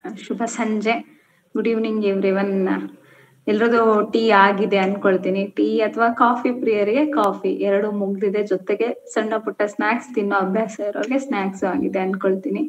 ಶುಭ ಸಂಜೆ good evening everyone ಎಲ್ರದು tea ಆಗಿದೆ ಅನ್ಕೊಳ್ತೀನಿ ಟೀ ಅಥವಾ ಕಾಫಿ ಪ್ರಿಯರಿಗೆ ಕಾಫಿ ಎರಡು ಮುಗ್ದಿದೆ ಜೊತೆಗೆ ಸಣ್ಣ ಪುಟ್ಟ ಸ್ನಾಕ್ಸ್ ತಿನ್ನೋ ಅಭ್ಯಾಸ ಇರೋರಿಗೆ ಸ್ನಾಕ್ಸ್ ಆಗಿದೆ ಅನ್ಕೊಳ್ತೀನಿ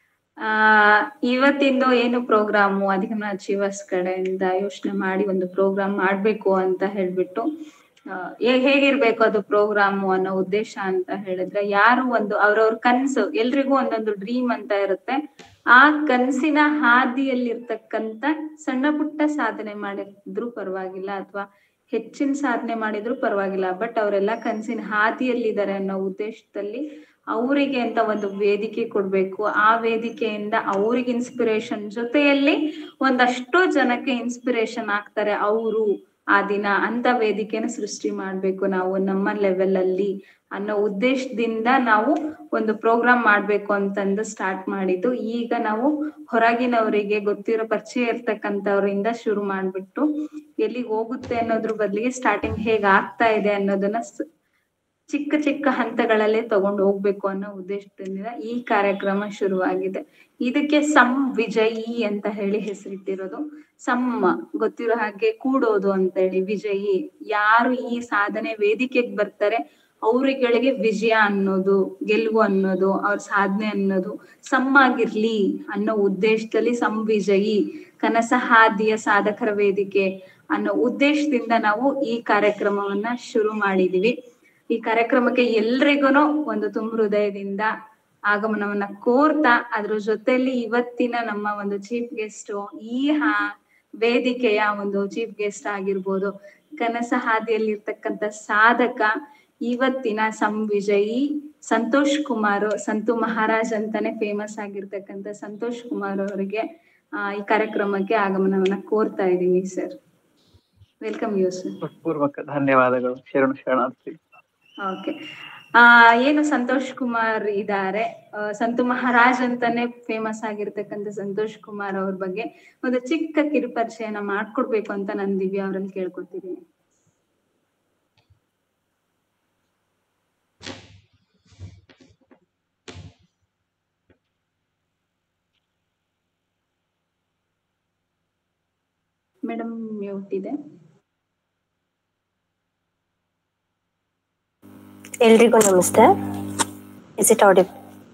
ಆ ಇವತ್ತಿಂದು ಏನು ಪ್ರೋಗ್ರಾಮು ಅಧಿಗಮನ ಅಚೀವರ್ಸ್ ಕಡೆಯಿಂದ ಯೋಚನೆ ಮಾಡಿ ಒಂದು ಪ್ರೋಗ್ರಾಮ್ ಮಾಡ್ಬೇಕು ಅಂತ ಹೇಳ್ಬಿಟ್ಟು ಆ, ಹೇ- ಹೇಗಿರ್ಬೇಕು ಅದು ಪ್ರೋಗ್ರಾಮು ಅನ್ನೋ ಉದ್ದೇಶ ಅಂತ ಹೇಳಿದ್ರೆ ಯಾರು ಒಂದು ಅವ್ರವ್ರ ಕನ್ಸು ಎಲ್ರಿಗೂ ಒಂದೊಂದು ಡ್ರೀಮ್ ಅಂತ ಇರುತ್ತೆ ಆ ಕನ್ಸಿನ ಹಾದಿಯಲ್ಲಿರ್ತಕ್ಕಂತ ಸಣ್ಣ ಪುಟ್ಟ ಸಾಧನೆ ಮಾಡಿದ್ರು ಪರವಾಗಿಲ್ಲ ಅಥವಾ ಹೆಚ್ಚಿನ ಸಾಧನೆ ಮಾಡಿದ್ರು ಪರವಾಗಿಲ್ಲ ಬಟ್ ಅವರೆಲ್ಲ ಕನ್ಸಿನ ಹಾದಿಯಲ್ಲಿದ್ದಾರೆ ಅನ್ನೋ ಉದ್ದೇಶದಲ್ಲಿ ಅವರಿಗೆ ಅಂತ ಒಂದು ವೇದಿಕೆ ಕೊಡ್ಬೇಕು ಆ ವೇದಿಕೆಯಿಂದ ಅವ್ರಿಗೆ ಇನ್ಸ್ಪಿರೇಷನ್ ಜೊತೆಯಲ್ಲಿ ಒಂದಷ್ಟು ಜನಕ್ಕೆ ಇನ್ಸ್ಪಿರೇಷನ್ ಆಗ್ತಾರೆ ಅವರು ಆ ದಿನ ಅಂತ ವೇದಿಕೆನ ಸೃಷ್ಟಿ ಮಾಡ್ಬೇಕು ನಾವು ನಮ್ಮ ಲೆವೆಲ್ ಅಲ್ಲಿ ಅನ್ನೋ ಉದ್ದೇಶದಿಂದ ನಾವು ಒಂದು ಪ್ರೋಗ್ರಾಮ್ ಮಾಡ್ಬೇಕು ಅಂತಂದು ಸ್ಟಾರ್ಟ್ ಮಾಡಿದ್ದು ಈಗ ನಾವು ಹೊರಗಿನವರಿಗೆ ಗೊತ್ತಿರೋ ಪರಿಚಯ ಇರ್ತಕ್ಕಂಥವ್ರಿಂದ ಶುರು ಮಾಡ್ಬಿಟ್ಟು ಎಲ್ಲಿಗೆ ಹೋಗುತ್ತೆ ಅನ್ನೋದ್ರ ಬದಲಿಗೆ ಸ್ಟಾರ್ಟಿಂಗ್ ಹೇಗ್ ಆಗ್ತಾ ಇದೆ ಅನ್ನೋದನ್ನ ಸ- ಚಿಕ್ಕ ಚಿಕ್ಕ ಹಂತಗಳಲ್ಲೇ ತಗೊಂಡು ಹೋಗ್ಬೇಕು ಅನ್ನೋ ಉದ್ದೇಶದಿಂದ ಈ ಕಾರ್ಯಕ್ರಮ ಶುರುವಾಗಿದೆ ಇದಕ್ಕೆ ಸಮ್ ವಿಜಯಿ ಅಂತ ಹೇಳಿ ಹೆಸರಿಟ್ಟಿರೋದು ಸಮ್ಮ ಗೊತ್ತಿರೋ ಹಾಗೆ ಕೂಡೋದು ಅಂತ ಹೇಳಿ ವಿಜಯಿ ಯಾರು ಈ ಸಾಧನೆ ವೇದಿಕೆಗೆ ಬರ್ತಾರೆ ಅವ್ರಿಗಳಿಗೆ ವಿಜಯ ಅನ್ನೋದು ಗೆಲುವು ಅನ್ನೋದು ಅವ್ರ ಸಾಧನೆ ಅನ್ನೋದು ಸಮ್ಮಾಗಿರ್ಲಿ ಅನ್ನೋ ಉದ್ದೇಶದಲ್ಲಿ ಸಂವಿಜಯಿ ಕನಸ ಹಾದಿಯ ಸಾಧಕರ ವೇದಿಕೆ ಅನ್ನೋ ಉದ್ದೇಶದಿಂದ ನಾವು ಈ ಕಾರ್ಯಕ್ರಮವನ್ನ ಶುರು ಮಾಡಿದೀವಿ ಈ ಕಾರ್ಯಕ್ರಮಕ್ಕೆ ಎಲ್ರಿಗೂ ಒಂದು ತುಂಬ ಹೃದಯದಿಂದ ಆಗಮನವನ್ನ ಕೋರ್ತಾ ಅದ್ರ ಜೊತೆಲಿ ಇವತ್ತಿನ ನಮ್ಮ ಒಂದು ಚೀಫ್ ಗೆಸ್ಟ್ ಈ ಹಾ ವೇದಿಕೆಯ ಒಂದು ಚೀಫ್ ಗೆಸ್ಟ್ ಆಗಿರ್ಬೋದು ಕನಸ ಹಾದಿಯಲ್ಲಿರ್ತಕ್ಕಂಥ ಸಾಧಕ ಇವತ್ತಿನ ಸಂವಿಜಯಿ ಸಂತೋಷ್ ಕುಮಾರ್ ಸಂತು ಮಹಾರಾಜ್ ಅಂತಾನೆ ಫೇಮಸ್ ಆಗಿರ್ತಕ್ಕಂಥ ಸಂತೋಷ್ ಕುಮಾರ್ ಅವರಿಗೆ ಆ, ಈ ಕಾರ್ಯಕ್ರಮಕ್ಕೆ ಆಗಮನವನ್ನ ಕೋರ್ತಾ ಇದ್ದೀನಿ ಸರ್ ವೆಲ್ಕಮ್ ಯು ಸರ್ ಪೂರ್ವಕ ಧನ್ಯವಾದಗಳು ಶರಣ ಶರಣಾರ್ಥಿ ಓಕೆ ಆ ಏನು ಸಂತೋಷ್ ಕುಮಾರ್ ಇದ್ದಾರೆ ಆ, ಸಂತು ಮಹಾರಾಜ್ ಅಂತಾನೆ ಫೇಮಸ್ ಆಗಿರ್ತಕ್ಕಂಥ ಸಂತೋಷ್ ಕುಮಾರ್ ಅವ್ರ ಬಗ್ಗೆ ಒಂದು ಚಿಕ್ಕ ಕಿರುಪರಿಚಯನ ಮಾಡ್ಕೊಡ್ಬೇಕು ಅಂತ ನಾನು ದಿವ್ಯಾ ಅವ್ರಲ್ಲಿ ಕೇಳ್ಕೊತಿದ್ದೀನಿ ಮೇಡಮ್ ಮ್ಯೂಟ್ ಇದೆ ಎಲ್ರಿಗೂ ನಮಸ್ತೆ ಇಸ್ ಇಟ್ ಆಡಿಬ್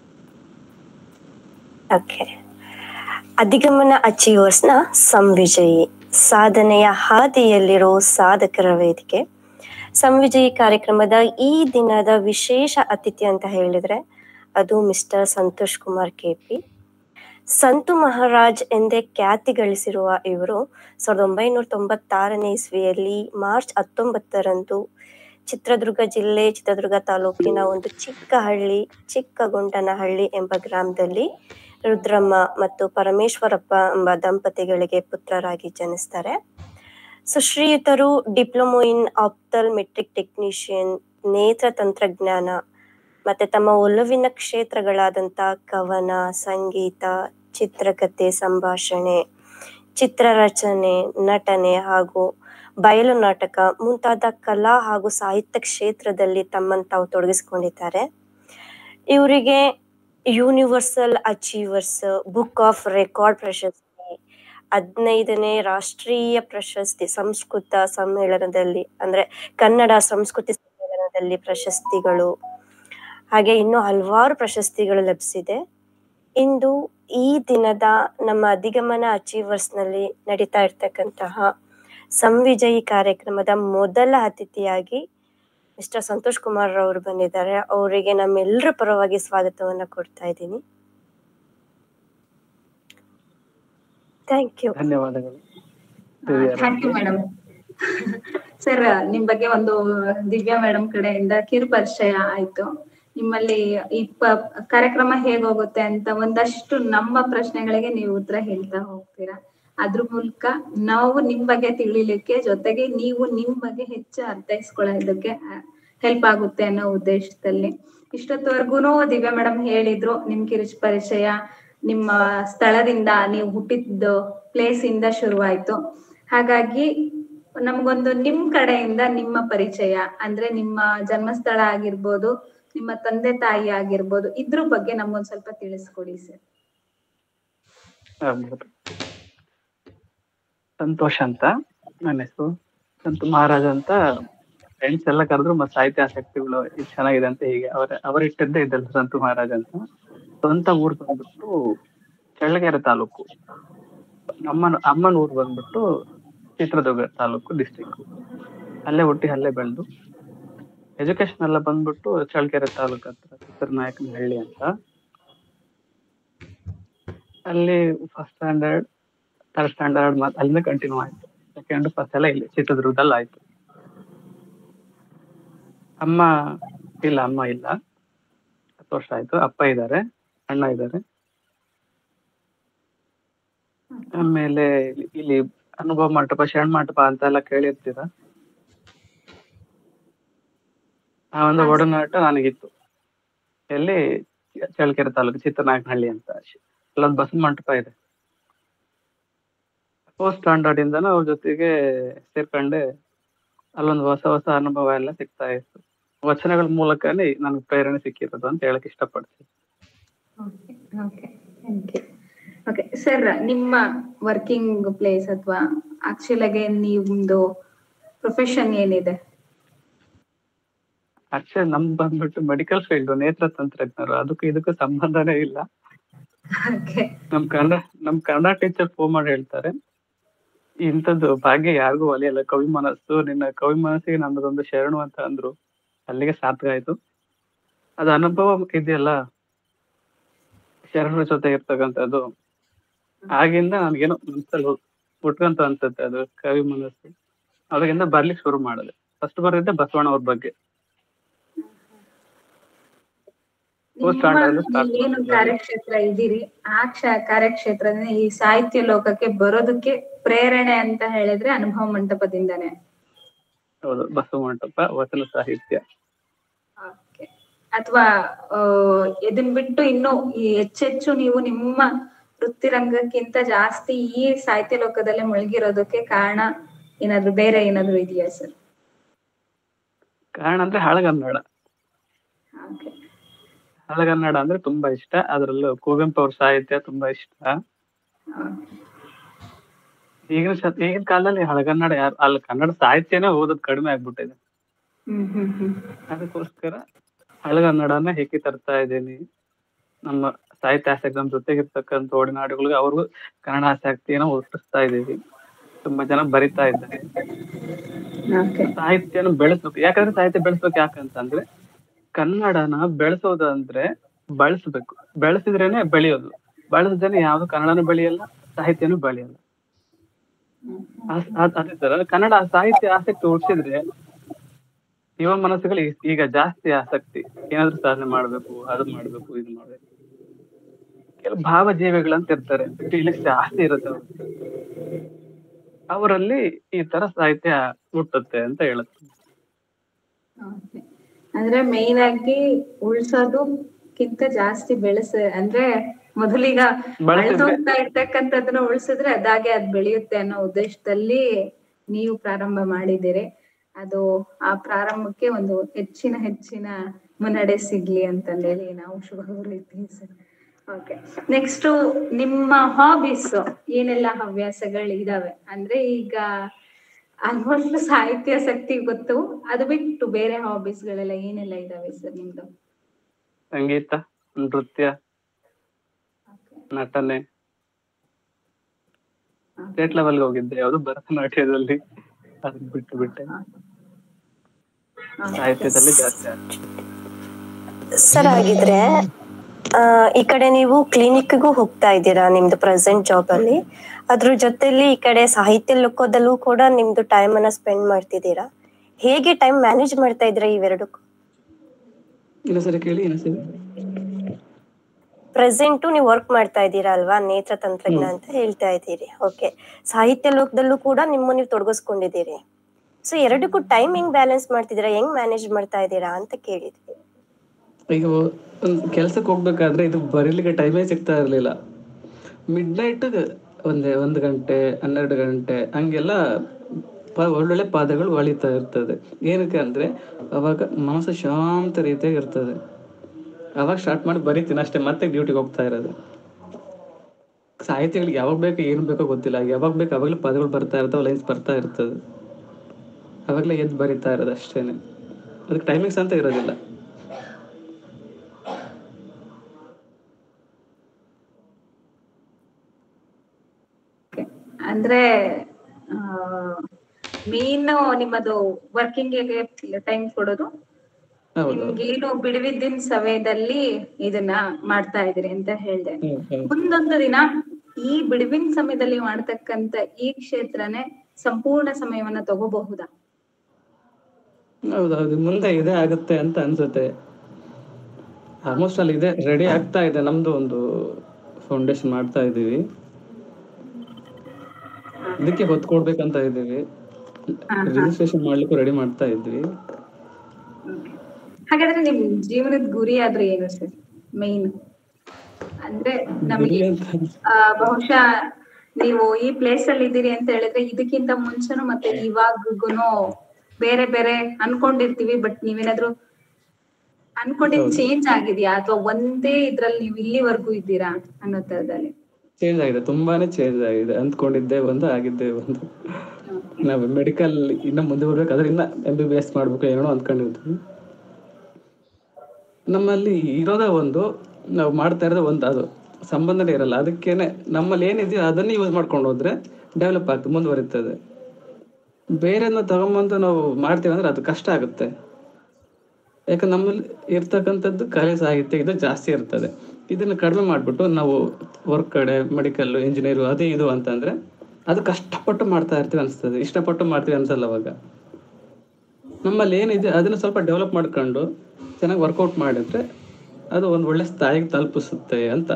ಓಕೆ ಅಧಿಗಮನ ಅಚೀವರ್ಸ್ನ ಸಂವಿಜಯಿ ಸಾಧನೆಯ ಹಾದಿಯಲ್ಲಿರೋ ಸಾಧಕರ ವೇದಿಕೆ ಸಂವಿಜಯಿ ಕಾರ್ಯಕ್ರಮದ ಈ ದಿನದ ವಿಶೇಷ ಅತಿಥಿ ಅಂತ ಹೇಳಿದ್ರೆ ಅದು mister Santosh Kumar K P Santu Maharaj ಎಂದೇ ಖ್ಯಾತಿ ಗಳಿಸಿರುವ ಇವರು ಸಾವಿರದ ಒಂಬೈನೂರ ತೊಂಬತ್ತಾರನೇ ಇಸ್ವಿಯಲ್ಲಿ ಮಾರ್ಚ್ ಹತ್ತೊಂಬತ್ತರಂದು ಚಿತ್ರದುರ್ಗ ಜಿಲ್ಲೆ ಚಿತ್ರದುರ್ಗ ತಾಲೂಕಿನ ಒಂದು ಚಿಕ್ಕ ಹಳ್ಳಿ ಚಿಕ್ಕಗೊಂಡನಹಳ್ಳಿ ಎಂಬ ಗ್ರಾಮದಲ್ಲಿ ರುದ್ರಮ್ಮ ಮತ್ತು ಪರಮೇಶ್ವರಪ್ಪ ಎಂಬ ದಂಪತಿಗಳಿಗೆ ಪುತ್ರರಾಗಿ ಜನಿಸ್ತಾರೆ ಸುಶ್ರೀಯುತರು diploma in ophthalmic technician ನೇತ್ರ ತಂತ್ರಜ್ಞಾನ ಮತ್ತೆ ತಮ್ಮ ಒಲವಿನ ಕ್ಷೇತ್ರಗಳಾದಂತ ಕವನ ಸಂಗೀತ ಚಿತ್ರಕಥೆ ಸಂಭಾಷಣೆ ಚಿತ್ರರಚನೆ ನಟನೆ ಹಾಗೂ ಬಯಲು ನಾಟಕ ಮುಂತಾದ ಕಲಾ ಹಾಗೂ ಸಾಹಿತ್ಯ ಕ್ಷೇತ್ರದಲ್ಲಿ ತಮ್ಮನ್ನು ತಾವು ತೊಡಗಿಸಿಕೊಂಡಿದ್ದಾರೆ ಇವರಿಗೆ Universal Achievers Book of Record ಪ್ರಶಸ್ತಿ ಹದಿನೈದನೇ ರಾಷ್ಟ್ರೀಯ ಪ್ರಶಸ್ತಿ ಸಂಸ್ಕೃತ ಸಮ್ಮೇಳನದಲ್ಲಿ ಅಂದ್ರೆ ಕನ್ನಡ ಸಂಸ್ಕೃತಿ ಸಮ್ಮೇಳನದಲ್ಲಿ ಪ್ರಶಸ್ತಿಗಳು ಹಾಗೆ ಇನ್ನೂ ಹಲವಾರು ಪ್ರಶಸ್ತಿಗಳು ಲಭಿಸಿದೆ ಇಂದು ಈ ದಿನದ ನಮ್ಮ ಅಧಿಗಮನ ಅಚೀವರ್ಸ್ ನಲ್ಲಿ ನಡೀತಾ ಇರ್ತಕ್ಕಂತಹ ಸಂವಿಜಯಿ ಕಾರ್ಯಕ್ರಮದ ಮೊದಲ ಅತಿಥಿಯಾಗಿ ಮಿಸ್ಟರ್ ಸಂತೋಷ್ ಕುಮಾರ್ ಅವರು ಬಂದಿದ್ದಾರೆ ಅವರಿಗೆ ನಮ್ಮೆಲ್ಲರ ಪರವಾಗಿ ಸ್ವಾಗತವನ್ನ ಕೊಡ್ತಾ ಇದ್ದೀನಿ ಥ್ಯಾಂಕ್ ಯು ಧನ್ಯವಾದಗಳು ಥ್ಯಾಂಕ್ ಯು ಮೇಡಮ್ ಸರ್ ನಿಮ್ ಬಗ್ಗೆ ಒಂದು ದಿವ್ಯಾ ಮೇಡಮ್ ಕಡೆಯಿಂದ ಕಿರು ಪರಿಚಯ ಆಯ್ತು ನಿಮ್ಮಲ್ಲಿ ಈ ಪ- ಕಾರ್ಯಕ್ರಮ ಹೇಗ್ ಹೋಗುತ್ತೆ ಅಂತ ಒಂದಷ್ಟು ನಮ್ಮ ಪ್ರಶ್ನೆಗಳಿಗೆ ನೀವು ಉತ್ತರ ಹೇಳ್ತಾ ಹೋಗ್ತೀರಾ ಅದ್ರ ಮೂಲಕ ನಾವು ನಿಮ್ ಬಗ್ಗೆ ತಿಳಿಲಿಕ್ಕೆ ಜೊತೆಗೆ ನೀವು ನಿಮ್ ಬಗ್ಗೆ ಹೆಚ್ಚು ಅರ್ಥೈಸ್ಕೊಳ್ಳೋದಕ್ಕೆ ಹೆಲ್ಪ್ ಆಗುತ್ತೆ ಅನ್ನೋ ಉದ್ದೇಶದಲ್ಲಿ ಇಷ್ಟೊತ್ತವರೆಗೂ ದಿವ್ಯಾ ಮೇಡಮ್ ಹೇಳಿದ್ರು ನಿಮ್ ಕಿರು ಪರಿಚಯ ನಿಮ್ಮ ಸ್ಥಳದಿಂದ ನೀವು ಹುಟ್ಟಿದ ಪ್ಲೇಸ್ ಇಂದ ಶುರುವಾಯ್ತು ಹಾಗಾಗಿ ನಮ್ಗೊಂದು ನಿಮ್ ಕಡೆಯಿಂದ ನಿಮ್ಮ ಪರಿಚಯ ಅಂದ್ರೆ ನಿಮ್ಮ ಜನ್ಮಸ್ಥಳ ಆಗಿರ್ಬೋದು ನಿಮ್ಮ ತಂದೆ ತಾಯಿ ಆಗಿರ್ಬೋದು ಇದ್ರ ಬಗ್ಗೆ ನಮ್ಗೊಂದ್ ಸ್ವಲ್ಪ ತಿಳಿಸ್ಕೊಡಿ ಸರ್ ಆಗ್ಬೋದು ಸಂತೋಷ್ ಅಂತ ನನ್ನ ಹೆಸರು ಸಂತು ಮಹಾರಾಜ್ ಅಂತ ಫ್ರೆಂಡ್ಸ್ ಎಲ್ಲ ಕರೆದ್ರು ಮತ್ತೆ ಸಾಹಿತ್ಯ ಆಸಕ್ತಿಗಳು ಇದು ಚೆನ್ನಾಗಿದೆ ಅಂತ ಹೀಗೆ ಅವರ ಅವರಿಟ್ಟದ್ದೇ ಇದ್ದಲ್ಲ ಸಂತು ಮಹಾರಾಜ್ ಅಂತ ಸ್ವಂತ ಊರು ಬಂದ್ಬಿಟ್ಟು ಚಳ್ಳಕೆರೆ ತಾಲೂಕು ಅಮ್ಮನ ಅಮ್ಮನ ಊರು ಬಂದ್ಬಿಟ್ಟು ಚಿತ್ರದುರ್ಗ ತಾಲೂಕು ಡಿಸ್ಟಿಕ್ ಅಲ್ಲೇ ಹುಟ್ಟಿ ಅಲ್ಲೇ ಬೆಳೆದು ಎಜುಕೇಶನ್ ಎಲ್ಲ ಬಂದ್ಬಿಟ್ಟು ಚಳ್ಳಕೆರೆ ತಾಲೂಕು ಹತ್ರ ಚಿತ್ರನಾಯಕನಹಳ್ಳಿ ಅಂತ ಅಲ್ಲಿ ಫಸ್ಟ್ ಸ್ಟ್ಯಾಂಡರ್ಡ್ ಥರ್ಡ್ ಸ್ಟ್ಯಾಂಡರ್ಡ್ ಮತ್ತೆ ಅಲ್ಲಿಂದ ಕಂಟಿನ್ಯೂ ಆಯ್ತು ಸೆಕೆಂಡ್ ಫಸ್ಟ್ ಎಲ್ಲ ಇಲ್ಲಿ ಚಿತ್ರದುರ್ಗದಲ್ಲಿ ಆಯ್ತು ಅಮ್ಮ ಇಲ್ಲ ಅಮ್ಮ ಇಲ್ಲ ಹತ್ತು ವರ್ಷ ಆಯ್ತು ಅಪ್ಪ ಇದ್ದಾರೆ ಅಣ್ಣ ಇದ್ದಾರೆ ಆಮೇಲೆ ಇಲ್ಲಿ- ಇಲ್ಲಿ ಅನುಭವ ಮಂಟಪ ಶರಣ ಮಂಟಪ ಅಂತ ಎಲ್ಲ ಕೇಳಿರ್ತೀರ ಆ ಒಂದು ಒಡನಾಟ ನನಗಿತ್ತು ಎಲ್ಲಿ ಚಳ್ಳಕೆರೆ ತಾಲೂಕು ಚಿತ್ರನಾಯಕನಹಳ್ಳಿ ಅಂತ ಅಲ್ಲೊಂದು ಬಸ್ ಮಂಟಪ ಇದೆ ಫೋರ್ತ್ ಸ್ಟ್ಯಾಂಡರ್ಡ್ ಇಂದನೂ ಅವ್ರ ಜೊತೆಗೆ ಸೇರ್ಕೊಂಡೆ ಅಲ್ಲೊಂದು ಹೊಸ ಹೊಸ ಅನುಭವ ಎಲ್ಲ ಸಿಗ್ತಾ ಇತ್ತು ವಚನಗಳ ಮೂಲಕನೇ ನನಗೆ ಪ್ರೇರಣೆ ಸಿಕ್ಕಿರೋದು ಅಂತ ಹೇಳಕ್ ಇಷ್ಟಪಡ್ತೀನಿ okay okay thank you okay sir ನಿಮ್ಮ ವರ್ಕಿಂಗ್ ಪ್ಲೇಸ್ ಅಥವಾ ಆಕ್ಚುಲ್ ಆಗಿ ನಿಮ್ದು ಪ್ರೊಫೆಷನ್ ಏನಿದೆ ಆಕ್ಚುಲಿ ನಮ್ ಬಂದ್ಬಿಟ್ಟು ಮೆಡಿಕಲ್ ಫೀಲ್ಡ್ ನೇತ್ರ ತಂತ್ರಜ್ಞರು ಅದಕ್ಕೂ ಇದಕ್ಕೂ ಸಂಬಂಧನೇ ಇಲ್ಲ ಓಕೆ ನಮ್ ಕನ್ನಡ ನಮ್ ಕನ್ನಡ ಟೀಚರ್ ಫೋನ್ ಮಾಡಿ ಹೇಳ್ತಾರೆ ಇಂಥದ್ದು ಭಾಗ್ಯ ಯಾರಿಗೂ ಒಲಿಯಲ್ಲ ಕವಿ ಮನಸ್ಸು ನಿನ್ನ ಕವಿ ಮನಸ್ಸಿಗೆ ನನ್ನದೊಂದು ಶರಣು ಅಂತ ಅಂದ್ರು ಅಲ್ಲಿಗೆ ಸಾರ್ಥಕ ಆಯ್ತು ಅದು ಅನುಭವ ಇದೆಯಲ್ಲ ಶರಣರ ಜೊತೆ ಇರ್ತಕ್ಕಂಥದ್ದು ಆಗಿಂದ ನನ್ಗೇನೋ ಮನ್ಸಲ್ಲಿ ಹುಟ್ಕಂತ ಅನ್ಸುತ್ತೆ ಅದು ಕವಿ ಮನಸ್ಸು ಅವಾಗಿಂದ ಬರ್ಲಿಕ್ಕೆ ಶುರು ಮಾಡಿದೆ ಫಸ್ಟ್ ಬರೆದಿದ್ದೆ ಬಸವಣ್ಣ ಅವ್ರ ಬಗ್ಗೆ Post standard ಅಲ್ಲಿ start ಏನು ಮಾಡಿದ್ದು. ಕಾರ್ಯಕ್ಷೇತ್ರ ಇದ್ದೀರಿ ಆ ಕ್ಷ- ಕಾರ್ಯಕ್ಷೇತ್ರದಿಂದ ಈ ಸಾಹಿತ್ಯ ಲೋಕಕ್ಕೆ ಬರೋದಕ್ಕೆ ಪ್ರೇರಣೆ ಅಂತ ಹೇಳಿದ್ರೆ ಅನುಭವ ಮಂಟಪದಿಂದಾನೆ ಹೌದು ಬಸವ ಮಂಟಪ ವಚನ ಸಾಹಿತ್ಯ ಓಕೆ ಅಥವಾ ಇದನ್ ಬಿಟ್ಟು ಇನ್ನು ಈ ಹೆಚ್ಚೆಚ್ಚು ನೀವು ನಿಮ್ಮ ವೃತ್ತಿ ರಂಗಕ್ಕಿಂತ ಜಾಸ್ತಿ ಈ ಸಾಹಿತ್ಯ ಲೋಕದಲ್ಲೇ ಮುಳುಗಿರೋದಕ್ಕೆ ಕಾರಣ ಏನಾದ್ರು ಬೇರೆ ಏನಾದ್ರು ಇದೆಯಾ ಸರ್ ಕಾರಣ ಅಂದ್ರೆ ಹಳಗನ್ನಡ ಓಕೆ ಹಳಗನ್ನಡ ಅಂದ್ರೆ ತುಂಬಾ ಇಷ್ಟ ಅದ್ರಲ್ಲೂ ಕುವೆಂಪು ಅವ್ರ ಸಾಹಿತ್ಯ ತುಂಬಾ ಇಷ್ಟ ಈಗಿನ ಶ- ಈಗಿನ ಕಾಲದಲ್ಲಿ ಹಳಗನ್ನಡ ಯಾರು ಅಲ್ಲಿ ಕನ್ನಡ ಸಾಹಿತ್ಯನೇ ಓದೋದ್ ಕಡಿಮೆ ಆಗ್ಬಿಟ್ಟಿದೆ ಹ್ಮ್ ಹ್ಮ್ ಹ್ಮ್ ಅದಕ್ಕೋಸ್ಕರ ಹಳಗನ್ನಡನ ಹೇಗೆ ತರ್ತಾ ಇದ್ದೀನಿ ನಮ್ಮ ಸಾಹಿತ್ಯ ಆಸಕ್ತಿ ನಮ್ಮ ಜೊತೆಗಿರ್ತಕ್ಕಂಥ ಒಡನಾಡುಗಳಿಗೆ ಅವ್ರಿಗೂ ಕನ್ನಡ ಆಸಕ್ತಿಯನ್ನ ಹುಟ್ಟಿಸ್ತಾ ಇದ್ದೀವಿ ತುಂಬಾ ಜನ ಬರಿತಾ ಇದ್ದಾರೆ ಓಕೆ ಸಾಹಿತ್ಯನ ಬೆಳೆಸ್ಬೇಕು ಯಾಕಂದ್ರೆ ಸಾಹಿತ್ಯ ಬೆಳೆಸ್ಬೇಕು ಯಾಕಂತಂದ್ರೆ ಕನ್ನಡನ ಬೆಳೆಸೋದು ಅಂದ್ರೆ ಬಳಸ್ಬೇಕು ಬೆಳೆಸಿದ್ರೇನೆ ಬೆಳೆಯೋದು ಬಳಸದೇನೆ ಯಾವ್ದು ಕನ್ನಡನೂ ಬೆಳೆಯಲ್ಲ ಸಾಹಿತ್ಯನೂ ಬೆಳೆಯಲ್ಲ ಅದ್- ಅದ್- ಅದೇ ತರ ಕನ್ನಡ ಸಾಹಿತ್ಯ ಆಸಕ್ತಿ ಹುಟ್ಟಿಸಿದ್ರೆ ಯುವ ಮನಸ್ಸುಗಳು ಈ- ಈಗ ಜಾಸ್ತಿ ಆಸಕ್ತಿ ಏನಾದ್ರೂ ಸಾಧನೆ ಮಾಡ್ಬೇಕು ಅದು ಮಾಡ್ಬೇಕು ಇದು ಮಾಡ್ಬೇಕು ಕೆಲವು ಭಾವಜೀವಿಗಳಂತ ಇರ್ತಾರೆ ಫೀಲಿಂಗ್ಸ್ ಜಾಸ್ತಿ ಇರುತ್ತೆ ಅವ್ರಿಗೆ. ಅವರಲ್ಲಿ ಈ ತರ ಸಾಹಿತ್ಯ ಹುಟ್ಟುತ್ತೆ ಅಂತ ಹೇಳುತ್ತೆ Okay. ಅಂದ್ರೆ ಮೇನ್ ಆಗಿ ಉಳ್ಸೋದಕ್ಕಿಂತ ಜಾಸ್ತಿ ಬೆಳೆಸ ಅಂದ್ರೆ ಮೊದಲೀಗ ಬಳಸಿದ್ರೆ- ಅಳ್ದೋಗ್ತಾ ಇರ್ತಕ್ಕಂಥದ್ದನ್ನ ಉಳಿಸಿದ್ರೆ ಅದಾಗೆ ಅದ್ ಬೆಳೆಯುತ್ತೆ ಅನ್ನೋ ಉದ್ದೇಶದಲ್ಲಿ ನೀವು ಪ್ರಾರಂಭ ಮಾಡಿದ್ದೀರಿ ಅದು ಆ ಪ್ರಾರಂಭಕ್ಕೆ ಒಂದು ಹೆಚ್ಚಿನ ಹೆಚ್ಚಿನ ಮುನ್ನಡೆ ಸಿಗ್ಲಿ ಅಂತಂದೇಳಿ ನಾವು ಶುಭ ಕೋರುತ್ತೀವಿ ಸರ್ ಓಕೆ ನೆಕ್ಸ್ಟ್ ನಿಮ್ಮ ಹಾಬೀಸ್ ಏನೆಲ್ಲ ಹವ್ಯಾಸಗಳು ಇದಾವೆ ಅಂದ್ರೆ ಈಗ ಆಲ್ಮೋಸ್ಟ್ ಸಾಹಿತ್ಯಾಸಕ್ತಿ ಗೊತ್ತು ಅದು ಬಿಟ್ಟು ಬೇರೆ ಹಾಬೀಸ್ ಗಳೆಲ್ಲ ಏನೆಲ್ಲ ಇದಾವೆ ಸರ್ ನಿಮ್ದು ಸಂಗೀತ ನೃತ್ಯ ನಟನೆ ಸ್ಟೇಟ್ ಲೆವೆಲ್ಗೆ ಹೋಗಿದ್ದೆ ಯಾವ್ದು ಭರತನಾಟ್ಯದಲ್ಲಿ ಅದನ್ನ ಬಿಟ್ಟು ಬಿಟ್ಟೆ ಸಾಹಿತ್ಯದಲ್ಲಿ ಜಾಸ್ತಿ ಆಸಕ್ತಿ. ಸರ್ ಹಾಗಿದ್ರೆ ಆ, ಈ ಕಡೆ ನೀವು ಕ್ಲಿನಿಕ್ಗೂ ಹೋಗ್ತಾ ಇದ್ದೀರಾ ನಿಮ್ದು ಪ್ರೆಸೆಂಟ್ ಜಾಬ್ ಅಲ್ಲಿ ಅದ್ರ ಜೊತೆಲಿ ಈ ಕಡೆ ಸಾಹಿತ್ಯ ಲೋಕದಲ್ಲೂ ಕೂಡ ನಿಮ್ದು ಟೈಮ್ ಅನ್ನ ಸ್ಪೆಂಡ್ ಮಾಡ್ತಿದ್ದೀರಾ ಹೇಗೆ ಟೈಮ್ ಮ್ಯಾನೇಜ್ ಮಾಡ್ತಾ ಇದ್ದೀರಾ ಇವೆರಡಕ್ಕೂ ಇನ್ನೊಂದ್ಸರಿ ಕೇಳಿ ಇನ್ನೊಂದ್ಸರಿ ಪ್ರೆಸೆಂಟು ನೀವು ವರ್ಕ್ ಮಾಡ್ತಾ ಇದ್ದೀರಾ ಅಲ್ವಾ ನೇತ್ರ ತಂತ್ರಜ್ಞ ಅಂತ ಹೇಳ್ತಾ ಇದ್ದೀರಿ ಓಕೆ ಸಾಹಿತ್ಯ ಲೋಕದಲ್ಲೂ ಕೂಡ ನಿಮ್ಮ ನೀವು ತೊಡಗಿಸ್ಕೊಂಡಿದ್ದೀರಿ ಸೊ ಎರಡಕ್ಕೂ ಟೈಮ್ ಹೆಂಗ್ ಬ್ಯಾಲೆನ್ಸ್ ಮಾಡ್ತಿದ್ದೀರಾ ಹೆಂಗ್ ಮ್ಯಾನೇಜ್ ಮಾಡ್ತಾ ಇದ್ದೀರಾ ಅಂತ ಕೇಳಿದ್ವಿ ಈಗ ಒಂದು ಕೆಲ್ಸಕ್ಕೆ ಹೋಗ್ಬೇಕಾದ್ರೆ ಇದು ಬರೀಲಿಕ್ಕೆ ಟೈಮೇ ಸಿಗ್ತಾ ಇರಲಿಲ್ಲ ಮಿಡ್ ನೈಟ್ ಒಂದೇ ಒಂದು ಗಂಟೆ ಹನ್ನೆರಡು ಗಂಟೆ ಹಂಗೆಲ್ಲ ಪ ಒಳ್ಳೊಳ್ಳೆ ಪಾದಗಳು ಒಳಿತಾ ಇರ್ತದೆ ಏನಕ್ಕೆ ಅಂದರೆ ಅವಾಗ ಮನಸ್ಸು ಶಾಂತ ರೀತಿಯಾಗಿ ಇರ್ತದೆ ಅವಾಗ ಸ್ಟಾರ್ಟ್ ಮಾಡಿ ಬರೀತೀನಿ ಅಷ್ಟೇ ಮತ್ತೆ ಡ್ಯೂಟಿಗೆ ಹೋಗ್ತಾ ಇರೋದು ಸಾಹಿತ್ಯಗಳಿಗೆ ಯಾವಾಗ ಬೇಕು ಏನು ಬೇಕೋ ಗೊತ್ತಿಲ್ಲ ಯಾವಾಗ ಬೇಕು ಅವಾಗಲೂ ಪದಗಳು ಬರ್ತಾ ಇರ್ತಾವೆ ಲೈನ್ಸ್ ಬರ್ತಾ ಇರ್ತದೆ ಅವಾಗಲೇ ಎದ್ದು ಬರಿತಾ ಇರೋದು ಅಷ್ಟೇನೆ ಅದಕ್ಕೆ ಟೈಮಿಂಗ್ಸ್ ಅಂತ ಇರೋದಿಲ್ಲ ಅಂದ್ರೆ ಮೇನ್ ನಿಮ್ಮದು ವರ್ಕಿಂಗ್ ಟೈಮ್ ಕೊಡೋದು ಹೌದು ನಿಮ್ಗೇನು ಬಿಡುವಿದ್ದಿನ ಸಮಯದಲ್ಲಿ ಇದನ್ನ ಮಾಡ್ತಾ ಇದೀರಿ ಅಂತ ಹೇಳ್ದೆ ಹೌದು ಹೌದು ಮುಂದೊಂದು ದಿನ ಈ ಬಿಡುವಿನ ಸಮಯದಲ್ಲಿ ಮಾಡ್ತಕ್ಕಂತ ಈ ಕ್ಷೇತ್ರನೇ ಸಂಪೂರ್ಣ ಸಮಯವನ್ನ ತಗೋಬಹುದಾ ಹೌದೌದು ಮುಂದೆ ಇದೇ ಆಗುತ್ತೆ ಅಂತ ಅನ್ಸುತ್ತೆ ಆಲ್ಮೋಸ್ಟ್ ಅಲ್ಲಿ ಇದೆ ರೆಡಿ ಆಗ್ತಾ ಇದೆ ನಮ್ದು ಒಂದು ಫೌಂಡೇಶನ್ ಮಾಡ್ತಾ ಇದೀವಿ ಇದಕ್ಕೆ ಹೊತ್ತು ಕೊಡ್ಬೇಕಂತ ಇದೀವಿ ರಿಜಿಸ್ಟ್ರೇಷನ್ ಮಾಡ್ಲಿಕ್ಕೂ ರೆಡಿ ಮಾಡ್ತಾ ಇದ್ವಿ ಹಾಗಾದ್ರೆ ನಿಮ್ ಜೀವನದ ಗುರಿ ಆದ್ರೆ ಏನು ಸರ್ ಮೈನ್ ಅಂದ್ರೆ ನಮಗೆ ಗುರಿ ಅಂತ ಆ, ಬಹುಶಃ ನೀವು ಈ ಪ್ಲೇಸ್ ಅಲ್ಲಿ ಇದ್ದೀರಿ ಅಂತ ಹೇಳಿದ್ರೆ ಇದಕ್ಕಿಂತ ಮುಂಚೆನು ಮತ್ತೆ ಇವಾಗೂನು ಬೇರೆ ಬೇರೆ ಅನ್ಕೊಂಡಿರ್ತೀವಿ ಬಟ್ ನೀವೇನಾದ್ರೂ ಅನ್ಕೊಂಡಿದ್ ಹೌದು. ಚೇಂಜ್ ಆಗಿದ್ಯಾ ಅಥವಾ ಒಂದೇ ಇದ್ರಲ್ಲಿ ನೀವು ಇಲ್ಲಿವರೆಗೂ ಇದ್ದೀರಾ ಅನ್ನೋ ತರದಲ್ಲಿ ಚೇಂಜ್ ಆಗಿದೆ ತುಂಬಾನೇ ಚೇಂಜ್ ಆಗಿದೆ ಅಂದ್ಕೊಂಡಿದ್ದೆ ಒಂದು ಆಗಿದ್ದೆ ಒಂದು ನಾವು ಮೆಡಿಕಲ್ ಇನ್ನ ಮುಂದೆ ಬರ್ಬೇಕು ಅದ್ರ ಇನ್ನ ಎಂ ಬಿ ಬಿ ಎಸ್ ಮಾಡ್ಬೇಕು ಏನೋ ಅಂದ್ಕೊಂಡಿರ್ತೀವಿ ನಮ್ಮಲ್ಲಿ ಇರೋದೇ ಒಂದು ನಾವು ಮಾಡ್ತಾ ಇರೋದೇ ಒಂದು ಅದು ಸಂಬಂಧನೇ ಇರಲ್ಲ ಅದಕ್ಕೇನೆ ನಮ್ಮಲ್ಲಿ ಏನಿದೆಯೋ ಅದನ್ನೇ ಯೂಸ್ ಮಾಡ್ಕೊಂಡು ಹೋದ್ರೆ ಡೆವಲಪ್ ಆಗ್ತದೆ ಮುಂದುವರಿತದೆ ಬೇರೆನ ತಗೊಂಬಂದು ನಾವು ಮಾಡ್ತೀವಿ ಅಂದ್ರೆ ಅದು ಕಷ್ಟ ಆಗುತ್ತೆ ಯಾಕಂದ್ರೆ ನಮ್ಮಲ್ಲಿ ಇರ್ತಕ್ಕಂಥದ್ದು ಕಲೆ ಸಾಹಿತ್ಯ ಇದು ಜಾಸ್ತಿ ಇರ್ತದೆ ಇದನ್ನ ಕಡಿಮೆ ಮಾಡಿಬಿಟ್ಟು ನಾವು ವರ್ಕ್ ಕಡೆ ಮೆಡಿಕಲ್ ಇಂಜಿನಿಯರು ಅದೇ ಇದು ಅಂತಂದ್ರೆ ಅದು ಕಷ್ಟಪಟ್ಟು ಮಾಡ್ತಾ ಇರ್ತೀವಿ ಅನ್ಸ್ತದೆ ಇಷ್ಟಪಟ್ಟು ಮಾಡ್ತೀವಿ ಅನ್ಸಲ್ಲ ಅವಾಗ ನಮ್ಮಲ್ಲಿ ಏನಿದೆ ಅದನ್ನ ಸ್ವಲ್ಪ ಡೆವಲಪ್ ಮಾಡ್ಕೊಂಡು ಚೆನ್ನಾಗಿ ವರ್ಕೌಟ್ ಮಾಡಿದ್ರೆ ಅದು ಒಂದು ಒಳ್ಳೆ ಸ್ಥಾಯಿಗೆ ತಲುಪಿಸುತ್ತೆ ಅಂತ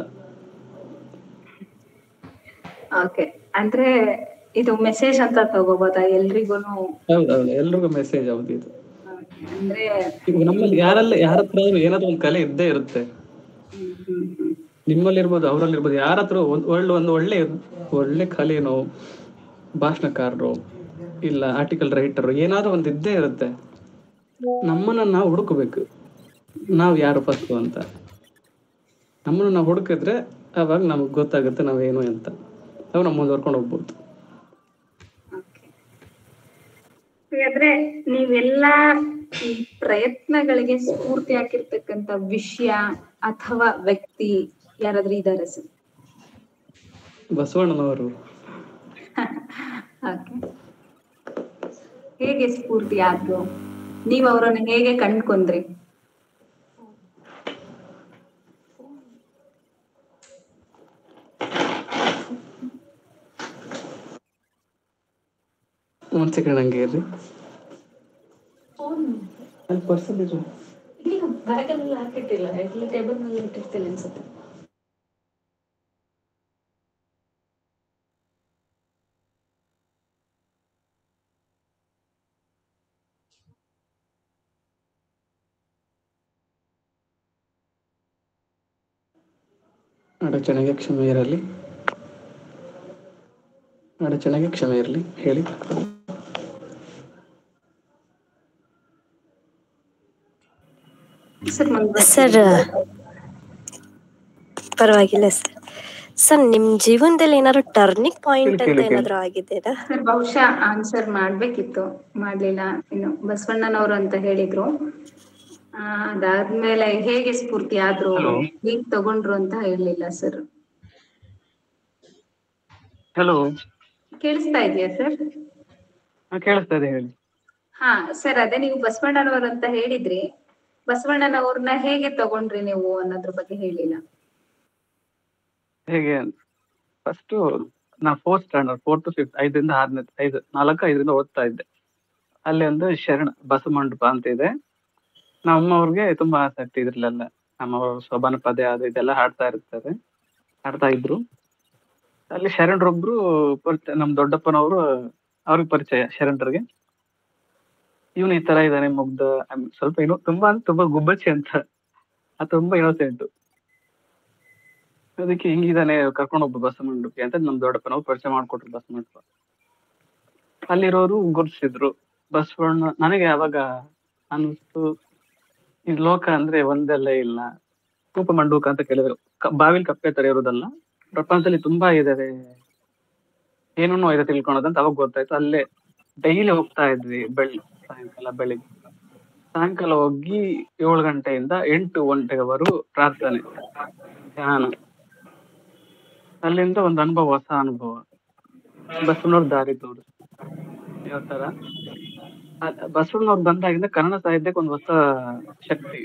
ಓಕೆ ಅಂದ್ರೆ ಇದು ಮೆಸೇಜ್ ಅಂತ ತಗೋಬೋದಾ ಎಲ್ರಿಗೂನು ಹೌದೌದು ಎಲ್ರಿಗೂ ಮೆಸೇಜ್ ಹೌದು ಇದು ಅಂದ್ರೆ ಈಗ ನಮ್ಮಲ್ಲಿ ಯಾರಲ್ಲ ಯಾರ ಹತ್ರ ಆದ್ರೂ ಏನಾದ್ರು ಒಂದು ಕಲೆ ಇದ್ದೇ ಇರುತ್ತೆ ಹ್ಮ್, ಹ್ಮ್, ಹ್ಮ್. ನಿಮ್ಮಲ್ಲಿ ಇರ್ಬೋದು ಅವರಲ್ಲಿ ಇರ್ಬೋದು ಯಾರ ಹತ್ರ ಒಂದ್ ಒಳ್ಳೆ ಒಂದು ಒಳ್ಳೆ ಒಳ್ಳೆ ಕಲೆನೋ ಭಾಷಣಕಾರರು ಇಲ್ಲ ಆರ್ಟಿಕಲ್ ರೈಟರ್ ಏನಾದ್ರೂ ಒಂದು ಇದ್ದೇ ಇರುತ್ತೆ ನಮ್ಮನ್ನ ನಾವು ಹುಡುಕಬೇಕು ನಾವು ಯಾರು ಫಸ್ಟ್ ಅಂತ ನಮ್ಮನ್ನ ನಾವು ಹುಡುಕಿದ್ರೆ ಅವಾಗ ನಮಗೆ ಗೊತ್ತಾಗುತ್ತೆ ನಾವೇನು ಅಂತ ಅವಾಗ ನಾವು ಮುಂದುವರ್ಕೊಂಡು ಹೋಗ್ಬೋದು ಹಾಗಾದ್ರೆ ನೀವೆಲ್ಲಾ ಈ ಪ್ರಯತ್ನಗಳಿಗೆ ಸ್ಫೂರ್ತಿ ಹಾಕಿರ್ತಕ್ಕಂತ ವಿಷಯ ಅಥವಾ ವ್ಯಕ್ತಿ ಯಾರಾದ್ರೂ ಇದಾರೆ ಸರ್ ಬಸವಣ್ಣನವರು ಓಕೆ ಹೇಗೆ ಸ್ಫೂರ್ತಿ ಆದ್ರು ನೀವ್ ಅವರನ್ನ ಹೇಗೆ ಕಂಡ್ಕೊಂಡ್ರಿ ಒಂದ್ ಸೆಕೆಂಡ್ ಹಂಗೆ ಇರ್ರಿ ಅಲ್ಲಿ ಪರ್ಸಲ್ ಇರು ಬ್ಯಾಗಲ್ಲೆಲ್ಲ ಹಾಕಿಟ್ಟಿಲ್ಲ ಎಲ್ಲ ಟೇಬಲ್ ಮೇಲೆ ಇಟ್ಟಿರ್ತೀನಿ ಅನ್ಸುತ್ತೆ ಅಡಚಣೆಗೆ ಕ್ಷಮೆ ಇರಲಿ ಅಡಚಣೆಗೆ ಕ್ಷಮೆ ಇರಲಿ ಹೇಳಿ ಸರ್ ಸರ್ ಪರವಾಗಿಲ್ಲ ಸರ್ ಸರ್ ನಿಮ್ ಜೀವನದಲ್ಲಿ ಏನಾದ್ರು ಟರ್ನಿಂಗ್ ಪಾಯಿಂಟ್ ಕೇಳಿ, ಅಂತ ಕೇಳಿ. ಏನಾದ್ರು ಆಗಿದ್ದೀರಾ ಸರ್ ಬಹುಶಃ ಆನ್ಸರ್ ಮಾಡ್ಬೇಕಿತ್ತು ಮಾಡ್ಲಿಲ್ಲ ಇನ್ನು ಬಸವಣ್ಣನವರು ಅಂತ ಹೇಳಿದ್ರು ಆ, ಅದಾದ್ಮೇಲೆ ಹೇಗೆ ಸ್ಫೂರ್ತಿ ಆದ್ರು Hello. ಹೇಗ್ ತಗೊಂಡ್ರು ಅಂತ ಹೇಳಿಲ್ಲ ಸರ್ ಹಲೋ ಕೇಳಿಸ್ತಾ ಇದೆಯಾ ಸರ್ ಕೇಳಿಸ್ತಾ ಇದೆ ಹೇಳಿ ಹಾ ಸರ್ ಅದೇ ನೀವು ಬಸವಣ್ಣನವರು ಅಂತ ಹೇಳಿದ್ರಿ ಬಸವಣ್ಣನವ್ರನ್ನ ಹೇಗೆ ತಗೊಂಡ್ರಿ ನೀವು ಅನ್ನೋದ್ರ ಬಗ್ಗೆ ಹೇಳಿಲ್ಲ ಹೇಗೆ ಫಸ್ಟ್ ನಾ fourth standard fourth to fifth ಐದರಿಂದ ಆರನೇ ಐದು ನಾಲ್ಕು ಐದರಿಂದ ಓದ್ತಾ ಇದ್ದೆ ಅಲ್ಲಿ ಒಂದು ಶರಣ ಬಸಮಂಟಪ ಅಂತ ಇದೆ ನಮ್ಮ ಅವ್ರಿಗೆ ತುಂಬಾ ಆಸಕ್ತಿ ಇದ್ರಲ್ಲೆಲ್ಲ ನಮ್ಮವರು ಶೋಭಾನ ಪದೇ ಅದು ಇದೆಲ್ಲ ಹಾಡ್ತಾ ಇರ್ತಾರೆ ಹಾಡ್ತಾ ಇದ್ರು ಅಲ್ಲಿ ಶರಣರೊಬ್ರು ಪರಿಚಯ ನಮ್ ದೊಡ್ಡಪ್ಪನವರು ಅವ್ರಿಗೆ ಪರಿಚಯ ಶರಣರಿಗೆ ಇವನು ಈ ತರ ಇದ್ದಾನೆ ಮುಗ್ಧ I'm ಸ್ವಲ್ಪ ಏನೋ ತುಂಬಾ ಅಂದ್ರೆ ತುಂಬಾ ಗುಬ್ಬಚ್ಚಿ ಅಂತ ಅದು ತುಂಬಾ ಇನ್ನೋಸೆಂಟ್ ಅದಕ್ಕೆ ಹಿಂಗಿದಾನೆ ಕರ್ಕೊಂಡು ಹೋಗ್ಬ ಬಸ್ ಮಂಡಪಕ್ಕೆ ಅಂತ ನಮ್ ದೊಡ್ಡಪ್ಪನವ್ರು ಪರಿಚಯ ಮಾಡ್ಕೊಟ್ರು ಬಸ್ ಮಂಡಪ ಅಲ್ಲಿರೋರು ಗುರ್ಸಿದ್ರು ಬಸವಣ್ಣ ನನಗೆ ಅವಾಗ ಅನಿಸ್ತು ಈ ಲೋಕ ಅಂದ್ರೆ ಒಂದೆಲ್ಲ ಇಲ್ಲ ಕೂಪ ಮಂಡೂಕ ಅಂತ ಕೇಳಿದ್ರು ಕ- ಬಾವಿಲ್ ಕಪ್ಪೆ ತರ ಇರೋದಲ್ಲ ಪ್ರಪಂಚದಲ್ಲಿ ತುಂಬಾ ಇದಾವೆ ಏನೇನೋ ಇದೆ ತಿಳ್ಕೊಳೋದಂತ ಅವಾಗ ಗೊತ್ತಾಯ್ತು ಅಲ್ಲೇ ಡೈಲಿ ಹೋಗ್ತಾ ಇದ್ವಿ ಬೆಳ್ ಸಾಯಂಕಾಲ ಬೆಳಿಗ್ಗೆ ಸಾಯಂಕಾಲ ಹೋಗಿ ಏಳು ಗಂಟೆಯಿಂದ ಎಂಟು ಗಂಟೆವರೆಗೂ ಪ್ರಾರ್ಥನೆ ಧ್ಯಾನ ಅಲ್ಲಿಂದ ಒಂದು ಅನುಭವ ಹೊಸ ಅನುಭವ ಬಸವನವ್ರ ದಾರಿ ತೋರಿಸ್ ಯಾವ ತರ ಅದ್- ಬಸವಣ್ಣವ್ರು ಬಂದಾಗಿಂದ ಕನ್ನಡ ಸಾಹಿತ್ಯಕ್ಕೆ ಒಂದು ಹೊಸ ಶಕ್ತಿ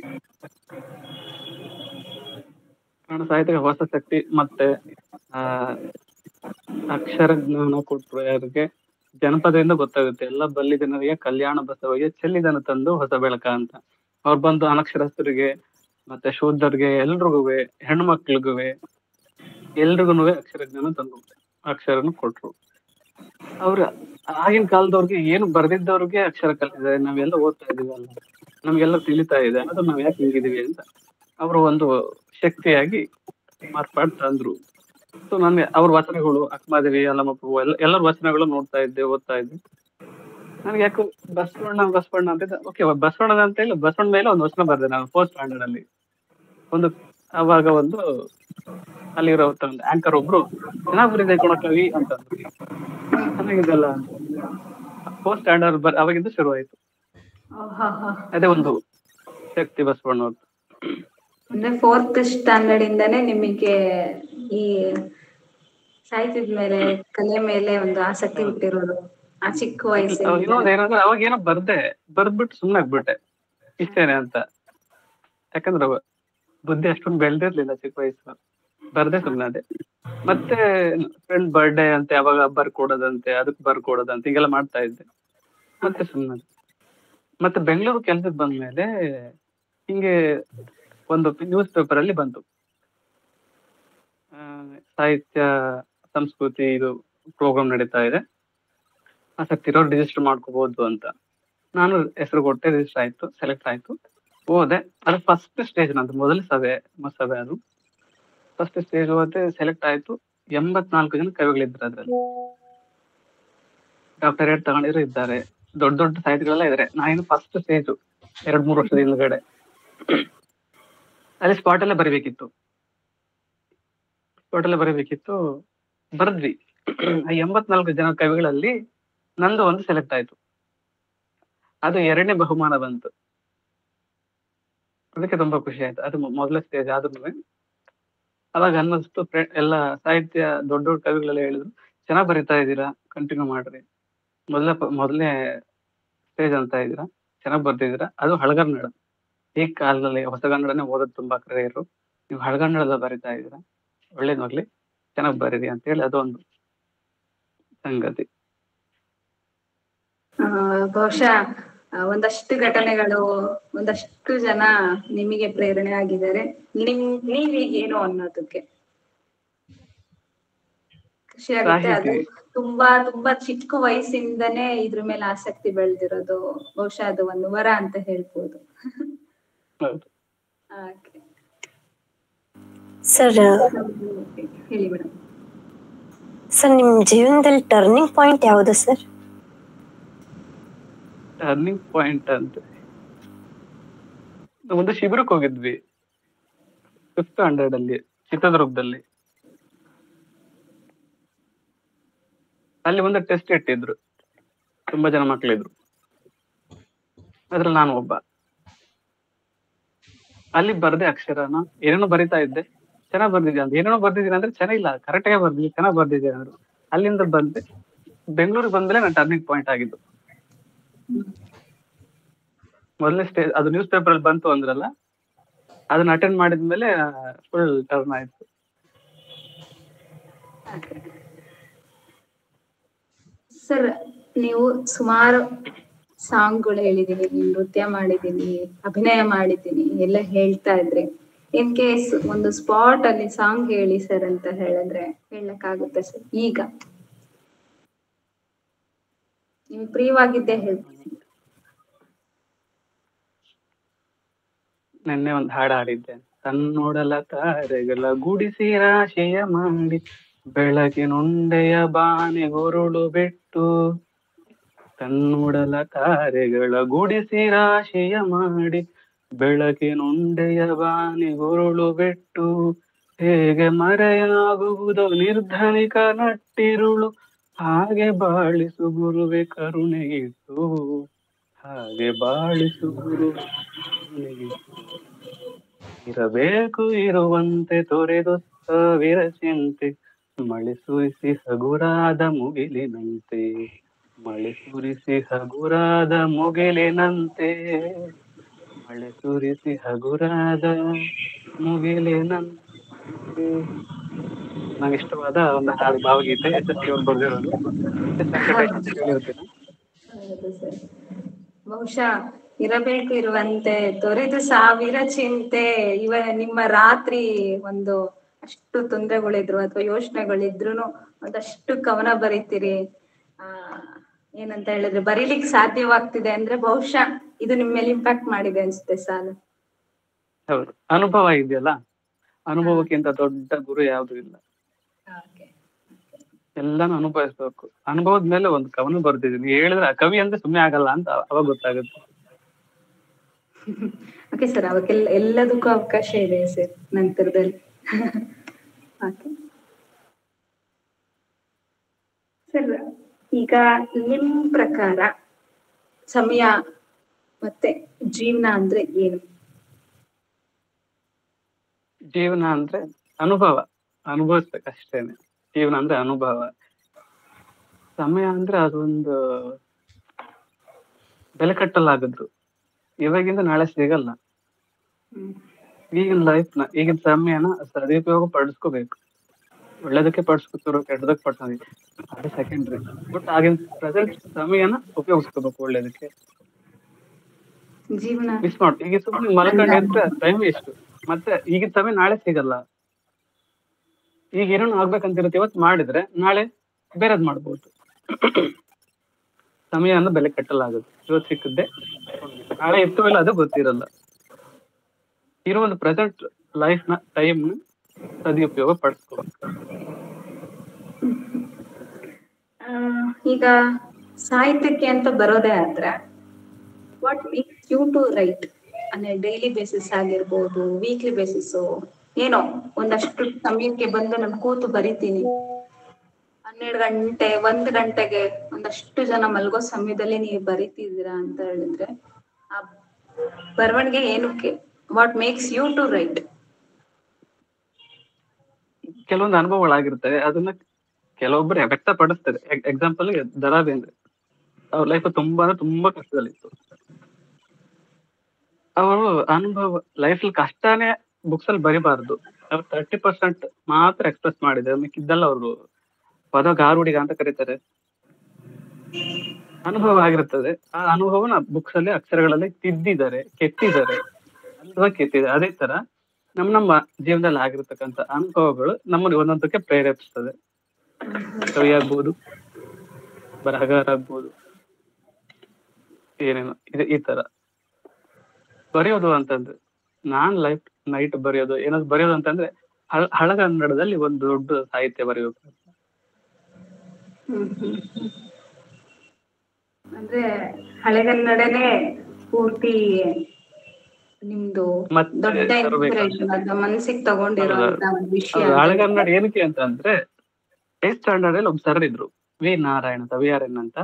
ಕನ್ನಡ ಸಾಹಿತ್ಯಕ್ಕೆ ಹೊಸ ಶಕ್ತಿ ಮತ್ತೆ ಆ ಅಕ್ಷರ ಜ್ಞಾನ ಕೊಟ್ರು ಯಾರಿಗೆ ಜನಪದದಿಂದ ಗೊತ್ತಾಗುತ್ತೆ ಎಲ್ಲ ಬಲ್ಲಿ ಜನರಿಗೆ ಕಲ್ಯಾಣ ಬಸವಗೆ ಚೆಲ್ಲಿದನ ತಂದು ಹೊಸ ಬೆಳಕ ಅಂತ ಅವ್ರು ಬಂದು ಅನಕ್ಷರಸ್ಥರಿಗೆ ಮತ್ತೆ ಶೂದ್ರರಿಗೆ ಎಲ್ರಿಗೂ ಹೆಣ್ಣು ಮಕ್ಳಿಗೂ ಎಲ್ರಿಗೂ ಅಕ್ಷರ ಜ್ಞಾನ ತಂದು ಅಕ್ಷರನ ಕೊಟ್ರು ಅವ್ರ ಆಗಿನ ಕಾಲದವ್ರಿಗೆ ಏನು ಬರ್ದಿದ್ದವ್ರಿಗೆ ಅಕ್ಷರ ಕಲಿತಿದ್ದಾರೆ ನಾವೆಲ್ಲ ಓದ್ತಾ ಇದೀವಲ್ಲ ನಮ್ಗೆಲ್ಲ ತಿಳಿತಾ ಇದೆ ಅದು ನಾವ್ ಯಾಕೆ ಹಿಂಗಿದೀವಿ ಅಂತ ಅವರು ಒಂದು ಶಕ್ತಿಯಾಗಿ ಮಾರ್ಪಾಡ್ ತಂದ್ರು ಸೊ ನನ್ಗೆ ಅವ್ರ ವಚನಗಳು ಅಕ್ಮಾದೇವಿ ಅಲ್ಲಮಪ್ಪ ಎಲ್ಲ ಎಲ್ಲರ ವಚನಗಳು ನೋಡ್ತಾ ಇದ್ದೆ ಓದ್ತಾ ಇದ್ದೆ ನನ್ಗೆ ಯಾಕೋ ಬಸವಣ್ಣ ಬಸವಣ್ಣ ಅಂತ ಓಕೆ ಬಸವಣ್ಣ ಅಂತ ಹೇಳಿ ಬಸವಣ್ಣ ಮೇಲೆ ಒಂದು ವಚನ ಬರ್ದೆ ನಾನು ಫೋರ್ತ್ ಸ್ಟ್ಯಾಂಡರ್ಡ್ ಅಲ್ಲಿ ಒಂದು ಅವಾಗ ಒಂದು ಅಲ್ಲಿರೋ ಒಂದು ಆಂಕರ್ ಒಬ್ರು ಚೆನ್ನಾಗ್ ಬರಿದೆ ಕವಿ ಅಂತಂದ್ರು ಚೆನ್ನಾಗಿದೆಲ್ಲ ಫೋರ್ತ್ ಸ್ಟ್ಯಾಂಡರ್ಡ್ ಬರ್ ಅವಾಗಿಂದ ಶುರು ಆಯ್ತು ಹಾ ಹಾ ಅದೇ ಒಂದು ಶಕ್ತಿ ಬಸವಣ್ಣವ್ರದ್ದು ಅಂದ್ರೆ ಫೋರ್ತ್ ಸ್ಟ್ಯಾಂಡರ್ಡ್ ಇಂದಾನೇ ನಿಮಗೆ ಈ ಸಾಹಿತ್ಯದ ಮೇಲೆ ಕಲೆ ಮೇಲೆ ಒಂದು ಆಸಕ್ತಿ ಹುಟ್ಟಿರೋದು ಆ ಚಿಕ್ಕ ವಯಸ್ಸಿಂದ ಇನ್ನೊಂದ್ ಏನಂದ್ರೆ ಅವಾಗ ಏನೋ ಬರ್ದೆ ಬರ್ದ್ಬಿಟ್ಟು ಸುಮ್ನೆ ಆಗ್ಬಿಟ್ಟೆ ಇಷ್ಟೇನೆ ಅಂತ ಯಾಕಂದ್ರೆ ಅವ ಬುದ್ಧಿ ಅಷ್ಟೊಂದು ಬೆಳ್ದಿರ್ಲಿಲ್ಲ ಚಿಕ್ಕ ವಯಸ್ಸು ಬರ್ದೆ ಸುಮ್ನೆ ಅದೇ ಮತ್ತೆ ಫ್ರೆಂಡ್ ಬರ್ಡೇ ಅಂತ ಯಾವಾಗ ಬರ್ಕೊಡೋದಂತೆ ಅದಕ್ ಬರ್ಕೊಡೋದಂತೆ ಹಿಂಗೆಲ್ಲ ಮಾಡ್ತಾ ಇದ್ದೆ ಮತ್ತೆ ಸುಮ್ನೆ ಅದೇ. ಮತ್ತೆ ಬೆಂಗಳೂರು ಕೆಲ್ಸಕ್ಕೆ ಬಂದ್ಮೇಲೆ ಹಿಂಗೆ ಒಂದು ನ್ಯೂಸ್ ಪೇಪರ್ ಅಲ್ಲಿ ಬಂತು ಆ, ಸಾಹಿತ್ಯ ಸಂಸ್ಕೃತಿ ಇದು ಪ್ರೋಗ್ರಾಮ್ ನಡೀತಾ ಇದೆ ಆಸಕ್ತಿ ಇರೋರು ರಿಜಿಸ್ಟರ್ ಮಾಡ್ಕೋಬಹುದು ಅಂತ ನಾನು ಹೆಸರು ಕೊಟ್ಟೆ ರಿಜಿಸ್ಟರ್ ಆಯ್ತು ಸೆಲೆಕ್ಟ್ ಆಯ್ತು ಹೋದೆ ಅದು ಫಸ್ಟ್ ಸ್ಟೇಜ್ ನಂದು ಮೊದಲ ಸಭೆ ಮ- ಸಭೆ ಅದು ಫಸ್ಟ್ ಸ್ಟೇಜ್ ಹೋದೆ ಸೆಲೆಕ್ಟ್ ಆಯ್ತು ಎಂಬತ್ನಾಲ್ಕು ಜನ ಕವಿಗಳಿದ್ರು ಅದ್ರಲ್ಲಿ ಡಾಕ್ಟರೇಟ್ ತಗೊಂಡಿರೋ ಇದ್ದಾರೆ ದೊಡ್ಡ ದೊಡ್ಡ ಸಾಹಿತಿಗಳೆಲ್ಲ ಇದಾರೆ ನಾನು ಫಸ್ಟ್ ಸ್ಟೇಜ್ ಎರಡ್ ಮೂರು ವರ್ಷದ ಹಿಂದ್ಗಡೆ ಅಲ್ಲಿ ಸ್ಪಾಟ್ ಅಲ್ಲೇ ಬರಿಬೇಕಿತ್ತು ಸ್ಪಾಟ್ ಅಲ್ಲೇ ಬರಿಬೇಕಿತ್ತು ಬರ್ದ್ವಿ ಆ ಎಂಬತ್ನಾಲ್ಕು ಜನ ಕವಿಗಳಲ್ಲಿ ನಂದು ಒಂದು ಸೆಲೆಕ್ಟ್ ಆಯ್ತು ಅದು ಎರಡನೇ ಬಹುಮಾನ ಬಂತು ಅದಕ್ಕೆ ತುಂಬಾ ಖುಷಿ ಆಯ್ತು ಅದು ಮೊ- ಮೊದಲ ಸ್ಟೇಜ್ ಆದ್ರೂ ಅವಾಗ ಅನ್ನಿಸ್ತು ಫ್ರೆ- ಎಲ್ಲ ಸಾಹಿತ್ಯ ದೊಡ್ಡ ದೊಡ್ಡ ಕವಿಗಳೆಲ್ಲ ಹೇಳಿದ್ರು ಚೆನ್ನಾಗ್ ಬರಿತಾ ಇದ್ದೀರಾ ಕಂಟಿನ್ಯೂ ಮಾಡ್ರಿ ಮೊದಲ ಮೊದಲನೇ ಸ್ಟೇಜ್ ಅಂತ ಇದ್ದೀರಾ ಚೆನ್ನಾಗ್ ಬರ್ತಿದ್ದೀರಾ ಅದು ಹಳಗನ್ನಡ ಈ ಕಾಲದಲ್ಲಿ ಹೊಸಗನ್ನಡನೇ ಓದೋದು ತುಂಬಾ ಕರೆಯರು ನೀವು ಹಳಗನ್ನಡದ ಬರಿತಾ ಇದ್ದೀರಾ ಒಳ್ಳೇದ್ ಮಗ್ಲಿ ಚೆನ್ನಾಗ್ ಬರೀರಿ ಅಂತ ಹೇಳಿ ಅದೊಂದು ಸಂಗತಿ ಆ, ಬಹುಶಃ ಆ, ಒಂದಷ್ಟು ಘಟನೆಗಳು ಒಂದಷ್ಟು ಜನ ನಿಮಗೆ ಪ್ರೇರಣೆ ಆಗಿದ್ದಾರೆ ನಿಮ್ ನೀವೀಗೇನು ಅನ್ನೋದಕ್ಕೆ ಖುಷಿ ಆಗುತ್ತೆ ಅದು ಸಾಹಿತಿ. ತುಂಬಾ ತುಂಬಾ ಚಿಕ್ಕ ವಯಸ್ಸಿಂದನೇ ಇದ್ರ ಮೇಲೆ ಆಸಕ್ತಿ ಬೆಳೆದಿರೋದು ಬಹುಶಃ ಅದು ಒಂದು ವರ ಅಂತ ಹೇಳ್ಬೋದು ಹೌದು ಹಾಗೆ. ಸರ್ ಹೇಳಿ ಮೇಡಮ್ ಸರ್ ನಿಮ್ ಜೀವನದಲ್ಲಿ ಟರ್ನಿಂಗ್ ಪಾಯಿಂಟ್ ಯಾವುದು ಸರ್ ಟರ್ನಿಂಗ್ ಪಾಯಿಂಟ್ ಅಂತ ನಾವು ಒಂದು ಶಿಬಿರಕ್ಕೆ ಹೋಗಿದ್ವಿ ಫಿಫ್ತ್ ಹಂಡ್ರೆಡ್ ಅಲ್ಲಿ ಚಿತ್ರದುರ್ಗದಲ್ಲಿ ಅಲ್ಲಿ ಒಂದು ಟೆಸ್ಟ್ ಇಟ್ಟಿದ್ರು ತುಂಬಾ ಜನ ಮಕ್ಕಳಿದ್ರು ಅದ್ರಲ್ಲಿ ನಾನು ಒಬ್ಬ ಅಲ್ಲಿ ಬರ್ದೆ ಅಕ್ಷರನ ಏನೇನೋ ಬರಿತಾ ಇದ್ದೆ ಚೆನ್ನಾಗ್ ಬರ್ದಿದ್ದೆ ಅಂತ ಏನೇನೋ ಬರ್ದಿದ್ದೀನಿ ಅಂದ್ರೆ ಚೆನ್ನಾಗಿಲ್ಲ ಕರೆಕ್ಟ್ ಆಗಿ ಬರ್ದಿದ್ದೀನಿ ಚೆನ್ನಾಗ್ ಬರ್ದಿದ್ದೆ ಅಂದ್ರು ಅಲ್ಲಿಂದ ಬಂದೆ ಬೆಂಗಳೂರಿಗೆ ಬಂದ್ಮೇಲೆ ನಾನು ಟರ್ನಿಂಗ್ ಪಾಯಿಂಟ್ ಆಗಿದ್ದು ಮೊದಲನೇ ಸ್ಟೇಜ್ ಅದು ನ್ಯೂಸ್ ಪೇಪರ್ ಅಲ್ಲಿ ಬಂತು ಅಂದ್ರಲ್ಲ ಅದನ್ನ ಅಟೆಂಡ್ ಮಾಡಿದ್ಮೇಲೆ ಫುಲ್ ಟರ್ನ್ ಆಯ್ತು ಸರ್ ನೀವು ಸುಮಾರು ಸಾಂಗ್ಗಳು ಹೇಳಿದೀನಿ ನೃತ್ಯ ಮಾಡಿದೀನಿ ಅಭಿನಯ ಮಾಡಿದೀನಿ ಎಲ್ಲ ಹೇಳ್ತಾ ಇದ್ರಿ ಇನ್ ಕೇಸ್ ಒಂದು ಸ್ಪಾಟ್ ಅಲ್ಲಿ ಸಾಂಗ್ ಹೇಳಿ ಸರ್ ಅಂತ ಹೇಳಿದ್ರೆ ಹೇಳಕ್ಕಾಗುತ್ತೆ ಸರ್ ಈಗ ನಿಮ್ ಪ್ರಿಯವಾಗಿದ್ದೇ ಹೇಳ್ತೀನಿ ನಿನ್ನೆ ಒಂದ್ ಹಾಡು ಹಾಡಿದ್ದೆ ತನ್ನೋಡಲ ತಾರೆಗಳ ಗುಡಿಸಿ ರಾಶಿಯ ಮಾಡಿ ಬೆಳಕಿನುಂಡೆಯ ಬಾನೆ ಗುರುಳು ಬಿಟ್ಟು ತನ್ನೋಡಲ ತಾರೆಗಳ ಗುಡಿಸಿ ರಾಶಿಯ ಮಾಡಿ ಬೆಳಕಿನುಂಡೆಯ ಬಾನೆ ಗುರುಳು ಬಿಟ್ಟು ಹೇಗೆ ಮರೆಯಾಗುವುದು ನಿರ್ಧನಿಕ ನಟ್ಟಿರುಳು ಹಾಗೆ ಬಾಳಿಸು ಗುರುವೆ ಕರುಣೆಗಿಟ್ಟು ಹಾಗೆ ಬಾಳಿಸು ಗುರು ಕರುಣೆಗಿಟ್ಟು ಇರಬೇಕು ಇರುವಂತೆ ತೊರೆದು ಸಾವಿರ ಚಿಂತೆ ಮಳೆ ಸುರಿಸಿ ಹಗುರಾದ ಮುಗಿಲಿನಂತೆ ಮಳೆ ಸುರಿಸಿ ಹಗುರಾದ ಮುಗಿಲಿನಂತೆ ಮಳೆ ಸುರಿಸಿ ಹಗುರಾದ ಮುಗಿಲಿನಂತೆ ನಂಗೆ ಇಷ್ಟವಾದ ಒಂದು ಹಾಡು ಭಾವಗೀತೆ ಎಸ್ ಎಸ್ ಅವ್ರು ಬರ್ದಿರೋದು ಎಸ್ ವೆಂಕಟೇಶ್ ಅಂತ ಹೇಳಿರ್ತೀನಿ ಹೌದು ಸರ್ ಬಹುಶಃ ಇರಬೇಕು ಇರುವಂತೆ ತೊರೆದು ಸಾವಿರ ಚಿಂತೆ ಇವ ನಿಮ್ಮ ರಾತ್ರಿ ಒಂದು ಅಷ್ಟು ತೊಂದರೆಗಳಿದ್ರು ಅಥವಾ ಯೋಚನೆಗಳಿದ್ರು ಒಂದಷ್ಟು ಕವನ ಬರೀತೀರಿ ಆ ಏನಂತ ಹೇಳಿದ್ರೆ ಬರೀಲಿಕ್ಕೆ ಸಾಧ್ಯವಾಗ್ತಿದೆ ಅಂದ್ರೆ ಬಹುಶಃ ಇದು ನಿಮ್ಮ ಮೇಲೆ ಇಂಪ್ಯಾಕ್ಟ್ ಮಾಡಿದೆ ಅನ್ಸುತ್ತೆ ಸಾಲು ಹೌದು ಅನುಭವ ಇದೆಯಲ್ಲ ಅನುಭವಕ್ಕಿಂತ ದೊಡ್ಡ ಗುರು ಯಾವ್ದು ಇಲ್ಲ ಎಲ್ಲಾನು ಅನುಭವಿಸ್ಬೇಕು ಅನುಭವದ ಮೇಲೆ ಒಂದು ಕವನ ಬರ್ದಿದ್ದೀನಿ ಹೇಳಿದ್ರೆ ಆ ಕವಿ ಅಂದ್ರೆ ಸುಮ್ಮನೆ ಆಗಲ್ಲ ಅಂತ ಅವಾಗ ಗೊತ್ತಾಗುತ್ತೆ ಓಕೆ ಸರ್ ಅವಕ್ಕೆಲ್ಲ ಎಲ್ಲದಕ್ಕೂ ಅವಕಾಶ ಇದೆ ಸರ್ ನಂತರದಲ್ಲಿ ಓಕೆ ಸರ್ ಈಗ ನಿಮ್ ಪ್ರಕಾರ ಸಮಯ ಮತ್ತೆ ಜೀವನ ಅಂದ್ರೆ ಏನು ಜೀವನ ಅಂದ್ರೆ ಅನುಭವ ಅನುಭವಿಸ್ಬೇಕು ಅಷ್ಟೇನೆ ಜೀವನ ಅಂದ್ರೆ ಅನುಭವ ಸಮಯ ಅಂದ್ರೆ ಅದೊಂದು ಬೆಲೆ ಕಟ್ಟಲಾಗದ್ದು ಇವಾಗಿಂದ ನಾಳೆ ಸಿಗಲ್ಲ ಹ್ಮ್. ಈಗಿನ ಲೈಫ್ ನ ಈಗಿನ ಸಮಯನ ಸದುಪಯೋಗ ಪಡಿಸ್ಕೋಬೇಕು ಒಳ್ಳೇದಕ್ಕೆ ಪಡಿಸ್ಕೊತಿರೋ ಕೆಟ್ಟದಕ್ಕೆ ಪಡ್ಸೋದು ಅದು ಸೆಕೆಂಡ್ರಿ ಬಟ್ ಆಗಿನ ಪ್ರೆಸೆಂಟ್ ಸಮಯನ ಉಪಯೋಗಿಸ್ಕೋಬೇಕು ಒಳ್ಳೇದಕ್ಕೆ ಜೀವನ ಮಿಸ್ ಮಾಡ್ ಈಗ ಸುಮ್ಮನೆ ಮಲ್ಕೊಂಡಿದ್ರೆ ಟೈಮ್ ಎಷ್ಟು ಮತ್ತೆ ಈಗಿನ ಸಮಯ ನಾಳೆ ಸಿಗಲ್ಲ ಈಗ ಏನೋ ಆಗ್ಬೇಕಂತಿರುತ್ತೆ ಇವತ್ತು ಮಾಡಿದ್ರೆ ನಾಳೆ ಬೇರೆದ್ ಮಾಡ್ಬೋದು ಸಮಯನ ಬೆಲೆ ಕಟ್ಟಲಾಗುತ್ತೆ ಇವತ್ತು ಸಿಕ್ಕಿದ್ದೆ ನಾಳೆ ಇತ್ತು ಇಲ್ಲ ಅದು ಗೊತ್ತಿರಲ್ಲ ಇರೋ ಒಂದು ಪ್ರೆಸೆಂಟ್ ಲೈಫ್ ನ ಟೈಮ್ ನ ಸದುಪಯೋಗ ಪಡಿಸ್ಕೋಬೇಕು ಆ, ಈಗ ಸಾಹಿತ್ಯಕ್ಕೆ ಅಂತ ಬರೋದೇ ಆದ್ರೆ what makes you to write ಅಂದ್ರೆ ಡೈಲಿ ಬೇಸಿಸ್ ಆಗಿರ್ಬೋದು ವೀಕ್ಲಿ ಬೇಸಿಸ್ ಏನೋ ಒಂದಷ್ಟು ಸಮಯಕ್ಕೆ ಬಂದು ನಾನು ಕೂತು ಬರಿತೀನಿ ಹನ್ನೆರಡು ಗಂಟೆ ಒಂದ್ ಗಂಟೆಗೆ ಒಂದಷ್ಟು ಜನ ಮಲ್ಗೋ ಸಮಯದಲ್ಲಿ ನೀವು ಬರಿತಿದ್ದೀರಾ ಅಂತ ಹೇಳಿದ್ರೆ ಆ ಬರವಣಿಗೆ ಏನಕ್ಕೆ what makes you to write ಕೆಲವೊಂದು ಅನುಭವಗಳಾಗಿರ್ತವೆ ಅದನ್ನ ಕೆಲವೊಬ್ಬರು ವ್ಯಕ್ತಪಡಿಸ್ತಾರೆ ಎಕ್ಸಾಂಪಲ್ ದರಾ ಬೇಂದ್ರೆ ಅವ್ರ ಲೈಫ್ ತುಂಬಾ ಅಂದ್ರೆ ತುಂಬಾ ಕಷ್ಟದಲ್ಲಿತ್ತು ಅವರು ಅನುಭವ ಲೈಫ್ ಕಷ್ಟನೇ ಬುಕ್ಸ್ ಅಲ್ಲಿ ಬರಿಬಾರ್ದು ಅವ್ರು ತರ್ಟಿ ಪರ್ಸೆಂಟ್ ಮಾತ್ರ ಎಕ್ಸ್ಪ್ರೆಸ್ ಮಾಡಿದ್ದಾರೆ ಮಿಕ್ಕಿದ್ದೆಲ್ಲ ಅವರು ಪದ ಗಾರುಡಿಗ ಅಂತ ಕರೀತಾರೆ ಅನುಭವ ಆಗಿರುತ್ತದೆ ಆ ಅನುಭವನ ಬುಕ್ಸ್ ಅಲ್ಲಿ ಅಕ್ಷರಗಳಲ್ಲಿ ತಿದ್ದಿದ್ದಾರೆ ಕೆತ್ತಿದ್ದಾರೆ ಅಥವಾ ಕೆತ್ತಿದ್ದಾರೆ ಅದೇ ತರ ನಮ್ಮ ನಮ್ಮ ಜೀವನದಲ್ಲಿ ಆಗಿರ್ತಕ್ಕಂಥ ಅನುಭವಗಳು ನಮ್ಮನ್ನು ಒಂದೊಂದಕ್ಕೆ ಪ್ರೇರೇಪಿಸ್ತದೆ ಕವಿ ಆಗ್ಬೋದು ಬರಹಗಾರ ಆಗ್ಬೋದು ಏನೇನೋ ಇದೆ ಈ ತರ ಬರೆಯೋದು ಅಂತಂದ್ರೆ ನಾನ್ ಲೈಫ್ ನೈಟ್ ಬರೆಯೋದು ಏನಾದ್ರು ಬರೆಯೋದು ಅಂತಂದ್ರೆ ಹಳ ಹಳಗನ್ನಡದಲ್ಲಿ ಒಂದು ದೊಡ್ಡ ಸಾಹಿತ್ಯ ಬರೆಯೋದು ಹ್ಮ್ ಹ್ಮ್ ಹ್ಮ್. ಅಂದ್ರೆ ಹಳೆಗನ್ನಡನೇ ಪೂರ್ತಿ ನಿಮ್ದು ಮತ್ತೆ ದೊಡ್ಡ ತರ್ಬೇಕು. ಇನ್ಸ್ಪಿರೇಷನ್ ಅದ ಮನ್ಸಿಗೆ ತಗೊಂಡಿರುವಂತ ಒಂದ್ ವಿಷಯ ಅದು ಹಳಗನ್ನಡ ಏನಕ್ಕೆ ಅಂತ ಅಂದ್ರೆ ಏತ್ ಸ್ಟ್ಯಾಂಡರ್ಡ್ ಅಲ್ಲಿ ಒಬ್ಬ ಸರ್ ಇದ್ರು ವಿ ನಾರಾಯಣ ಅಂತ ವಿ ಆರ್ ಎನ್ ಅಂತ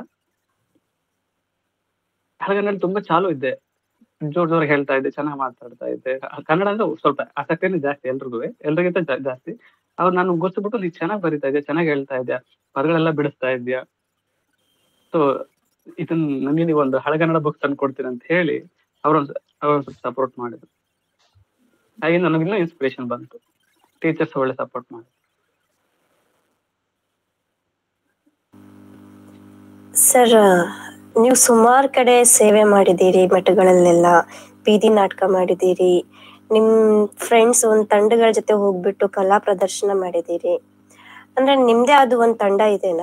ಹಳಗನ್ನಡ ತುಂಬಾ ಚಾಲು ಇದ್ದೆ ಜೋರ್ ಜೋರ್ ಹೇಳ್ತಾ ಇದ್ದೆ ಚೆನ್ನಾಗಿ ಮಾತಾಡ್ತಾ ಇದ್ದೆ ಕನ್ನಡ ಅಂದ್ರೆ ಸ್ವಲ್ಪ ಆಸಕ್ತಿನೇ ಜಾಸ್ತಿ ಎಲ್ರಿಗೂ ಎಲ್ರಿಗಿಂತ ಜಾ- ಜಾಸ್ತಿ ಅವ್ರು ನಾನು ಗೊತ್ತಬಿಟ್ಟು ನೀ ಚೆನ್ನಾಗಿ ಬರಿತಾ ಇದ್ಯಾ ಚೆನ್ನಾಗಿ ಹೇಳ್ತಾ ಇದ್ಯಾ ಪದಗಳೆಲ್ಲ ಬಿಡಿಸ್ತಾ ಇದ್ಯಾ ಸೊ ಇದನ್ನ ನನಗೆ ನೀವು ಒಂದು ಹಳಗನ್ನಡ ಬುಕ್ ತಂದು ಕೊಡ್ತೀನಿ ಅಂತ ಹೇಳಿ ಅವ್ರೊಂದು ಅವ್ರೊಂದು ಸಪೋರ್ಟ್ ಮಾಡಿದ್ರು ಹಾಗೆ ನನಗೆ ಇನ್ನೂ ಇನ್ಸ್ಪಿರೇಷನ್ ಬಂತು ಟೀಚರ್ಸ್ ಒಳ್ಳೆ ಸಪೋರ್ಟ್ ಮಾಡಿ ಸರ್ ನೀವು ಸುಮಾರು ಕಡೆ ಸೇವೆ ಮಾಡಿದ್ದೀರಿ ಮಠಗಳಲ್ಲೆಲ್ಲ ಬೀದಿ ನಾಟಕ ಮಾಡಿದ್ದೀರಿ ನಿಮ್ ಫ್ರೆಂಡ್ಸ್ ಒಂದ್ ತಂಡಗಳ ಜೊತೆ ಹೋಗ್ಬಿಟ್ಟು ಕಲಾ ಪ್ರದರ್ಶನ ಮಾಡಿದ್ದೀರಿ ಅಂದ್ರೆ ನಿಮ್ದೇ ಆದ ಒಂದ್ ತಂಡ ಇದೆನಾ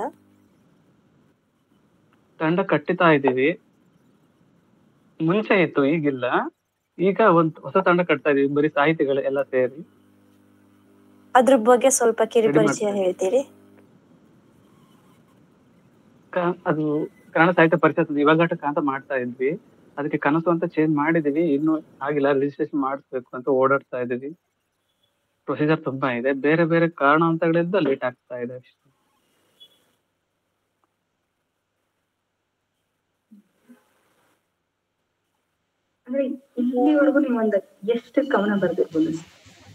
ತಂಡ ಕಟ್ಟಿತಾ ಇದ್ದೀವಿ ಮುಂಚೆ ಇತ್ತು ಈಗಿಲ್ಲ ಈಗ ಒಂದು ಹೊಸ ತಂಡ ಕಟ್ತಾ ಇದೀವಿ ಬರೀ ಸಾಹಿತಿಗಳು ಎಲ್ಲ ಸೇರಿ ಅದ್ರ ಬಗ್ಗೆ ಸ್ವಲ್ಪ ಕಿರು Ready ಪರಿಚಯ ಮಾಡ್ತೀನಿ. ಹೇಳ್ತೀರಿ ಕ- ಅದು ಕನ್ನಡ ಸಾಹಿತ್ಯ ಪರಿಷತ್ ಇವಾಗ ಘಟಕ ಅಂತ ಮಾಡ್ತಾ ಇದ್ವಿ ಅದಕ್ಕೆ ಕನಸು ಅಂತ ಚೇಂಜ್ ಮಾಡಿದೀವಿ ಇನ್ನು ಆಗಿಲ್ಲ ರಿಜಿಸ್ಟ್ರೇಷನ್ ಮಾಡಿಸ್ಬೇಕು ಅಂತ ಓಡಾಡ್ತಾ ಇದೀವಿ ಪ್ರೊಸೀಜರ್ ತುಂಬಾ ಇದೆ ಬೇರೆ ಬೇರೆ ಕಾರಣಾಂತರಗಳಿಂದ ಲೇಟ್ ಆಗ್ತಾ ಇದೆ ಅಷ್ಟೇ ಅಂದ್ರೆ ಇಲ್ಲಿವರೆಗೂ ನೀವು ಒಂದು ಎಷ್ಟು ಕವನ ಬರ್ದಿರ್ಬೋದು ಸರ್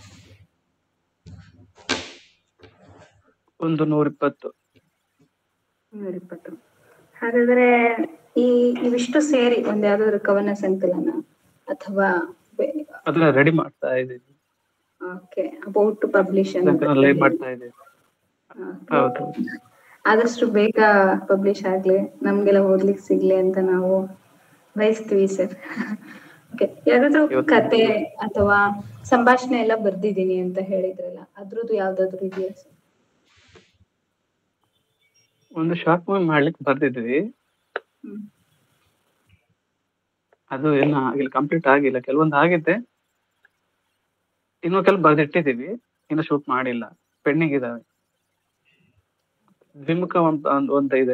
ಒಂದು ನೂರ ಇಪ್ಪತ್ತು ನೂರ ಇಪ್ಪತ್ತು ಹಾಗಾದ್ರೆ ಈ ಇವಿಷ್ಟು ಸೇರಿ ಒಂದ್ ಯಾವ್ದಾದ್ರು ಕವನ ಸಂಕಲನ ಅಥವಾ ಅದನ್ನ ರೆಡಿ ಮಾಡ್ತಾ ಇದ್ದೀವಿ okay about to publish live ಮಾಡ್ತಾ ಇದ್ದೀವಿ ಹೌದು ಆದಷ್ಟು ಬೇಗ ಪಬ್ಲಿಷ್ ಆಗ್ಲಿ ನಮ್ಗೆಲ್ಲ ಓದ್ಲಿಕ್ಕೆ ಸಿಗ್ಲಿ ಅಂತ ನಾವು ಬಯಸ್ತೀವಿ ಸರ್ ಓಕೆ ಯಾವ್ದಾದ್ರು ಇವತ್ತು- ಕತೆ ಅಥವಾ ಸಂಭಾಷಣೆ ಎಲ್ಲ ಬರ್ದಿದೀನಿ ಅಂತ ಹೇಳಿದ್ರಲ್ಲ ಅದ್ರದ್ದು ಯಾವ್ದಾದ್ರು ಇದೆಯಾ ಸರ್ ಒಂದು ಶಾರ್ಟ್ ಮೂವಿ ಮಾಡ್ಲಿಕ್ಕೆ ಬರ್ದಿದ್ವಿ ಹ್ಮ್ ಅದು ಏನು ಆಗಿಲ್ಲ ಕಂಪ್ಲೀಟ್ ಆಗಿಲ್ಲ ಕೆಲವೊಂದು ಆಗಿದೆ ಇನ್ನು ಕೆಲವು ಬರ್ದಿಟ್ಟಿದೀವಿ ಇನ್ನು ಶೂಟ್ ಮಾಡಿಲ್ಲ ಪೆಂಡಿಂಗ್ ಇದಾವೆ ದ್ವಿಮುಖ ಅಂತ ಒಂದ್ ಒಂದ್ ಇದೆ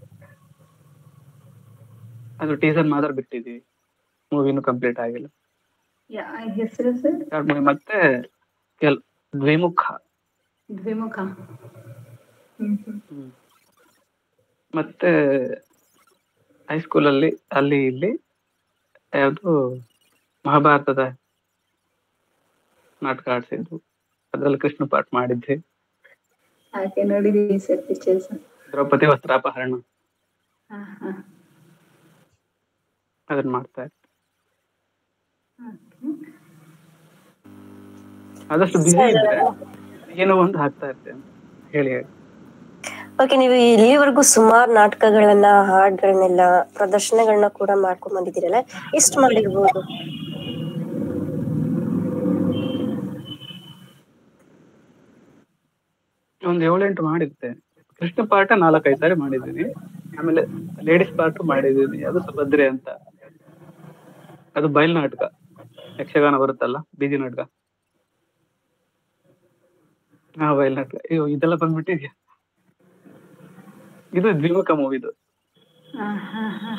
ಅದು ಟೀಸರ್ ಮಾತ್ರ ಬಿಟ್ಟಿದೀವಿ ಮೂವಿ ಇನ್ನು ಕಂಪ್ಲೀಟ್ ಆಗಿಲ್ಲ ಯಾ ಹೆಸರು ಸರ್ ಶಾರ್ಟ್ ಮೂವಿ ಮತ್ತೆ ಕೆಲ್ ದ್ವಿಮುಖ ದ್ವಿಮುಖ ಹ್ಮ್ ಹ್ಮ್ ಹ್ಮ್. ಮತ್ತೆ ಹೈಸ್ಕೂಲಲ್ಲಿ ಅಲ್ಲಿ ಇಲ್ಲಿ ಯಾವುದು ಮಹಾಭಾರತದ ನಾಟಕ ಆಡ್ಸಿದ್ರು ಅದ್ರಲ್ಲಿ ಕೃಷ್ಣ ಪಾಠ ಮಾಡಿದ್ವಿ ಹಾಗೆ ನೋಡಿದೀವಿ ಸರ್ ಪಿಕ್ಚರ್ಸ್ ದ್ರೌಪದಿ ವಸ್ತ್ರಾಪಹರಣ ಹಾ ಹಾ ಅದನ್ನ ಮಾಡ್ತಾ ಇದ್ವಿ Okay. ಆದಷ್ಟು ಬಿಸಿ ಇದ್ರೆ ಏನೋ ಒಂದು ಹಾಕ್ತಾ ಇರ್ತೇನೆ ಹೇಳಿ ಹೇಳಿ ಓಕೆ ನೀವು ಇಲ್ಲಿವರೆಗೂ ಸುಮಾರು ನಾಟಕಗಳನ್ನ ಹಾಡ್ಗಳನ್ನೆಲ್ಲ ಪ್ರದರ್ಶನಗಳನ್ನ ಕೂಡ ಮಾಡ್ಕೊಂಡ್ ಬಂದಿದ್ದೀರಲ್ಲ ಎಷ್ಟು ಮಾಡಿರ್ಬೋದು ಒಂದ್ ಏಳೆಂಟು ಮಾಡಿದ್ದೆ ಕೃಷ್ಣ ಪಾಠ ನಾಲ್ಕೈದು ಸಾರಿ ಮಾಡಿದ್ದೀನಿ ಆಮೇಲೆ ಲೇಡೀಸ್ ಪಾರ್ಟ್ ಮಾಡಿದ್ದೀನಿ ಅದು ಸುಭದ್ರೆ ಅಂತ ಅದು ಬಯಲು ನಾಟಕ ಯಕ್ಷಗಾನ ಬರುತ್ತಲ್ಲ ಬೀದಿ ನಾಟಕ ಹಾ ಬಯಲು ನಾಟಕ ಅಯ್ಯೋ ಇದೆಲ್ಲ ಬಂದ್ಬಿಟ್ಟಿದ್ಯಾ ಇದು ದ್ವಿಮುಖ ಮೂವಿದು ಹಾ ಹಾ ಹಾ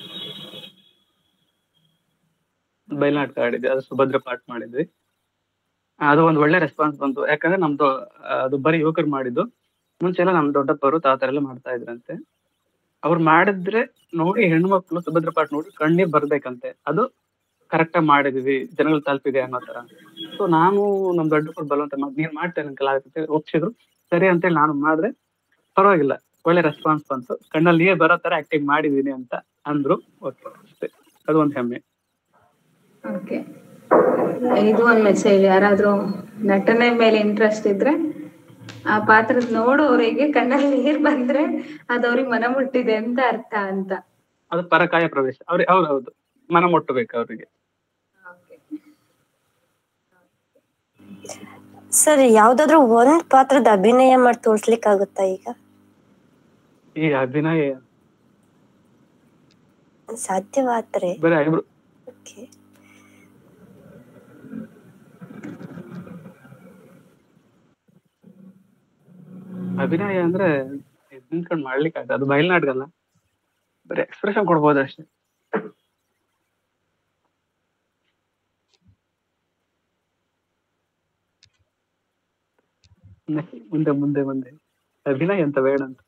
ಬಯಲು ನಾಟಕ ಆಡಿದ್ವಿ ಅದು ಸುಭದ್ರ ಪಾಠ ಮಾಡಿದ್ವಿ ಅದು ಒಂದು ಒಳ್ಳೆ ರೆಸ್ಪಾನ್ಸ್ ಬಂತು ಯಾಕಂದ್ರೆ ನಮ್ದು ಆ, ಅದು ಬರೀ ಯುವಕರು ಮಾಡಿದ್ದು ಮುಂಚೆ ಎಲ್ಲ ನಮ್ ದೊಡ್ಡಪ್ಪರು ತಾತರ ಎಲ್ಲ ಮಾಡ್ತಾ ಇದ್ರಂತೆ ಅವ್ರು ಮಾಡಿದ್ರೆ ನೋಡಿ ಹೆಣ್ಮಕ್ಳು ಸುಭದ್ರ ಪಾಠ ನೋಡಿ ಕಣ್ಣೀರ್ ಬರ್ಬೇಕಂತೆ ಅದು ಕರೆಕ್ಟ್ ಆಗಿ ಮಾಡಿದ್ವಿ ಜನಗಳು ತಲುಪಿದೆ ಅನ್ನೋ ತರ ಸೊ ನಾನು ನಮ್ ದೊಡ್ಡಪ್ಪರು ಬಲವಂತ ಮಾಡ್- ನೀನ್ ಮಾಡ್ತೇನೆ ಅಂಕಲ್ ಆಗುತ್ತೆ ಒಪ್ಸಿದ್ರು ಸರಿ ಅಂತೇಳಿ ನಾನು ಮಾಡಿದ್ರೆ ಪರವಾಗಿಲ್ಲ ಒಳ್ಳೆ ರೆಸ್ಪಾನ್ಸ್ ಬಂತು ಕಣ್ಣಲ್ಲಿ ನೀರ್ ಬರೋ ತರ ಆಕ್ಟಿಂಗ್ ಮಾಡಿದೀನಿ ಅಂತ ಅಂದ್ರು ಓಕೆ ಅಷ್ಟೇ ಅದು ಒಂದ್ ಹೆಮ್ಮೆ ಓಕೆ ಇದು ಒಂದ್ ಮೆಸೇಜ್ ಯಾರಾದ್ರೂ ನಟನೆ ಮೇಲೆ ಇಂಟ್ರೆಸ್ಟ್ ಇದ್ರೆ ಆ ಪಾತ್ರದ ನೋಡೋರಿಗೆ ಕಣ್ಣಲ್ಲಿ ನೀರ್ ಬಂದ್ರೆ ಅದ್ ಅವ್ರಿಗೆ ಮನ ಮುಟ್ಟಿದೆ ಅಂತ ಅರ್ಥ ಅಂತ ಅದು ಪರಕಾಯ ಪ್ರವೇಶ ಅವ್ರಿಗೆ ಅವ್ರು ಹೌದು ಮನ ಮುಟ್ಟಬೇಕು ಅವರಿಗೆ ಸರ್ ಯಾವ್ದಾದ್ರು ಒಂದ್ ಪಾತ್ರದ ಅಭಿನಯ ಮಾಡಿ ತೋರ್ಸ್ಲಿಕ್ಕಾಗುತ್ತಾ ಈಗ ಈ ಅಭಿನಯ ಸಾಧ್ಯವಾದ್ರೆ ಬರೀ ಐಬ್ರು ಓಕೆ ಅಭಿನಯ ಅಂದ್ರೆ ನಿಂತ್ಕೊಂಡು ಮಾಡ್ಲಿಕ್ಕೆ ಆಗಲ್ಲ ಅದು ಬಯಲ್ನಾಟಕ ಅಲ್ಲ ಬರೀ ಎಕ್ಸ್ಪ್ರೆಷನ್ ಕೊಡ್ಬೋದು ಅಷ್ಟೇ ಮುಂದೆ ಮುಂದೆ ಮುಂದೆ ಅಭಿನಯ ಅಂತ ಬೇಡ ಅಂತ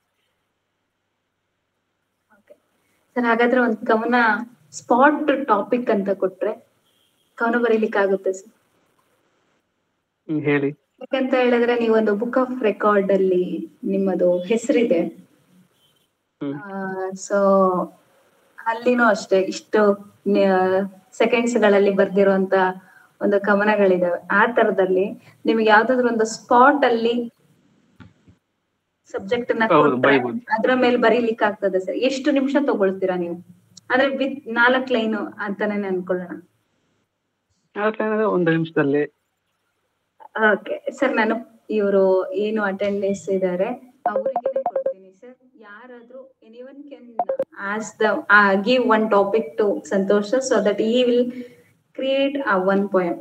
ಸರ್ ಹಾಗಾದ್ರೆ ಒಂದ್ ಕವನ ಸ್ಪಾಟ್ ಟಾಪಿಕ್ ಅಂತ ಕೊಟ್ರೆ ಕವನ ಬರೀಲಿಕ್ಕೆ ಆಗುತ್ತೆ ಸರ್ ಹ್ಮ್, ಹೇಳಿ ಯಾಕಂತ ಹೇಳಿದ್ರೆ ನೀವೊಂದು ಬುಕ್ ಆಫ್ ರೆಕಾರ್ಡ್ ಅಲ್ಲಿ ನಿಮ್ಮದು ಹೆಸರಿದೆ ಹ್ಮ್. ಸೊ ಅಲ್ಲಿನೂ ಅಷ್ಟೇ ಇಷ್ಟು ಸೆಕೆಂಡ್ಸ್ ಗಳಲ್ಲಿ ಬರ್ದಿರುವಂತ ಒಂದು ಕವನಗಳಿದಾವೆ ಆ ತರದಲ್ಲಿ ನಿಮ್ಗೆ ಯಾವ್ದಾದ್ರು ಒಂದು ಸ್ಪಾಟ್ ಅಲ್ಲಿ ಸಬ್ಜೆಕ್ಟ್ ನ ಹೌದು, ಕೊಟ್ರೆ ಬರೀಬೋದು. ಅದ್ರ ಮೇಲೆ ಬರೀಲಿಕ್ಕೆ ಆಗ್ತದೆ ಸರ್ ಎಷ್ಟು ನಿಮಿಷ ತಗೊಳ್ತೀರಾ ನೀವು ಅಂದ್ರೆ ವಿತ್ ನಾಲ್ಕ್ ಲೈನು ಅಂತಾನೆ ಅನ್ಕೊಳ್ಳೋಣ ಯಾಕಂದ್ರೆ ಒಂದು ನಿಮಿಷದಲ್ಲಿ ಓಕೆ ಸರ್ ನಾನು ಇವರು ಏನು ಅಟೆಂಡೆನ್ಸ್ ಇದ್ದಾರೆ ಅವರಿಗೆ ಕೊಡ್ತೀನಿ ಸರ್ ಯಾರಾದ್ರೂ anyone can us the give one topic to ಸಂತೋಷ ಸೊ ದಟ್ ಈ will create a one poem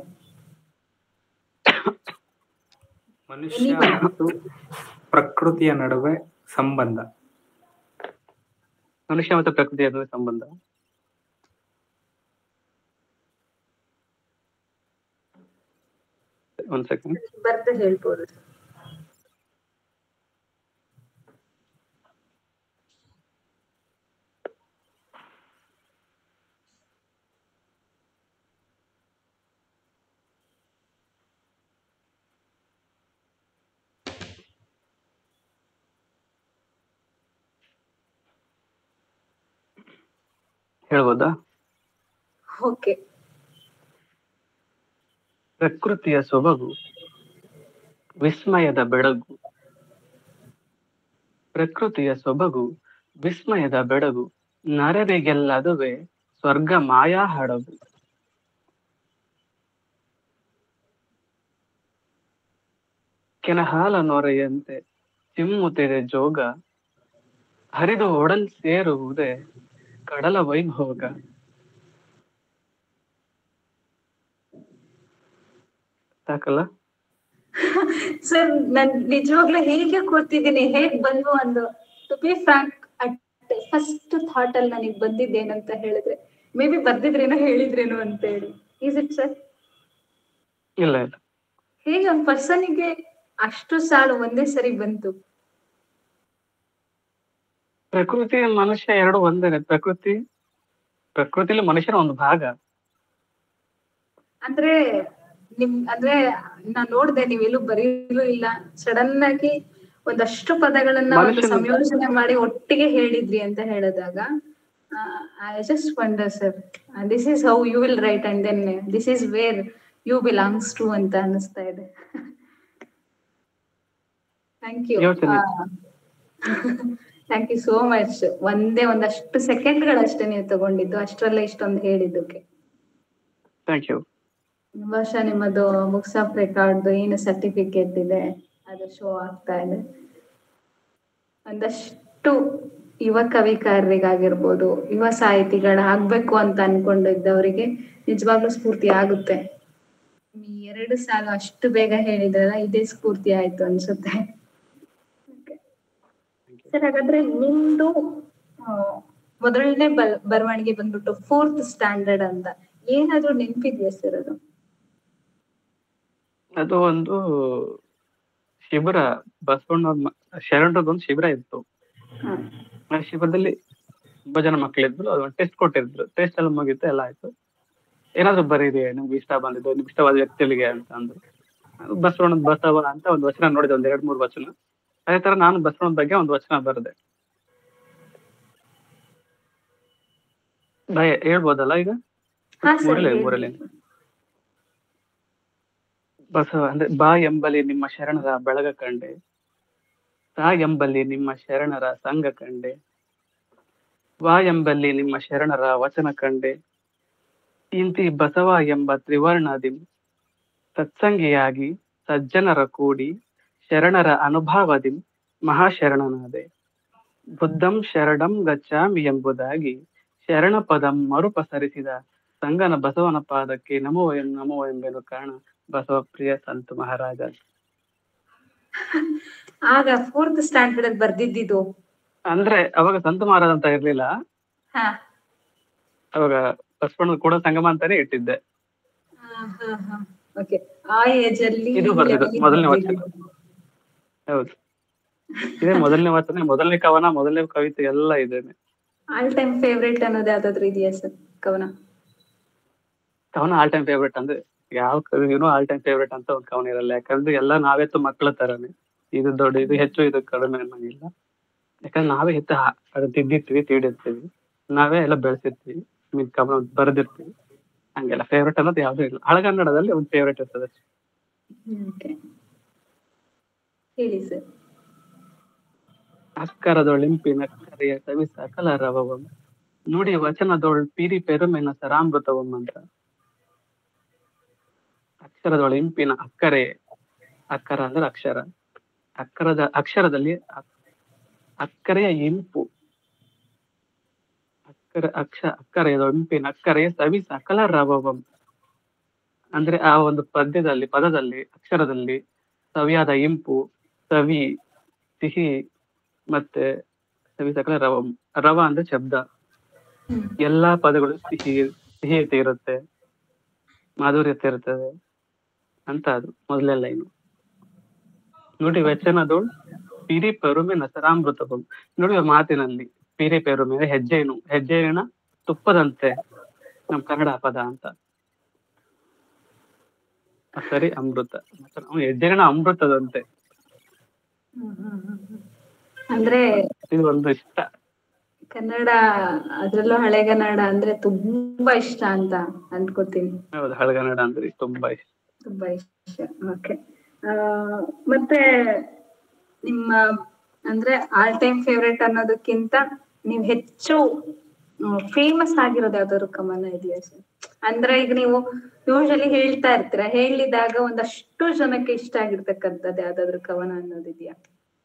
ಮನುಷ್ಯ ಮತ್ತು ಪ್ರಕೃತಿಯ ನಡುವೆ ಸಂಬಂಧ ಮನುಷ್ಯ ಮತ್ತು ಪ್ರಕೃತಿಯ ನಡುವೆ ಸಂಬಂಧ ಒಂದ್ ಸೆಕೆಂಡ್ ಬರ್ತ ಹೇಳ್ಬೋದು ಹೇಳ್ಬೋದಾ ಓಕೆ ಪ್ರಕೃತಿಯ ಸೊಬಗು ವಿಸ್ಮಯದ ಬೆಳಗು ಪ್ರಕೃತಿಯ ಸೊಬಗು ವಿಸ್ಮಯದ ಬೆಳಗು ನರರಿಗೆಲ್ಲದುವೆ ಸ್ವರ್ಗ ಮಾಯಾ ಹಡಗು ಕೆನಹಾಲ ನೊರೆಯಂತೆ ಚಿಮ್ಮುತ್ತಿದೆ ಜೋಗ ಹರಿದು ಒಡಲ್ ಸೇರುವುದೇ ಕಡಲ ವೈಭೋಗ ಸಾಕಲ್ಲ ಸರ್ ನಾನ್ ನಿಜವಾಗ್ಲೂ ಹೇಗೆ ಕೂರ್ತಿದ್ದೀನಿ ಹೇಗ್ ಬಂದು ಒಂದು to be frank at first thought ಅಲ್ಲಿ ನನಗೆ ಬಂದಿದ್ದೇನಂತ ಹೇಳಿದ್ರೆ ಮೇ ಬಿ ಬರ್ದಿದ್ರೇನೋ ಹೇಳಿದ್ರೇನೋ ಅಂತ ಹೇಳಿ ಈಸ್ ಇಟ್ ಸರ್ ಇಲ್ಲ ಇಲ್ಲ ಹೇಗೆ ಒಂದ್ ಪರ್ಸನಿಗೆ ಅಷ್ಟು ಸಾಲು ಒಂದೇ ಸರಿ ಬಂತು ಪ್ರಕೃತಿ ಮನುಷ್ಯ ಎರಡು ಒಂದೇನೆ ಪ್ರಕೃತಿ ಪ್ರಕೃತಿಲಿ ಮನುಷ್ಯನ ಒಂದು ಭಾಗ ಅಂದ್ರೆ ನಿಮ್ ಅಂದ್ರೆ ನಾನ್ ನೋಡ್ದೆ ನೀವೆಲ್ಲೂ ಬರೀಲೂ ಇಲ್ಲ ಸಡನ್ ಆಗಿ ಒಂದಷ್ಟು ಪದಗಳನ್ನ ಒಂದು ಮನುಷ್ಯನ- ಸಂಯೋಜನೆ ಮಾಡಿ ಒಟ್ಟಿಗೆ ಹೇಳಿದ್ರಿ ಅಂತ ಹೇಳಿದಾಗ I just wonder sir this is how you will write and then this is where you belongs to ಅಂತ ಅನಿಸ್ತಾ ಇದೆ ಥ್ಯಾಂಕ್ ಯು ಯೋಚನೆ. ಥ್ಯಾಂಕ್ ಯು ಸೋ ಮಚ್ ಒಂದೇ ಒಂದಷ್ಟು ಸೆಕೆಂಡ್ಗಳಷ್ಟೇ ನೀವು ತಗೊಂಡಿದ್ದು ಅಷ್ಟರಲ್ಲೇ ಇಷ್ಟೊಂದು ಹೇಳಿದ್ದಕ್ಕೆ ಥ್ಯಾಂಕ್ ಯು ಬಹುಶಃ ನಿಮ್ಮದು ಬುಕ್ಸ್ ಆಫ್ ರೆಕಾರ್ಡ್ ಏನು ಸರ್ಟಿಫಿಕೇಟ್ ಇದೆ ಅದು ಶೋ ಆಗ್ತಾ ಇದೆ ಒಂದಷ್ಟು ಯುವ ಕವಿಕಾರರಿಗಾಗಿರ್ಬೋದು ಯುವ ಸಾಹಿತಿಗಳಾಗ್ಬೇಕು ಅಂತ ಅನ್ಕೊಂಡಿದ್ದವರಿಗೆ ನಿಜವಾಗ್ಲೂ ಸ್ಫೂರ್ತಿ ಆಗುತ್ತೆ ಈ ಎರಡು ಸಾಲು ಅಷ್ಟು ಬೇಗ ಹೇಳಿದ್ರಲ್ಲ ಇದೇ ಸ್ಫೂರ್ತಿ ಆಯ್ತು ಅನ್ಸುತ್ತೆ ಸರ್ ಹಾಗಾದ್ರೆ ನಿಮ್ದು ಆ, ಮೊದಲನೇ ಬಲ್ ಬರವಣಿಗೆ ಬಂದ್ಬಿಟ್ಟು ಫೋರ್ತ್ ಸ್ಟ್ಯಾಂಡರ್ಡ್ ಅಂತ ಏನಾದ್ರೂ ನೆನ್ಪಿದ್ಯಾ ಸರ್ ಅದು ಅದು ಒಂದು ಶಿಬಿರ ಬಸವಣ್ಣ ಶರಣರದೊಂದು ಶಿಬಿರ ಇತ್ತು ಹ. ಆ ಶಿಬಿರದಲ್ಲಿ ತುಂಬಾ ಜನ ಮಕ್ಕಳಿದ್ರು ಅದೊಂದು ಟೆಸ್ಟ್ ಕೊಟ್ಟಿದ್ರು ಟೆಸ್ಟ್ ಎಲ್ಲ ಮುಗೀತು ಎಲ್ಲ ಆಯ್ತು ಏನಾದ್ರು ಬರೀರಿ ನಿಮ್ಗೆ ಇಷ್ಟ ಬಂದಿದ್ದು ನಿಮ್ಗೆ ಇಷ್ಟವಾದ ವ್ಯಕ್ತಿಗಳಿಗೆ ಅಂತ ಅಂದ್ರು ಅದು ಬಸವಣ್ಣ ಬಸವ ಅಂತ ಒಂದು ವಚನ ನೋಡಿದೆ ಒಂದ್ ಎರಡ್ ಮೂರು ವಚನ ಅದೇ ತರ ನಾನು ಬಸವಣ್ಣನ ಬಗ್ಗೆ ಒಂದು ವಚನ ಬರೆದೆ ಭಯ ಹೇಳ್ಬೋದಲ್ಲ ಈಗ ಹಾ ಸರ್ ಮೂರನೇ ಮೂರನೇ ಬಸವ ಅಂದ್ರೆ ಬಾ ಎಂಬಲಿ ನಿಮ್ಮ ಶರಣರ ಬೆಳಗ ಕಂಡೆ ತಾ ಎಂಬಲ್ಲಿ ನಿಮ್ಮ ಶರಣರ ಸಂಘ ಕಂಡೆ ವಾ ಎಂಬಲ್ಲಿ ನಿಮ್ಮ ಶರಣರ ವಚನ ಕಂಡೆ ಇಂತಿ ಬಸವ ಎಂಬ ತ್ರಿವರ್ಣದಿ ಸತ್ಸಂಗಿಯಾಗಿ ಸಜ್ಜನರ ಕೂಡಿ ಶರಣರ ಅನುಭಾವದಿ ಮಹಾಶರಣನಾದೆ ಬುದ್ಧಂ ಶರಣಂ ಗಚ್ಚಾಮಿ ಎಂಬುದಾಗಿ ಶರಣ ಪದಂ ಮರುಪಸರಿಸಿದ ಸಂಗನ ಬಸವನ ಪಾದಕ್ಕೆ ನಮೋ ಎಂ ನಮೋ ಎಂಬೆನು ಕಾರಣ ಬಸವ ಪ್ರಿಯ ಸಂತ ಮಹಾರಾಜ ಆಗ ಫೋರ್ತ್ ಸ್ಟ್ಯಾಂಡರ್ಡ್ ಅಲ್ಲಿ ಬರ್ದಿದ್ದು ಅಂದ್ರೆ ಅವಾಗ ಸಂತ ಮಹಾರಾಜ ಅಂತ ಇರ್ಲಿಲ್ಲ ಹಾ ಅವಾಗ ಬಸವಣ್ಣ ಕೂಡ ಸಂಗಮ ಅಂತಾನೆ ಇಟ್ಟಿದ್ದೆ ಓಕೆ ಆ ಏಜ್ ಅಲ್ಲಿ ಇದು ಬರ್ದಿದ್ದು, ಮೊದಲನೇ ವಚನ. ಹೌದು ಇದೇ ಮೊದಲನೇ ವಚನ ಮೊದಲನೇ ಕವನ ಮೊದಲನೇ ಕವಿತೆ ಎಲ್ಲ ಇದೇನೆ ಆಲ್ ಟೈಮ್ ಫೇವ್ರೇಟ್ ಅನ್ನೋದು ಯಾವ್ದಾದ್ರು ಇದೆಯಾ ಸರ್ ಕವನ ಕವನ ಆಲ್ ಟೈಮ್ ಫೇವ್ರೇಟ್ ಅಂದ್ರೆ ಯಾವ ಕವಿಗೂ ಆಲ್ ಟೈಮ್ ಫೇವ್ರೇಟ್ ಅಂತ ಒಂದು ಕವನ ಇರಲ್ಲ ಯಾಕಂದ್ರೆ ಎಲ್ಲ ನಾವೆತ್ತು ಮಕ್ಕಳ ತರನೇ ಇದು ದೊಡ್ಡ ಇದು ಹೆಚ್ಚು ಇದು ಕಡಿಮೆ ಅನ್ನಂಗಿಲ್ಲ ಯಾಕಂದ್ರೆ ನಾವೇ ಹೆತ್ತ ಅದು ತಿದ್ದಿರ್ತೀವಿ ತೀಡಿರ್ತೀವಿ ನಾವೇ ಎಲ್ಲ ಬೆಳೆಸಿರ್ತೀವಿ ಮೀನ್ ಕವನ ಬರೆದಿರ್ತೀವಿ ಹಂಗೆಲ್ಲ ಫೇವ್ರೇಟ್ ಅನ್ನೋದು ಯಾವ್ದು ಇಲ್ಲ ಹಳಗನ್ನಡದಲ್ಲಿ ಒಂದು ಫೇವ್ರೇಟ್ ಇರ್ತದೆ ಅಷ್ಟೇ. ಓಕೆ ಹೇಳಿ ಸರ್ ಅಕ್ಕರದೊಳಿಂಪಿನ ಕರೆಯ ಕವಿ ಸಕಲ ರವವಂ ನುಡಿ ವಚನದೊಳ್ ಪಿರಿ ಪೆರುಮೆನ ಸರಾಮೃತವಂ ಅಂತ ಅಕ್ಷರದೊಳಿಂಪಿನ ಅಕ್ಕರೆ ಅಕ್ಕರ ಅಂದ್ರೆ ಅಕ್ಷರ ಅಕ್ಕರದ ಅಕ್ಷರದಲ್ಲಿ ಅಕ್- ಅಕ್ಕರೆಯ ಇಂಪು ಅಕ್ಕರ ಅಕ್ಷ ಅಕ್ಕರೆಯ ಇಂಪಿನ ಅಕ್ಕರೆಯ ಸವಿ ಸಕಲ ರವವಂ ಅಂದ್ರೆ ಆ ಒಂದು ಪದ್ಯದಲ್ಲಿ ಪದದಲ್ಲಿ ಅಕ್ಷರದಲ್ಲಿ ಸವಿಯಾದ ಇಂಪು ಸವಿ ಸಿಹಿ ಮತ್ತೆ ಸವಿ ಸಕಲ ರವ ರವ ಅಂದ್ರೆ ಶಬ್ದ ಹ್ಮ್. ಎಲ್ಲಾ ಪದಗಳು ಸಿಹಿ ಸಿಹಿಯತೆ ಇರುತ್ತೆ ಮಾಧುರ್ಯತೆ ಇರ್ತದೆ ಅಂತ ಅದು ಮೊದಲೇ ಲೈನು ನುಡಿ ವಚನದೋಳ್ ಪಿರಿ ಪೆರುಮೆ ನಸರಾಮೃತವು ನುಡಿಯುವ ಮಾತಿನಲ್ಲಿ ಪಿರಿ ಪೆರುಮೆ ಹೆಜ್ಜೆನು ಹೆಜ್ಜೆನ ತುಪ್ಪದಂತೆ ನಮ್ ಕನ್ನಡ ಪದ ಅಂತ ಸರಿ ಅಮೃತ ಹೆಜ್ಜೆನ ಅಮೃತದಂತೆ ಅಂದ್ರೆ ಇದು ಒಂದು ಇಷ್ಟ ಕನ್ನಡ ಅದ್ರಲ್ಲೂ ಹಳೆಗನ್ನಡ ಅಂದ್ರೆ ತುಂಬಾ ಇಷ್ಟ ಅಂತ ಅನ್ಕೋತೀನಿ ಹೌದು ಹಳಗನ್ನಡ ಅಂದ್ರೆ ತುಂಬಾ ಇಷ್ಟ ತುಂಬಾ ಇಷ್ಟ ಓಕೆ ಮತ್ತೆ ನಿಮ್ಮ ಅಂದ್ರೆ ಆಲ್ ಟೈಮ್ ಫೇವ್ರೇಟ್ ಅನ್ನೋದಕ್ಕಿಂತ ನೀವು ಹೆಚ್ಚು ಫೇಮಸ್ ಆಗಿರೋದು ಯಾವ್ದಾದ್ರು ಕವನ ಇದೆಯಾ ಸರ್ ಅಂದ್ರೆ ಈಗ ನೀವು ಯೂಶಲಿ ಹೇಳ್ತಾ ಇರ್ತೀರಾ ಹೇಳಿದಾಗ ಒಂದಷ್ಟು ಜನಕ್ಕೆ ಇಷ್ಟ ಆಗಿರ್ತಕ್ಕಂಥದ್ದು ಯಾವ್ದಾದ್ರು ಕವನ ಅನ್ನೋದಿದ್ಯಾ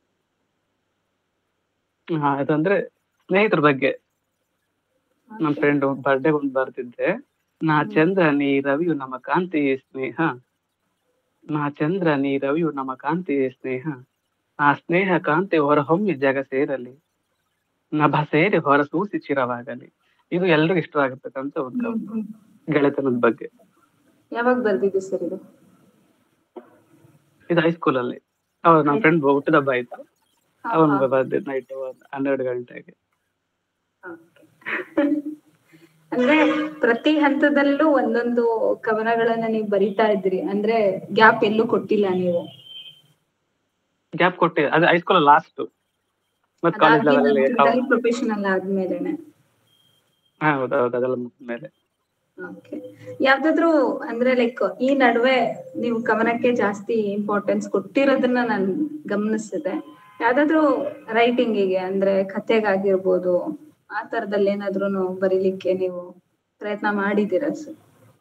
ಹಾ ಅದಂದ್ರೆ ಸ್ನೇಹಿತರ ಬಗ್ಗೆ ನಮ್ ಫ್ರೆಂಡ್ ಬರ್ಡೇ ಒಂದು ಬರ್ತಿದ್ದೆ ನಾ ಚಂದ್ರ ನೀ ರವಿಯು ನಮ್ಮ ಕಾಂತಿಯೇ ಸ್ನೇಹ ನಾ ಚಂದ್ರ ನೀ ರವಿಯು ನಮ್ಮ ಕಾಂತಿಯೇ ಸ್ನೇಹ ಆ ಸ್ನೇಹ ಕಾಂತಿ ಹೊರಹೊಮ್ಮಿ ಜಗ ಸೇರಲಿ ನಭ ಸೇರಿ ಹೊರಸೂಸಿ ಚಿರವಾಗಲಿ ಇದು ಎಲ್ರಿಗೂ ಇಷ್ಟವಾಗಿರ್ತಕ್ಕಂಥ ಒಂದು ಕವನ. ಗೆಳೆತನದ ಬಗ್ಗೆ ಯಾವಾಗ ಬರ್ದಿದೆ ಸರ್ ಇದು ಇದು ಹೈಸ್ಕೂಲ್ ಅಲ್ಲಿ ಅವಾಗ ನಮ್ಮ ಫ್ರೆಂಡ್ ಹುಟ್ಟಿದ ಹಬ್ಬ ಆಯ್ತು ಅವನ್ ಬರ್ದಿದ್ ನೈಟ್ ಹನ್ನೆರಡು ಗಂಟೆಗೆ Okay. ಅಂದ್ರೆ ಪ್ರತಿ ಹಂತದಲ್ಲೂ ಒಂದೊಂದು ಕವನಗಳನ್ನ ನೀವು ಬರಿತಾ ಇದ್ರಿ ಅಂದ್ರೆ ಗ್ಯಾಪ್ ಎಲ್ಲೂ ಕೊಟ್ಟಿಲ್ಲ ನೀವು ಗ್ಯಾಪ್ ಕೊಟ್ಟೆ ಅದು ಹೈಸ್ಕೂಲ್ ಲಾಸ್ಟ್ ಮತ್ ಕಾಲೇಜ್ ಲೆವೆಲ್ ಅಲ್ಲಿ ಪ್ರೊಫೆಷನಲ್ ಆದ್ಮೇಲೆನೆ ಹೌದು ಹೌದು ಅದೆಲ್ಲ ಮುಗಿದ್ಮೇಲೆ ಓಕೆ ಯಾವ್ದಾದ್ರು ಅಂದ್ರೆ ಲೈಕ್ ಈ ನಡುವೆ ನೀವು ಕವನಕ್ಕೆ ಜಾಸ್ತಿ ಇಂಪಾರ್ಟೆನ್ಸ್ ಕೊಟ್ಟಿರೋದನ್ನ ನಾನು ಗಮನಿಸಿದೆ ಯಾವ್ದಾದ್ರು ರೈಟಿಂಗಿಗೆ ಅಂದ್ರೆ ಕಥೆಗಾಗಿರ್ಬೋದು ಆ ತರದಲ್ಲಿ ಏನಾದ್ರು ಬರೀಲಿಕ್ಕೆ ನೀವು ಪ್ರಯತ್ನ ಮಾಡಿದ್ದೀರಾ ಸರ್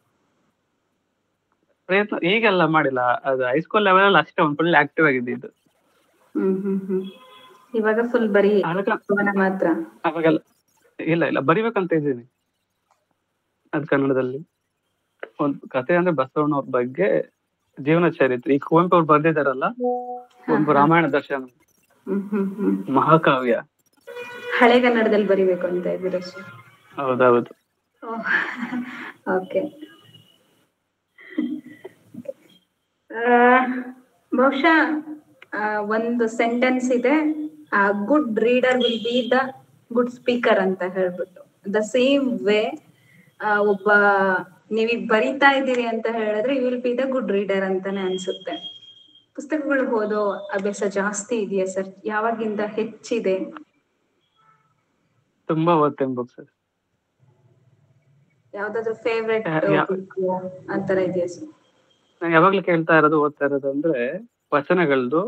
ಪ್ರಯತ್ನ ಈಗೆಲ್ಲ ಮಾಡಿಲ್ಲ ಅದು ಹೈಸ್ಕೂಲ್ ಲೆವೆಲ್ ಅಲ್ಲಿ ಅಷ್ಟೇ ಒಂದು ಫುಲ್ ಆಕ್ಟಿವ್ ಆಗಿದ್ದು ಹ್ಮ್ ಹ್ಮ್ ಹ್ಮ್ ಇವಾಗ ಫುಲ್ ಬರೀ ಆಗ ಕವನ ಮಾತ್ರ ಅವಾಗೆಲ್ಲ ಇಲ್ಲ ಇಲ್ಲ ಬರಿಬೇಕಂತ ಇದ್ದೀನಿ ಅದ್ ಕನ್ನಡದಲ್ಲಿ ಒಂದು ಕತೆ ಅಂದ್ರೆ ಬಸವಣ್ಣವ್ರ ಬಗ್ಗೆ ಜೀವನ ಚರಿತ್ರೆ ಈ ಕುವೆಂಪು ಅವ್ರು ಬರ್ದಿದಾರಲ್ಲ ಒಂದು ರಾಮಾಯಣ ದರ್ಶನ ಹ್ಮ್ ಹ್ಮ್ ಹ್ಮ್ ಮಹಾಕಾವ್ಯ ಹಳೆಗನ್ನಡದಲ್ಲಿ ಬರಿಬೇಕು ಅಂತ ಇದ್ದೀರಾ ಸರ್ ಹೌದೌದು ಓಕೆ ಬಹುಶಃ ಆ, ಒಂದು ಸೆಂಟೆನ್ಸ್ ಇದೆ good reader will be the good speaker ಅಂತ ಹೇಳ್ಬಿಟ್ಟು ದ ಸೇಮ್ ವೇ ಒಬ್ಬ ನೀವೀಗ ಬರಿತಾ ಇದ್ದೀರಿ ಅಂತ ಹೇಳಿದ್ರೆ you will be the good reader ಅಂತಾನೆ ಅನ್ಸುತ್ತೆ ಪುಸ್ತಕಗಳು ಓದೋ ಅಭ್ಯಾಸ ಜಾಸ್ತಿ ಇದೆಯಾ ಸರ್ ಯಾವಾಗಿಂದ ಹೆಚ್ಚಿದೆ ತುಂಬಾ ಓದ್ತೇನೆ ಬುಕ್ಸ್ ಯಾವ್ದಾದ್ರು ಫೇವ್ರೆಟ್ ಯಾ- ಯಾ- ಆತರ ಇದೆಯಾ ಸರ್ ನಾನು ಯಾವಾಗ್ಲೂ ಕೇಳ್ತಾ ಇರೋದು ಓದ್ತಾ ಇರೋದು ಅಂದ್ರೆ ವಚನಗಳದ್ದು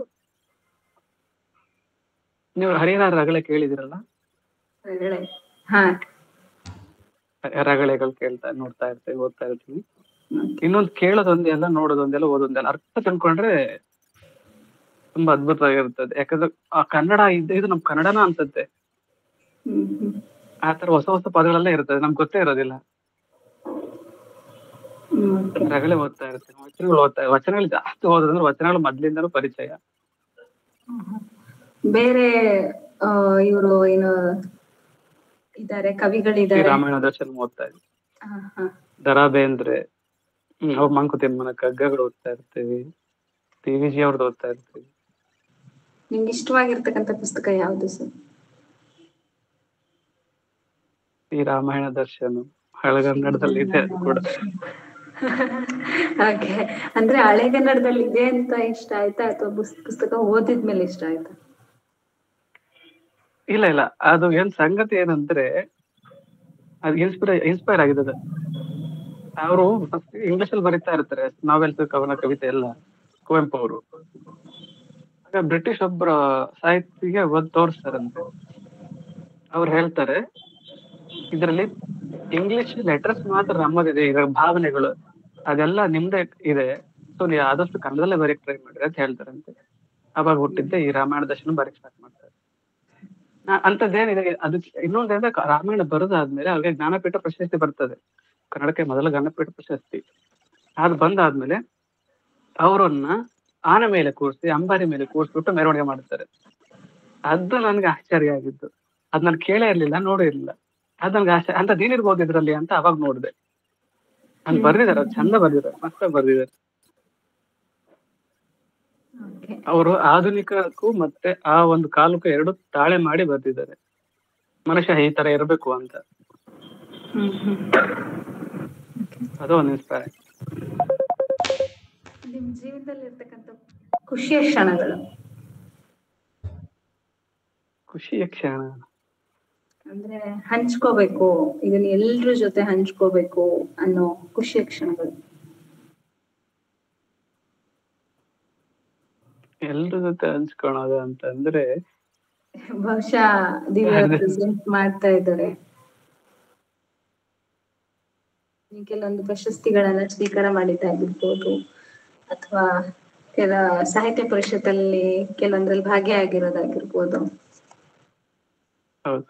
ನೀವು ಹರಿಹರ ರಗಳೆ ಕೇಳಿದಿರಲ್ಲ ರಗಳೆ ಹಾ ರಗಳೆಗಳು ಕೇಳ್ತಾ ನೋಡ್ತಾ ಇರ್ತೀನಿ ಓದ್ತಾ ಇರ್ತೀನಿ ಇನ್ನೊಂದು ಕೇಳೋದೊಂದೇ ಅಲ್ಲ ನೋಡೋದೊಂದೇ ಅಲ್ಲ ಓದೊಂದೇ ಅಲ್ಲ ಅರ್ಥ ತಿಳ್ಕೊಂಡ್ರೆ ತುಂಬಾ ಅದ್ಭುತವಾಗಿರ್ತದೆ ಯಾಕಂದ್ರೆ ಆ ಕನ್ನಡ ಇದು ಇದು ನಮ್ ಕನ್ನಡನ ಅನ್ಸುತ್ತೆ ಹ್ಮ್ ಹ್ಮ್ ಆ ತರ ಹೊಸ ಹೊಸ ಪದಗಳೆಲ್ಲ ಇರ್ತದೆ ನಮ್ಗೆ ಗೊತ್ತೇ ಇರೋದಿಲ್ಲ ಹ್ಮ್ okay. ರಗಳೆ ಓದ್ತಾ ಇರ್ತೀನಿ ವಚನಗಳು ಓದ್ತಾ ವಚನಗಳು ಜಾಸ್ತಿ ಓದೋದಂದ್ರೆ ವಚನಗಳು ಮೊದ್ಲಿಂದನೂ ಪರಿಚಯ ಬೇರೆ ಇವರು ಏನು ಇದಾರೆ ಶ್ರೀ ಕವಿಗಳಿದ್ದಾರೆ ರಾಮಾಯಣ ದರ್ಶನ ಓದ್ತಾ ಇದ್ದೀನಿ ಹಾ, ಹಾ. ದರಾ ಬೇಂದ್ರೆ ಹ್ಮ್ ಅವ್ ಮಂಕುತಿಮ್ಮನ ಕಗ್ಗಗಳು ಓದ್ತಾ ಇರ್ತೀವಿ ಟಿ ವಿ ಜಿ ಅವ್ರದ್ದು ಓದ್ತಾ ಇರ್ತೀವಿ ನಿಮ್ಗೆ ಇಷ್ಟವಾಗಿರ್ತಕ್ಕಂಥ ಪುಸ್ತಕ ಯಾವ್ದು ಸರ್ ಈ ರಾಮಾಯಣ ದರ್ಶನ ಹಳಗನ್ನಡದಲ್ಲಿ ಇದೆ ಅದು ಕೂಡ ಹಾಗೆ ಅಂದ್ರೆ ಹಳೆಗನ್ನಡದಲ್ಲಿ ಇದೆ ಅಂತ ಇಷ್ಟ ಆಯ್ತಾ ಅಥವಾ ಪುಸ್ತಕ ಓದಿದ್ಮೇಲೆ ಇಷ್ಟ ಆಯ್ತಾ ಇಲ್ಲ ಇಲ್ಲ ಅದು ಏನ್ ಸಂಗತಿ ಏನಂದ್ರೆ ಅದು ಇನ್ಸ್ಪೈರ್ ಇನ್ಸ್ಪೈರ್ ಆಗಿದೆ ಅದು ಅವರು ಇಂಗ್ಲಿಷ್ ಅಲ್ಲಿ ಬರೀತಾ ಇರ್ತಾರೆ ನಾವೆಲ್ಸ್ ಕವನ ಕವಿತೆ ಎಲ್ಲ ಕುವೆಂಪು ಅವರು ಆಗ ಬ್ರಿಟಿಷ್ ಒಬ್ಬರ ಸಾಹಿತಿಗೆ ಓದ್ ತೋರಿಸ್ತಾರಂತೆ ಅವ್ರು ಹೇಳ್ತಾರೆ ಇದರಲ್ಲಿ ಇಂಗ್ಲಿಷ್ ಲೆಟರ್ಸ್ ಮಾತ್ರ ನಮ್ಮದಿದೆ ಈಗ ಭಾವನೆಗಳು ಅದೆಲ್ಲ ನಿಮ್ದೇ ಇದೆ ಸೊ ನೀವು ಆದಷ್ಟು ಕನ್ನಡದಲ್ಲೇ ಬರೀಕ್ ಟ್ರೈ ಮಾಡ್ರಿ ಅಂತ ಹೇಳ್ತಾರಂತೆ ಅವಾಗ ಹುಟ್ಟಿದ್ದೆ ಈ ರಾಮಾಯಣ ದರ್ಶನ ಬರೀಕ್ ಸ್ಟಾರ್ಟ್ ಮಾಡ್ತಾರೆ ನಾ- ಅಂಥದ್ದೇನಿದೆ ಅದಕ್ಕೆ ಇನ್ನೊಂದೇಂದ್ರೆ ಕ- ರಾಮಾಯಣ ಬರೋದಾದ್ಮೇಲೆ ಅವ್ರಿಗೆ ಜ್ಞಾನಪೀಠ ಪ್ರಶಸ್ತಿ ಬರ್ತದೆ ಕನ್ನಡಕ್ಕೆ ಮೊದಲ ಜ್ಞಾನಪೀಠ ಪ್ರಶಸ್ತಿ ಅದು ಬಂದಾದ್ಮೇಲೆ ಅವರನ್ನ ಆನೆ ಮೇಲೆ ಕೂರಿಸಿ ಅಂಬಾರಿ ಮೇಲೆ ಕೂರಿಸ್ಬಿಟ್ಟು ಮೆರವಣಿಗೆ ಮಾಡ್ತಾರೆ ಅದು ನನ್ಗೆ ಆಶ್ಚರ್ಯ ಆಗಿದ್ದು ಅದ್ ನಾನು ಕೇಳೇ ಇರ್ಲಿಲ್ಲ ನೋಡೇ ಇರ್ಲಿಲ್ಲ ಅದ್ ನನ್ಗೆ ಆಶ್ಚರ್ಯ ಅಂತದ್ ಏನಿರ್ಬೋದು ಇದ್ರಲ್ಲಿ ಅಂತ ಅವಾಗ ನೋಡಿದೆ ಅಲ್ಲಿ ಬರ್ದಿದ್ದಾರೆ ಅದು ಚಂದ ಬರ್ದಿದ್ದಾರೆ ಮಸ್ತ್ ಬರ್ದಿದ್ದಾರೆ ಓಕೆ ಅವರು ಆಧುನಿಕಕ್ಕೂ ಮತ್ತೆ ಆ ಒಂದು ಕಾಲಕ್ಕೂ ಎರಡು ತಾಳೆ ಮಾಡಿ ಬರ್ತಿದ್ದಾರೆ ಮನುಷ್ಯ ಈ ತರ ಇರಬೇಕು ಅಂತ ಹ್ಮ್ ಹ್ಮ್ ಅದು ಒಂದು ಇನ್ಸ್ಪೈರ್ ನಿಮ್ ಜೀವನದಲ್ಲಿ ಇರ್ತಕ್ಕಂಥ ಖುಷಿಯ ಕ್ಷಣಗಳು ಖುಷಿಯ ಕ್ಷಣ ಅಂದ್ರೆ ಹಂಚ್ಕೋಬೇಕು ಇದನ್ನ ಎಲ್ರ ಜೊತೆ ಹಂಚ್ಕೋಬೇಕು ಅನ್ನೋ ಖುಷಿಯ ಕ್ಷಣಗಳು ಎಲ್ರ ಜೊತೆ ಹಂಚ್ಕೊಳೋದು ಅಂತಂದ್ರೆ ಬಹುಶಃ ದಿವ್ಯ ಅದೇ. ಪ್ರೆಸೆಂಟ್ ಮಾಡ್ತಾ ಇದ್ದಾರೆ ನೀವು ಕೆಲವೊಂದು ಪ್ರಶಸ್ತಿಗಳನ್ನ ಸ್ವೀಕಾರ ಮಾಡಿದ್ದಾಗಿರ್ಬೋದು ಅಥವಾ ಕೆಲ ಸಾಹಿತ್ಯ ಪರಿಷತ್ತಲ್ಲಿ ಕೆಲವೊಂದ್ರಲ್ಲಿ ಭಾಗಿಯಾಗಿರೋದಾಗಿರ್ಬೋದು ಹೌದು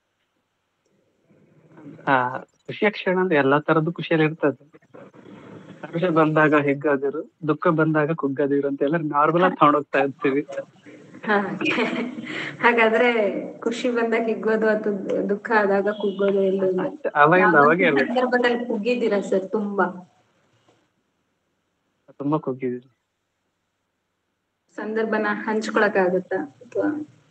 ಆ ಖುಷಿಯ ಕ್ಷಣ ಅಂದ್ರೆ ಎಲ್ಲಾ ತರದ್ದು ಖುಷಿಯಲ್ಲಿ ಇರ್ತದೆ ಹರ್ಷ ಬಂದಾಗ ಹಿಗ್ಗದಿರು ದುಃಖ ಬಂದಾಗ ಕುಗ್ಗದಿರು ಅಂತ ಎಲ್ಲ ನಾರ್ಮಲ್ ಆಗಿ ತಗೊಂಡೋಗ್ತಾ ಇರ್ತೀವಿ ಹಾ. ಹಾಗಾದ್ರೆ ಖುಷಿ ಬಂದಾಗ ಹಿಗ್ಗೋದು ಅಥವಾ ದುಃಖ ಆದಾಗ ಕುಗ್ಗೋದು ಇಲ್ಲ ಅಷ್ಟೇ, ಅವಾಗಿಂದ ಅವಾಗೇ ಯಾವ್ದಾದ್ರು ಇರ್ಬೇಕು ಸಂದರ್ಭದಲ್ಲಿ ಕುಗ್ಗಿದ್ದೀರಾ ಸರ್ ತುಂಬಾ ತುಂಬಾ ಕುಗ್ಗಿದೀನಿ ಸಂದರ್ಭನ ಹಂಚ್ಕೊಳಕ್ ಆಗುತ್ತಾ ಅಥವಾ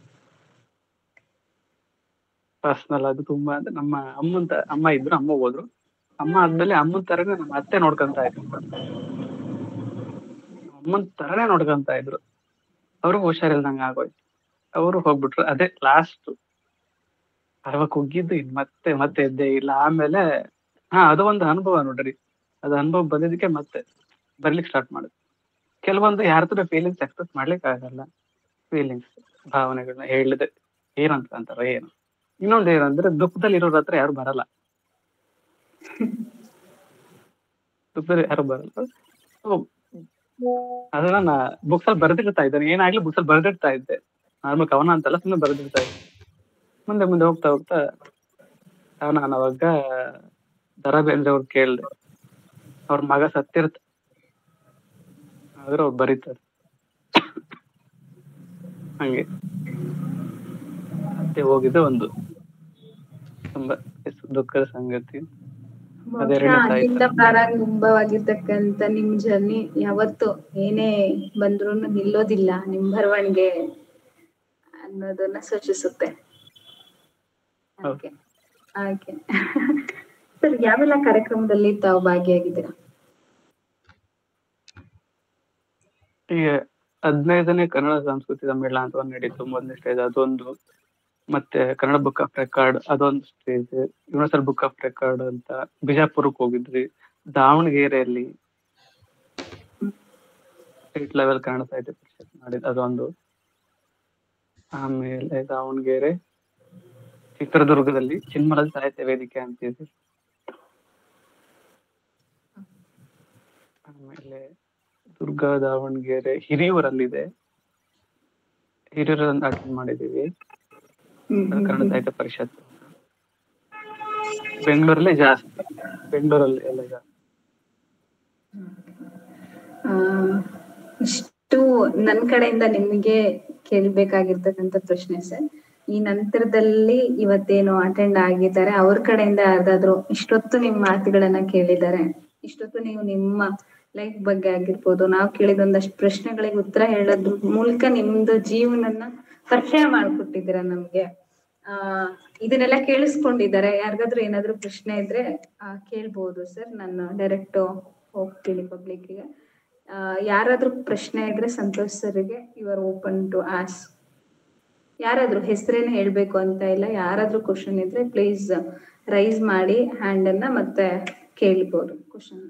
ಪರ್ಸನಲ್ ಅದು ತುಂಬಾ ಅಂದ್ರೆ ನಮ್ಮ ಅಮ್ಮನ್ ತ- ಅಮ್ಮ ಇದ್ರು ಅಮ್ಮ ಹೋದ್ರು ಅಮ್ಮ ಆದ್ಮೇಲೆ ಅಮ್ಮನ್ ತರನೇ ನಮ್ಮ ಅತ್ತೆ ನೋಡ್ಕೊಂತ ಇದ್ರು ಅಮ್ಮನ್ ತರನೇ ನೋಡ್ಕೊಂತ ಇದ್ರು ಅವರು ಹುಷಾರಿಲ್ದಂಗ ಆಗೋಯ್ತು ಅವರು ಹೋಗ್ಬಿಟ್ರು ಅದೇ ಲಾಸ್ಟ್ ಅವಾಗ ಕುಗ್ಗಿದ್ದು ಇನ್ ಮತ್ತೆ ಮತ್ತೆ ಎದ್ದೆ ಇಲ್ಲ ಆಮೇಲೆ ಹಾ ಅದು ಒಂದು ಅನುಭವ ನೋಡ್ರಿ ಅದು ಅನುಭವ ಬಂದಿದ್ದಕ್ಕೆ ಮತ್ತೆ ಬರ್ಲಿಕ್ಕೆ ಸ್ಟಾರ್ಟ್ ಮಾಡುದು ಕೆಲವೊಂದು ಯಾರ ಹತ್ರ ಫೀಲಿಂಗ್ಸ್ ಎಕ್ಸ್ಪ್ರೆಸ್ ಮಾಡ್ಲಿಕ್ಕೆ ಆಗಲ್ಲ ಫೀಲಿಂಗ್ಸ್ ಭಾವನೆಗಳನ್ನ ಹೇಳಿದೆ ಏನಂತ ಅಂತಾರ ಏನು ಇನ್ನೊಂದು ಏನಂದ್ರೆ ದುಃಖದಲ್ಲಿ ಇರೋರ ಹತ್ರ ಯಾರು ಬರಲ್ಲ ದುಃಖದಲ್ಲಿ ಯಾರು ಬರಲ್ಲ So, ಅದನ್ನ ನಾ ಬುಕ್ಸ್ ಅಲ್ಲಿ ಬರೆದಿರ್ತಾ ಇದ್ದೇನೆ ಏನಾಗ್ಲಿ ಬುಕ್ಸ್ ಅಲ್ಲಿ ಬರೆದಿರ್ತಾ ಇದ್ದೆ ನಾರ್ಮಲ್ ಕವನ ಅಂತಲ್ಲ ಸುಮ್ಮನೆ ಬರೆದಿರ್ತಾ ಇದ್ದೆ ಮುಂದೆ ಮುಂದೆ ಹೋಗ್ತಾ ಹೋಗ್ತಾ ಆ, ನಾನು ಅವಾಗ ದರಾ ಬೇಂದ್ರೆ ಅವ್ರು ಕೇಳ್ದೆ ಅವ್ರ ಮಗ ಸತ್ತಿರ್ತ ಆದ್ರೆ ಅವ್ರು ಬರೀತಾರೆ ಹಂಗೆ ಮತ್ತೆ ಹೋಗಿದ್ದೆ ಒಂದು ತುಂಬಾ ದುಃಖದ ಸಂಗತಿ ಅದೆರಡನೇ ಬಹುಶಃ ತಾಯಿ ಅಲ್ಲಿಂದ ಪ್ರಾರಂಭವಾಗಿರ್ತಕ್ಕಂತ ನಿಮ್ ಜರ್ನಿ ಯಾವತ್ತು ಏನೇ ಬಂದ್ರು ನಿಲ್ಲೋದಿಲ್ಲ ನಿಮ್ ಬರವಣಿಗೆ ಅನ್ನೋದನ್ನ ಸೂಚಿಸುತ್ತೆ ಹೌದು. ಹಾಗೆ ಹಾಗೆ ಸರ್ ಯಾವೆಲ್ಲ ಕಾರ್ಯಕ್ರಮದಲ್ಲಿ ತಾವು ಭಾಗಿಯಾಗಿದ್ದೀರಾ ಈಗ ಹದಿನೈದನೇ ಕನ್ನಡ ಸಂಸ್ಕೃತಿ ಸಮ್ಮೇಳನ ಅಂತ ಒಂದು ನಡೀತು ಮೊದಲನೇ ಸ್ಟೇಜ್ ಅದೊಂದು ಮತ್ತೆ ಕನ್ನಡ ಬುಕ್ ಆಫ್ ರೆಕಾರ್ಡ್ ಅದೊಂದು stage Universal Book of Record ಅಂತ ಬಿಜಾಪುರಕ್ಕೆ ಹೋಗಿದ್ವಿ ದಾವಣಗೆರೆಯಲ್ಲಿ ಸ್ಟೇಟ್ ಲೆವೆಲ್ ಕನ್ನಡ ಸಾಹಿತ್ಯ ಪರಿಷತ್ ಮಾಡಿದ್ ಅದೊಂದು ಆಮೇಲೆ ದಾವಣಗೆರೆ ಚಿತ್ರದುರ್ಗದಲ್ಲಿ ಚಿನ್ಮಲದ ಸಾಹಿತ್ಯ ವೇದಿಕೆ ಅಂತಿದೆ ಆಮೇಲೆ ದುರ್ಗ ದಾವಣಗೆರೆ ಹಿರಿಯೂರಲ್ಲಿದೆ ಹಿರಿಯೂರಲ್ಲಿ ಅಟೆಂಡ್ ಮಾಡಿದೀವಿ ಹ್ಮ್ ಹ್ಮ್ ಕನ್ನಡ ಸಾಹಿತ್ಯ ಪರಿಷತ್ ಬೆಂಗಳೂರಲ್ಲೇ ಜಾಸ್ತಿ ಬೆಂಗಳೂರಲ್ಲಿ ಎಲ್ಲ ಜಾಸ್ತಿ ಆ, ಇಷ್ಟು ನನ್ ಕಡೆಯಿಂದ ನಿಮಗೆ ಕೇಳ್ಬೇಕಾಗಿರ್ತಕ್ಕಂಥ ಪ್ರಶ್ನೆ ಸರ್ ಈ ನಂತರದಲ್ಲಿ ಇವತ್ತೇನು ಅಟೆಂಡ್ ಆಗಿದ್ದಾರೆ ಅವ್ರ ಕಡೆಯಿಂದ ಯಾರ್ದಾದ್ರು ಇಷ್ಟೊತ್ತು ನಿಮ್ ಮಾತುಗಳನ್ನ ಕೇಳಿದ್ದಾರೆ ಇಷ್ಟೊತ್ತು ನೀವು ನಿಮ್ಮ ಲೈಫ್ ಬಗ್ಗೆ ಆಗಿರ್ಬೋದು ನಾವು ಕೇಳಿದ ಒಂದಷ್ಟು ಪ್ರಶ್ನೆಗಳಿಗೆ ಉತ್ತರ ಹೇಳೋದ್ರ ಮೂಲಕ ನಿಮ್ದು ಜೀವನನ್ನ ಪರಿಚಯ ಮಾಡ್ಕೊಟ್ಟಿದ್ದೀರಾ ನಮ್ಗೆ ಆ ಇದನ್ನೆಲ್ಲ ಕೇಳಿಸ್ಕೊಂಡಿದ್ದಾರೆ ಯಾರಿಗಾದ್ರೂ ಏನಾದ್ರೂ ಪ್ರಶ್ನೆ ಇದ್ರೆ ಆ, ಕೇಳ್ಬೋದು ಸರ್ ನಾನು ಡೈರೆಕ್ಟ್ ಹೋಗ್ತೀನಿ ಪಬ್ಲಿಕ್ಗೆ ಯಾರಾದ್ರೂ ಪ್ರಶ್ನೆ ಇದ್ರೆ ಸಂತೋಷ್ ಸರ್ಗೆ you are open to us ಯಾರಾದ್ರೂ ಹೆಸರೇನು ಹೇಳ್ಬೇಕು ಅಂತ ಇಲ್ಲ ಯಾರಾದ್ರೂ ಕ್ವಶನ್ ಇದ್ರೆ ಪ್ಲೀಸ್ ರೈಸ್ ಮಾಡಿ ಹ್ಯಾಂಡ್ ಅನ್ನ ಮತ್ತೆ ಕೇಳ್ಬೋದು ಕ್ವಶನ್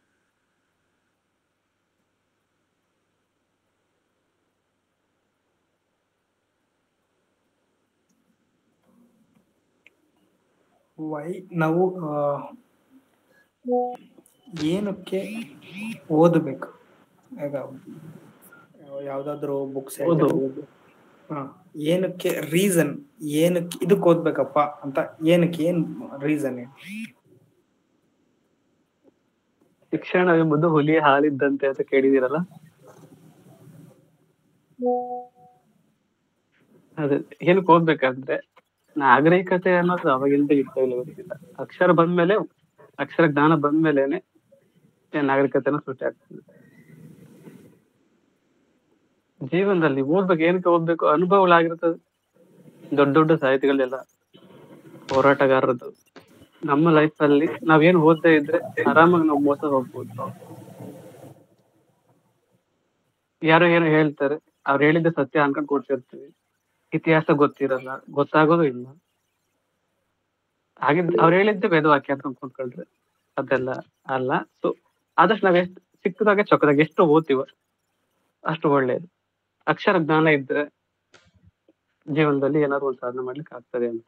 ವೈ ನಾವು ಆ, ಏನಕ್ಕೆ ಓದಬೇಕು ಈಗ ಯಾವ್ದಾದ್ರು ಬುಕ್ಸ್ ಓದು. ಏನಕ್ಕೆ ರೀಸನ್ ಏನಕ್ಕೆ ಇದಕ್ಕೆ ಓದ್ಬೇಕಪ್ಪ ಅಂತ ಏನಕ್ಕೆ ಏನ್ ರೀಸನ್ ಶಿಕ್ಷಣ ಎಂಬುದು ಹುಲಿ ಹಾಲಿದ್ದಂತೆ ಅಂತ ಕೇಳಿದಿರಲ್ಲ ಅದೇ ಏನಕ್ಕೆ ಓದ್ಬೇಕಂದ್ರೆ ನಾಗರಿಕತೆ ಅನ್ನೋದು ಅವಾಗಿಂದ ಇರ್ತಾ ಇಲ್ಲ ಗೊತ್ತಿಲ್ಲ ಅಕ್ಷರ ಬಂದ್ಮೇಲೆ ಅಕ್ಷರ ಜ್ಞಾನ ಬಂದ್ಮೇಲೆನೆ ನಾಗರಿಕತೆನ ಸೃಷ್ಟಿ ಆಗ್ತದೆ ಜೀವನದಲ್ಲಿ ಓದ್ಬೇಕು ಏನಕ್ಕೆ ಓದ್ಬೇಕು ಅನುಭವಗಳಾಗಿರ್ತದೆ ದೊಡ್ಡ ದೊಡ್ಡ ಸಾಹಿತಿಗಳೆಲ್ಲ ಹೋರಾಟಗಾರರದ್ದು ನಮ್ಮ ಲೈಫ್ ಅಲ್ಲಿ ನಾವೇನು ಓದದೇ ಇದ್ರೆ ಆರಾಮಾಗಿ ನಾವು ಮೋಸ ಹೋಗ್ಬೋದು ಯಾರೋ ಏನೋ ಹೇಳ್ತಾರೆ ಅವ್ರು ಹೇಳಿದ್ದೆ ಸತ್ಯ ಅನ್ಕೊಂಡ್ ಕೂಡ್ತಿರ್ತೀವಿ ಇತಿಹಾಸ ಗೊತ್ತಿರಲ್ಲ ಗೊತ್ತಾಗೋದು ಇಲ್ಲ ಹಾಗಿದ್ ಅವ್ರು ಹೇಳಿದ್ದೆ ವೇದವಾಕ್ಯ ಅನ್ಕೊಂಡ್ ಕೂತ್ಕೊಳ್ರಿ ಅದೆಲ್ಲ ಅಲ್ಲ ಸೊ ಆದಷ್ಟು ನಾವ್ ಎಷ್ಟು ಸಿಕ್ಕದಾಗ ಚೊಕ್ಕದಾಗ ಎಷ್ಟು ಓದ್ತೀವ ಅಷ್ಟು ಒಳ್ಳೇದು ಅಕ್ಷರ ಜ್ಞಾನ ಇದ್ರೆ ಜೀವನದಲ್ಲಿ ಏನಾದ್ರು ಒಂದು ಸಾಧನೆ ಮಾಡ್ಲಿಕ್ಕೆ ಆಗ್ತದೆ ಅಂತ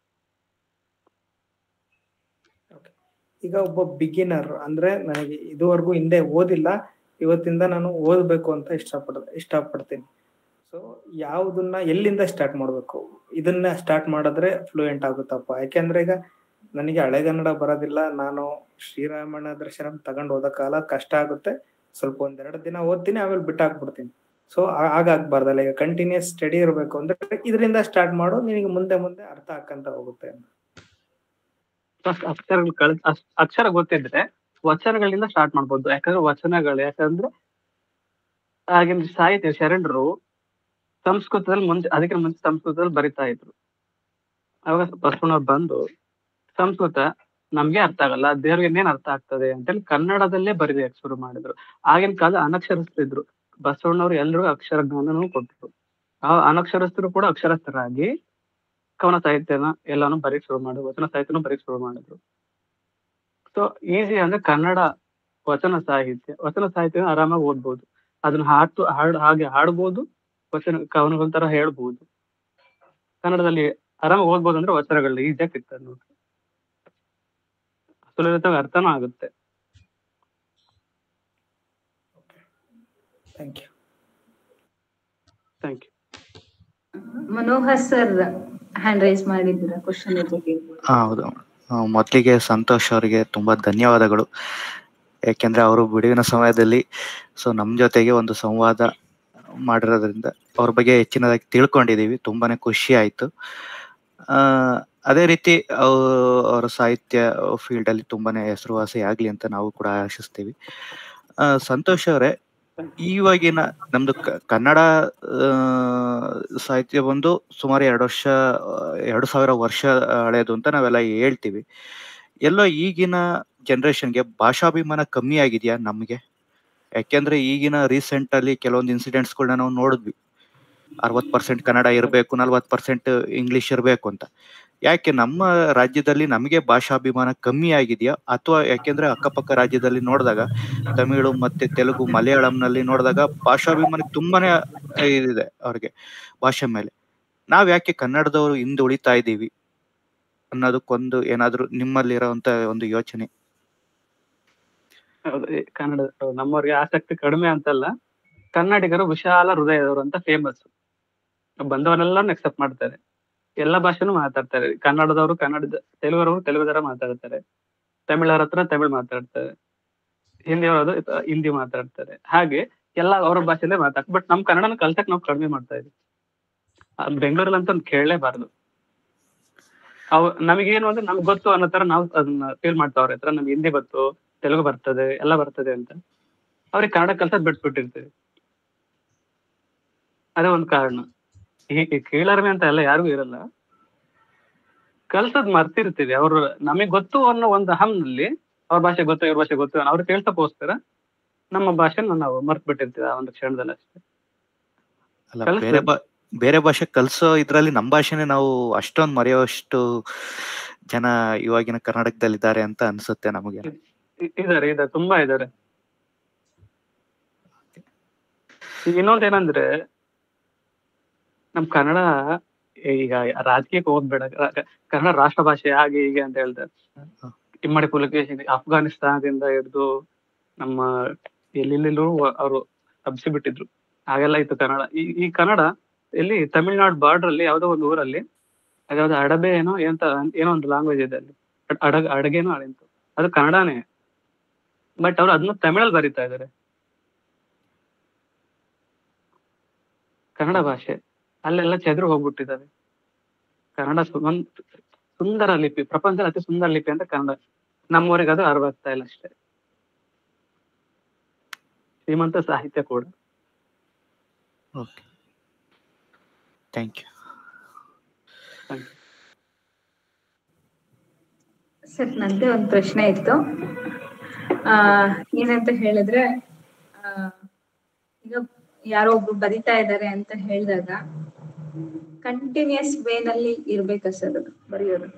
ಈಗ ಒಬ್ಬ ಬಿಗಿನರ್ ಅಂದ್ರೆ ನನಗೆ ಇದುವರೆಗೂ ಹಿಂದೆ ಓದಿಲ್ಲ ಇವತ್ತಿಂದ ನಾನು ಓದಬೇಕು ಅಂತ ಇಷ್ಟಪಡ ಇಷ್ಟಪಡ್ತೀನಿ ಸೊ ಯಾವುದನ್ನ ಎಲ್ಲಿಂದ ಸ್ಟಾರ್ಟ್ ಮಾಡಬೇಕು ಇದನ್ನ ಸ್ಟಾರ್ಟ್ ಮಾಡಿದ್ರೆ ಫ್ಲೂಯೆಂಟ್ ಆಗುತ್ತಪ್ಪ ಯಾಕೆಂದ್ರೆ ಈಗ ನನಗೆ ಹಳೆಗನ್ನಡ ಬರೋದಿಲ್ಲ ನಾನು ಶ್ರೀರಾಮಣ್ಣ ದರ್ಶನ ತಗೊಂಡು ಓದಕ್ಕಾಗಲ್ಲ ಕಷ್ಟ ಆಗುತ್ತೆ ಸ್ವಲ್ಪ ಒಂದೆರಡು ದಿನ ಓದ್ತೀನಿ ಆಮೇಲೆ ಬಿಟ್ಟಾಕ್ಬಿಡ್ತೀನಿ ಸೊ ಆಗಾಗ್ಬಾರ್ದಲ್ಲ ಈಗ ಕಂಟಿನ್ಯೂಸ್ ಸ್ಟಡಿ ಇರಬೇಕು ಅಂದ್ರೆ ಇದರಿಂದ ಸ್ಟಾರ್ಟ್ ಮಾಡು ನಿನಗೆ ಮುಂದೆ ಮುಂದೆ ಅರ್ಥ ಆಕ್ಕಂತ ಹೋಗುತ್ತೆ ಅಂತ ಫಸ್ಟ್ ಅಕ್ಷರಗಳು ಕಲ್ ಅಕ್ಷ- ಅಕ್ಷರ ಗೊತ್ತಿದ್ರೆ ವಚನಗಳಿಂದ ಸ್ಟಾರ್ಟ್ ಮಾಡ್ಬೋದು ಯಾಕಂದ್ರೆ ವಚನಗಳು ಯಾಕಂದ್ರೆ ಆಗಿನ ಸಾಹಿತ್ಯ ಶರಣರು ಸಂಸ್ಕೃತದಲ್ಲಿ ಮುಂಚೆ ಅದಕ್ಕೆ ಮುಂಚೆ ಸಂಸ್ಕೃತದಲ್ಲಿ ಬರಿತಾ ಇದ್ರು ಅವಾಗ ಬಸವಣ್ಣ ಬಂದು ಸಂಸ್ಕೃತ ನಮ್ಗೆ ಅರ್ಥ ಆಗಲ್ಲ ದೇವ್ರಿಗೆ ಇನ್ನೇನ್ ಅರ್ಥ ಆಗ್ತದೆ ಅಂತೇಳಿ ಕನ್ನಡದಲ್ಲೇ ಬರೀಬೇಕು ಶುರು ಮಾಡಿದ್ರು ಆಗಿನ ಕಾಲ ಅನಕ್ಷರಸ್ಥರಿದ್ರು ಬಸವಣ್ಣವ್ರು ಎಲ್ರಿಗೂ ಅಕ್ಷರ ಜ್ಞಾನನೂ ಕೊಟ್ಟರು ಆ ಅನಕ್ಷರಸ್ಥರು ಕೂಡ ಅಕ್ಷರಸ್ಥರಾಗಿ ಕವನ ಸಾಹಿತ್ಯನ ಎಲ್ಲಾನು ಬರೀಕ್ ಶುರು ಮಾಡಿದ್ರು ವಚನ ಸಾಹಿತ್ಯನೂ ಬರೀಕ್ ಶುರು ಮಾಡಿದ್ರು ಸೊ ಈಸಿ ಅಂದ್ರೆ ಕನ್ನಡ ವಚನ ಸಾಹಿತ್ಯ ವಚನ ಸಾಹಿತ್ಯ ಆರಾಮಾಗಿ ಓದ್ಬೋದು ಅದನ್ನ ಹಾಡ್ತು ಹಾಡ್ ಹಾಗೆ ಹಾಡ್ಬೋದು ವಚನ ಕವನಗಳ ತರ ಹೇಳ್ಬೋದು ಕನ್ನಡದಲ್ಲಿ ಆರಾಮಾಗಿ ಓದ್ಬೋದು ಅಂದ್ರೆ ವಚನಗಳು ಈಸಿಯಾಗಿ ಸಿಗ್ತದೆ ನೋಡಿ ಸುಲಲಿತವಾಗಿ ಅರ್ಥನೂ ಆಗುತ್ತೆ thank you thank you Manohar sir hand raise ಮಾಡಿದ್ದೀರಾ ಕ್ವಶನ್ ಜೊತೆ ಹಾ, ಹೌದು ಆ, ಮೊದ್ಲಿಗೆ ಸಂತೋಷ್ ಅವರಿಗೆ ತುಂಬಾ ಧನ್ಯವಾದಗಳು ಯಾಕೆಂದ್ರೆ ಅವರು ಬಿಡುವಿನ ಸಮಯದಲ್ಲಿ ಸೊ ನಮ್ ಜೊತೆಗೆ ಒಂದು ಸಂವಾದ ಮಾಡಿರೋದ್ರಿಂದ ಅವ್ರ ಬಗ್ಗೆ ಹೆಚ್ಚಿನದಾಗಿ ತಿಳ್ಕೊಂಡಿದೀವಿ ತುಂಬಾನೇ ಖುಷಿ ಆಯ್ತು ಆ ಅದೇ ರೀತಿ ಅವ್- ಅವರ ಸಾಹಿತ್ಯ ಫೀಲ್ಡ್ ಅಲ್ಲಿ ತುಂಬಾನೇ ಹೆಸರುವಾಸಿ ಆಗ್ಲಿ ಅಂತ ನಾವು ಕೂಡ ಆಶಿಸ್ತೀವಿ ಆ, ಸಂತೋಷ್ ಅವರೇ ಇವಾಗಿನ ನಮ್ದು ಕ- ಕನ್ನಡ ಆ, ಸಾಹಿತ್ಯ ಬಂದು ಸುಮಾರು ಎರಡು ವರ್ಷ ಆ, ಎರಡು ಸಾವಿರ ವರ್ಷ ಹಳೇದು ಅಂತ ನಾವೆಲ್ಲ ಹೇಳ್ತೀವಿ ಎಲ್ಲೋ ಈಗಿನ ಜನರೇಷನ್ಗೆ ಭಾಷಾಭಿಮಾನ ಕಮ್ಮಿ ಆಗಿದೆಯಾ ನಮಗೆ ಯಾಕೆಂದ್ರೆ ಈಗಿನ ರೀಸೆಂಟ್ ಅಲ್ಲಿ ಕೆಲವೊಂದು ಇನ್ಸಿಡೆಂಟ್ಸ್ಗಳನ್ನ ನಾವು ನೋಡಿದ್ವಿ ಅರವತ್ ಪರ್ಸೆಂಟ್ ಕನ್ನಡ ಇರಬೇಕು ನಲ್ವತ್ ಪರ್ಸೆಂಟ್ ಇಂಗ್ಲಿಷ್ ಇರಬೇಕು ಅಂತ ಯಾಕೆ ನಮ್ಮ ರಾಜ್ಯದಲ್ಲಿ ನಮಗೆ ಭಾಷಾಭಿಮಾನ ಕಮ್ಮಿ ಆಗಿದೆಯಾ ಅಥವಾ ಯಾಕೆಂದ್ರೆ ಅಕ್ಕಪಕ್ಕ ರಾಜ್ಯದಲ್ಲಿ ನೋಡಿದಾಗ ತಮಿಳು ಮತ್ತೆ ತೆಲುಗು ಮಲಯಾಳಂನಲ್ಲಿ ನೋಡಿದಾಗ ಭಾಷಾಭಿಮಾನ ತುಂಬಾನೇ ಇದಿದೆ ಅವ್ರಿಗೆ ಭಾಷೆ ಮೇಲೆ ನಾವ್ ಯಾಕೆ ಕನ್ನಡದವರು ಹಿಂದೆ ಉಳಿತಾ ಇದ್ದೀವಿ ಅನ್ನೋದಕ್ಕೊಂದು ಏನಾದ್ರೂ ನಿಮ್ಮಲ್ಲಿರೋಂತ ಒಂದು ಯೋಚನೆ ಹೌದು ಈ ಕನ್ನಡ ನಮ್ಮವ್ರಿಗೆ ಆಸಕ್ತಿ ಕಡಿಮೆ ಅಂತಲ್ಲ ಕನ್ನಡಿಗರು ವಿಶಾಲ ಹೃದಯದವರು ಅಂತ ಫೇಮಸ್ ಬಂದವರೆಲ್ಲರೂ ಅಕ್ಸೆಪ್ಟ್ ಮಾಡ್ತಾರೆ ಎಲ್ಲ ಭಾಷೆನೂ ಮಾತಾಡ್ತಾರೆ ಕನ್ನಡದವರು ಕನ್ನಡದ ತೆಲುಗರವರು ತೆಲುಗುದರ ಮಾತಾಡ್ತಾರೆ ತಮಿಳರ ಹತ್ರ ತಮಿಳ್ ಮಾತಾಡ್ತಾರೆ ಹಿಂದಿಯವರು ಹಿಂದಿ ಮಾತಾಡ್ತಾರೆ ಹಾಗೆ ಎಲ್ಲ ಅವ್ರ ಭಾಷೆಲ್ಲೇ ಮಾತಾಡ್ತಾರೆ ಬಟ್ ನಮ್ ಕನ್ನಡನ ಕಲ್ಸಕ್ ನಾವು ಕಡಿಮೆ ಮಾಡ್ತಾ ಇದೀವಿ ಬೆಂಗಳೂರಲ್ಲಿ ಅಂತ ಕೇಳಲೇಬಾರ್ದು ಅವ್ ನಮಗೇನು ಅಂದ್ರೆ ನಮ್ಗೆ ಗೊತ್ತು ಅನ್ನೋ ತರ ನಾವು ಅದನ್ನ ಫೀಲ್ ಮಾಡ್ತಾ ಅವ್ರ ಹತ್ರ ನಮ್ಗೆ ಹಿಂದಿ ಗೊತ್ತು ತೆಲುಗು ಬರ್ತದೆ ಎಲ್ಲ ಬರ್ತದೆ ಅಂತ ಅವ್ರಿಗೆ ಕನ್ನಡ ಕಲ್ಸದ್ ಬಿಟ್ಬಿಟ್ಟಿರ್ತೀವಿ ಅದೇ ಒಂದು ಕಾರಣ ಈ ಈ ಕೀಳರಿಮೆ ಅಂತ ಎಲ್ಲ ಯಾರಿಗೂ ಇರಲ್ಲ ಕಲ್ಸದ್ ಮರ್ತಿರ್ತೀವಿ ಅವ್ರು ನಮಗೆ ಗೊತ್ತು ಅನ್ನೋ ಒಂದು ಹಮ್ನಲ್ಲಿ ಅವ್ರ ಭಾಷೆ ಗೊತ್ತು ಇವ್ರ ಭಾಷೆ ಗೊತ್ತು ಅವ್ರು ಕೇಳ್ಸಕ್ಕೋಸ್ಕರ ನಮ್ಮ ಭಾಷೆನ ನಾವು ಮರ್ತ್ ಬಿಟ್ಟಿರ್ತೀವಿ ಆ ಒಂದು ಕ್ಷಣದಲ್ಲಿ ಅಷ್ಟೇ ಅಲ್ಲ ಕಲಿಸ್ಬೇಕು. ಬೇರೆ ಬಾ ಬೇರೆ ಭಾಷೆ ಕಲ್ಸೋ ಇದ್ರಲ್ಲಿ ನಮ್ಮ ಭಾಷೆನೆ ನಾವು ಅಷ್ಟೊಂದು ಮರೆಯೋಷ್ಟು ಜನ ಇವಾಗಿನ ಕರ್ನಾಟಕದಲ್ಲಿದ್ದಾರೆ ಅಂತ ಅನ್ಸುತ್ತೆ ನಮಗೆ ಇ- ಇದಾರೆ ಇದಾರೆ ತುಂಬಾ ಇದಾರೆ ಈಗ ಇನ್ನೊಂದೇನಂದ್ರೆ ನಮ್ ಕನ್ನಡ ಈಗ ರಾಜಕೀಯಕ್ಕೆ ಹೋಗ್ಬೇಡ ರ- ಕನ್ನಡ ರಾಷ್ಟ್ರ ಭಾಷೆ ಹಾಗೆ ಹೀಗೆ ಅಂತ ಹೇಳ್ತಾರೆ ಇಮ್ಮಡಿ ಪುಲಕೇಶಿ ಅಫ್ಘಾನಿಸ್ತಾನದಿಂದ ಹಿಡಿದು ನಮ್ಮ ಎಲ್ಲೆಲ್ಲೆಲ್ಲೂ ಅವರು ಹಬ್ಸಿ ಬಿಟ್ಟಿದ್ರು ಹಾಗೆಲ್ಲ ಇತ್ತು ಕನ್ನಡ ಈ ಈ ಕನ್ನಡ ಎಲ್ಲಿ ತಮಿಳ್ನಾಡು ಬಾರ್ಡರ್ ಅಲ್ಲಿ ಯಾವ್ದೋ ಒಂದು ಊರಲ್ಲಿ ಅದ್ಯಾವ್ದು ಅಡಬೆ ಏನೋ ಎಂತ ಏನೋ ಒಂದು ಲ್ಯಾಂಗ್ವೇಜ್ ಇದೆ ಅಲ್ಲಿ ಅಡ್- ಅಡಗ ಅಡಗೇನೋ ಅಡೆಂತು ಅದು ಕನ್ನಡನೇ ಬಟ್ ಅವ್ರು ಅದನ್ನ ತಮಿಳಲ್ಲಿ ಬರೀತಾ ಇದಾರೆ ಕನ್ನಡ ಭಾಷೆ ಅಲ್ಲೆಲ್ಲ ಚೆದ್ರು ಹೋಗ್ಬಿಟ್ಟಿದ್ದಾರೆ ಕನ್ನಡ ಸು- ಒಂದ್ ಸುಂದರ ಲಿಪಿ ಪ್ರಪಂಚದ ಅತಿ ಸುಂದರ ಲಿಪಿ ಅಂತ ಕನ್ನಡ ನಮ್ಮೂರಿಗೆ ಅದು ಅರ್ವಾಗ್ತಾ ಇಲ್ಲ ಅಷ್ಟೇ ಶ್ರೀಮಂತ ಸಾಹಿತ್ಯ ಕೂಡ ಓಕೆ ಥ್ಯಾಂಕ್ ಯು ಸರ್ ನಂದೇ ಒಂದು ಪ್ರಶ್ನೆ ಇತ್ತು ಆ ಏನಂತ ಹೇಳಿದ್ರೆ ಆ ಈಗ ಯಾರೋ ಒಬ್ರು ಬರಿತಾ ಇದ್ದಾರೆ ಅಂತ ಹೇಳಿದಾಗ ಕಂಟಿನ್ಯೂಸ್ ವೇನಲ್ಲಿ ಇರ್ಬೇಕಾ ಸರ್ ಅದು ಬರೆಯೋದು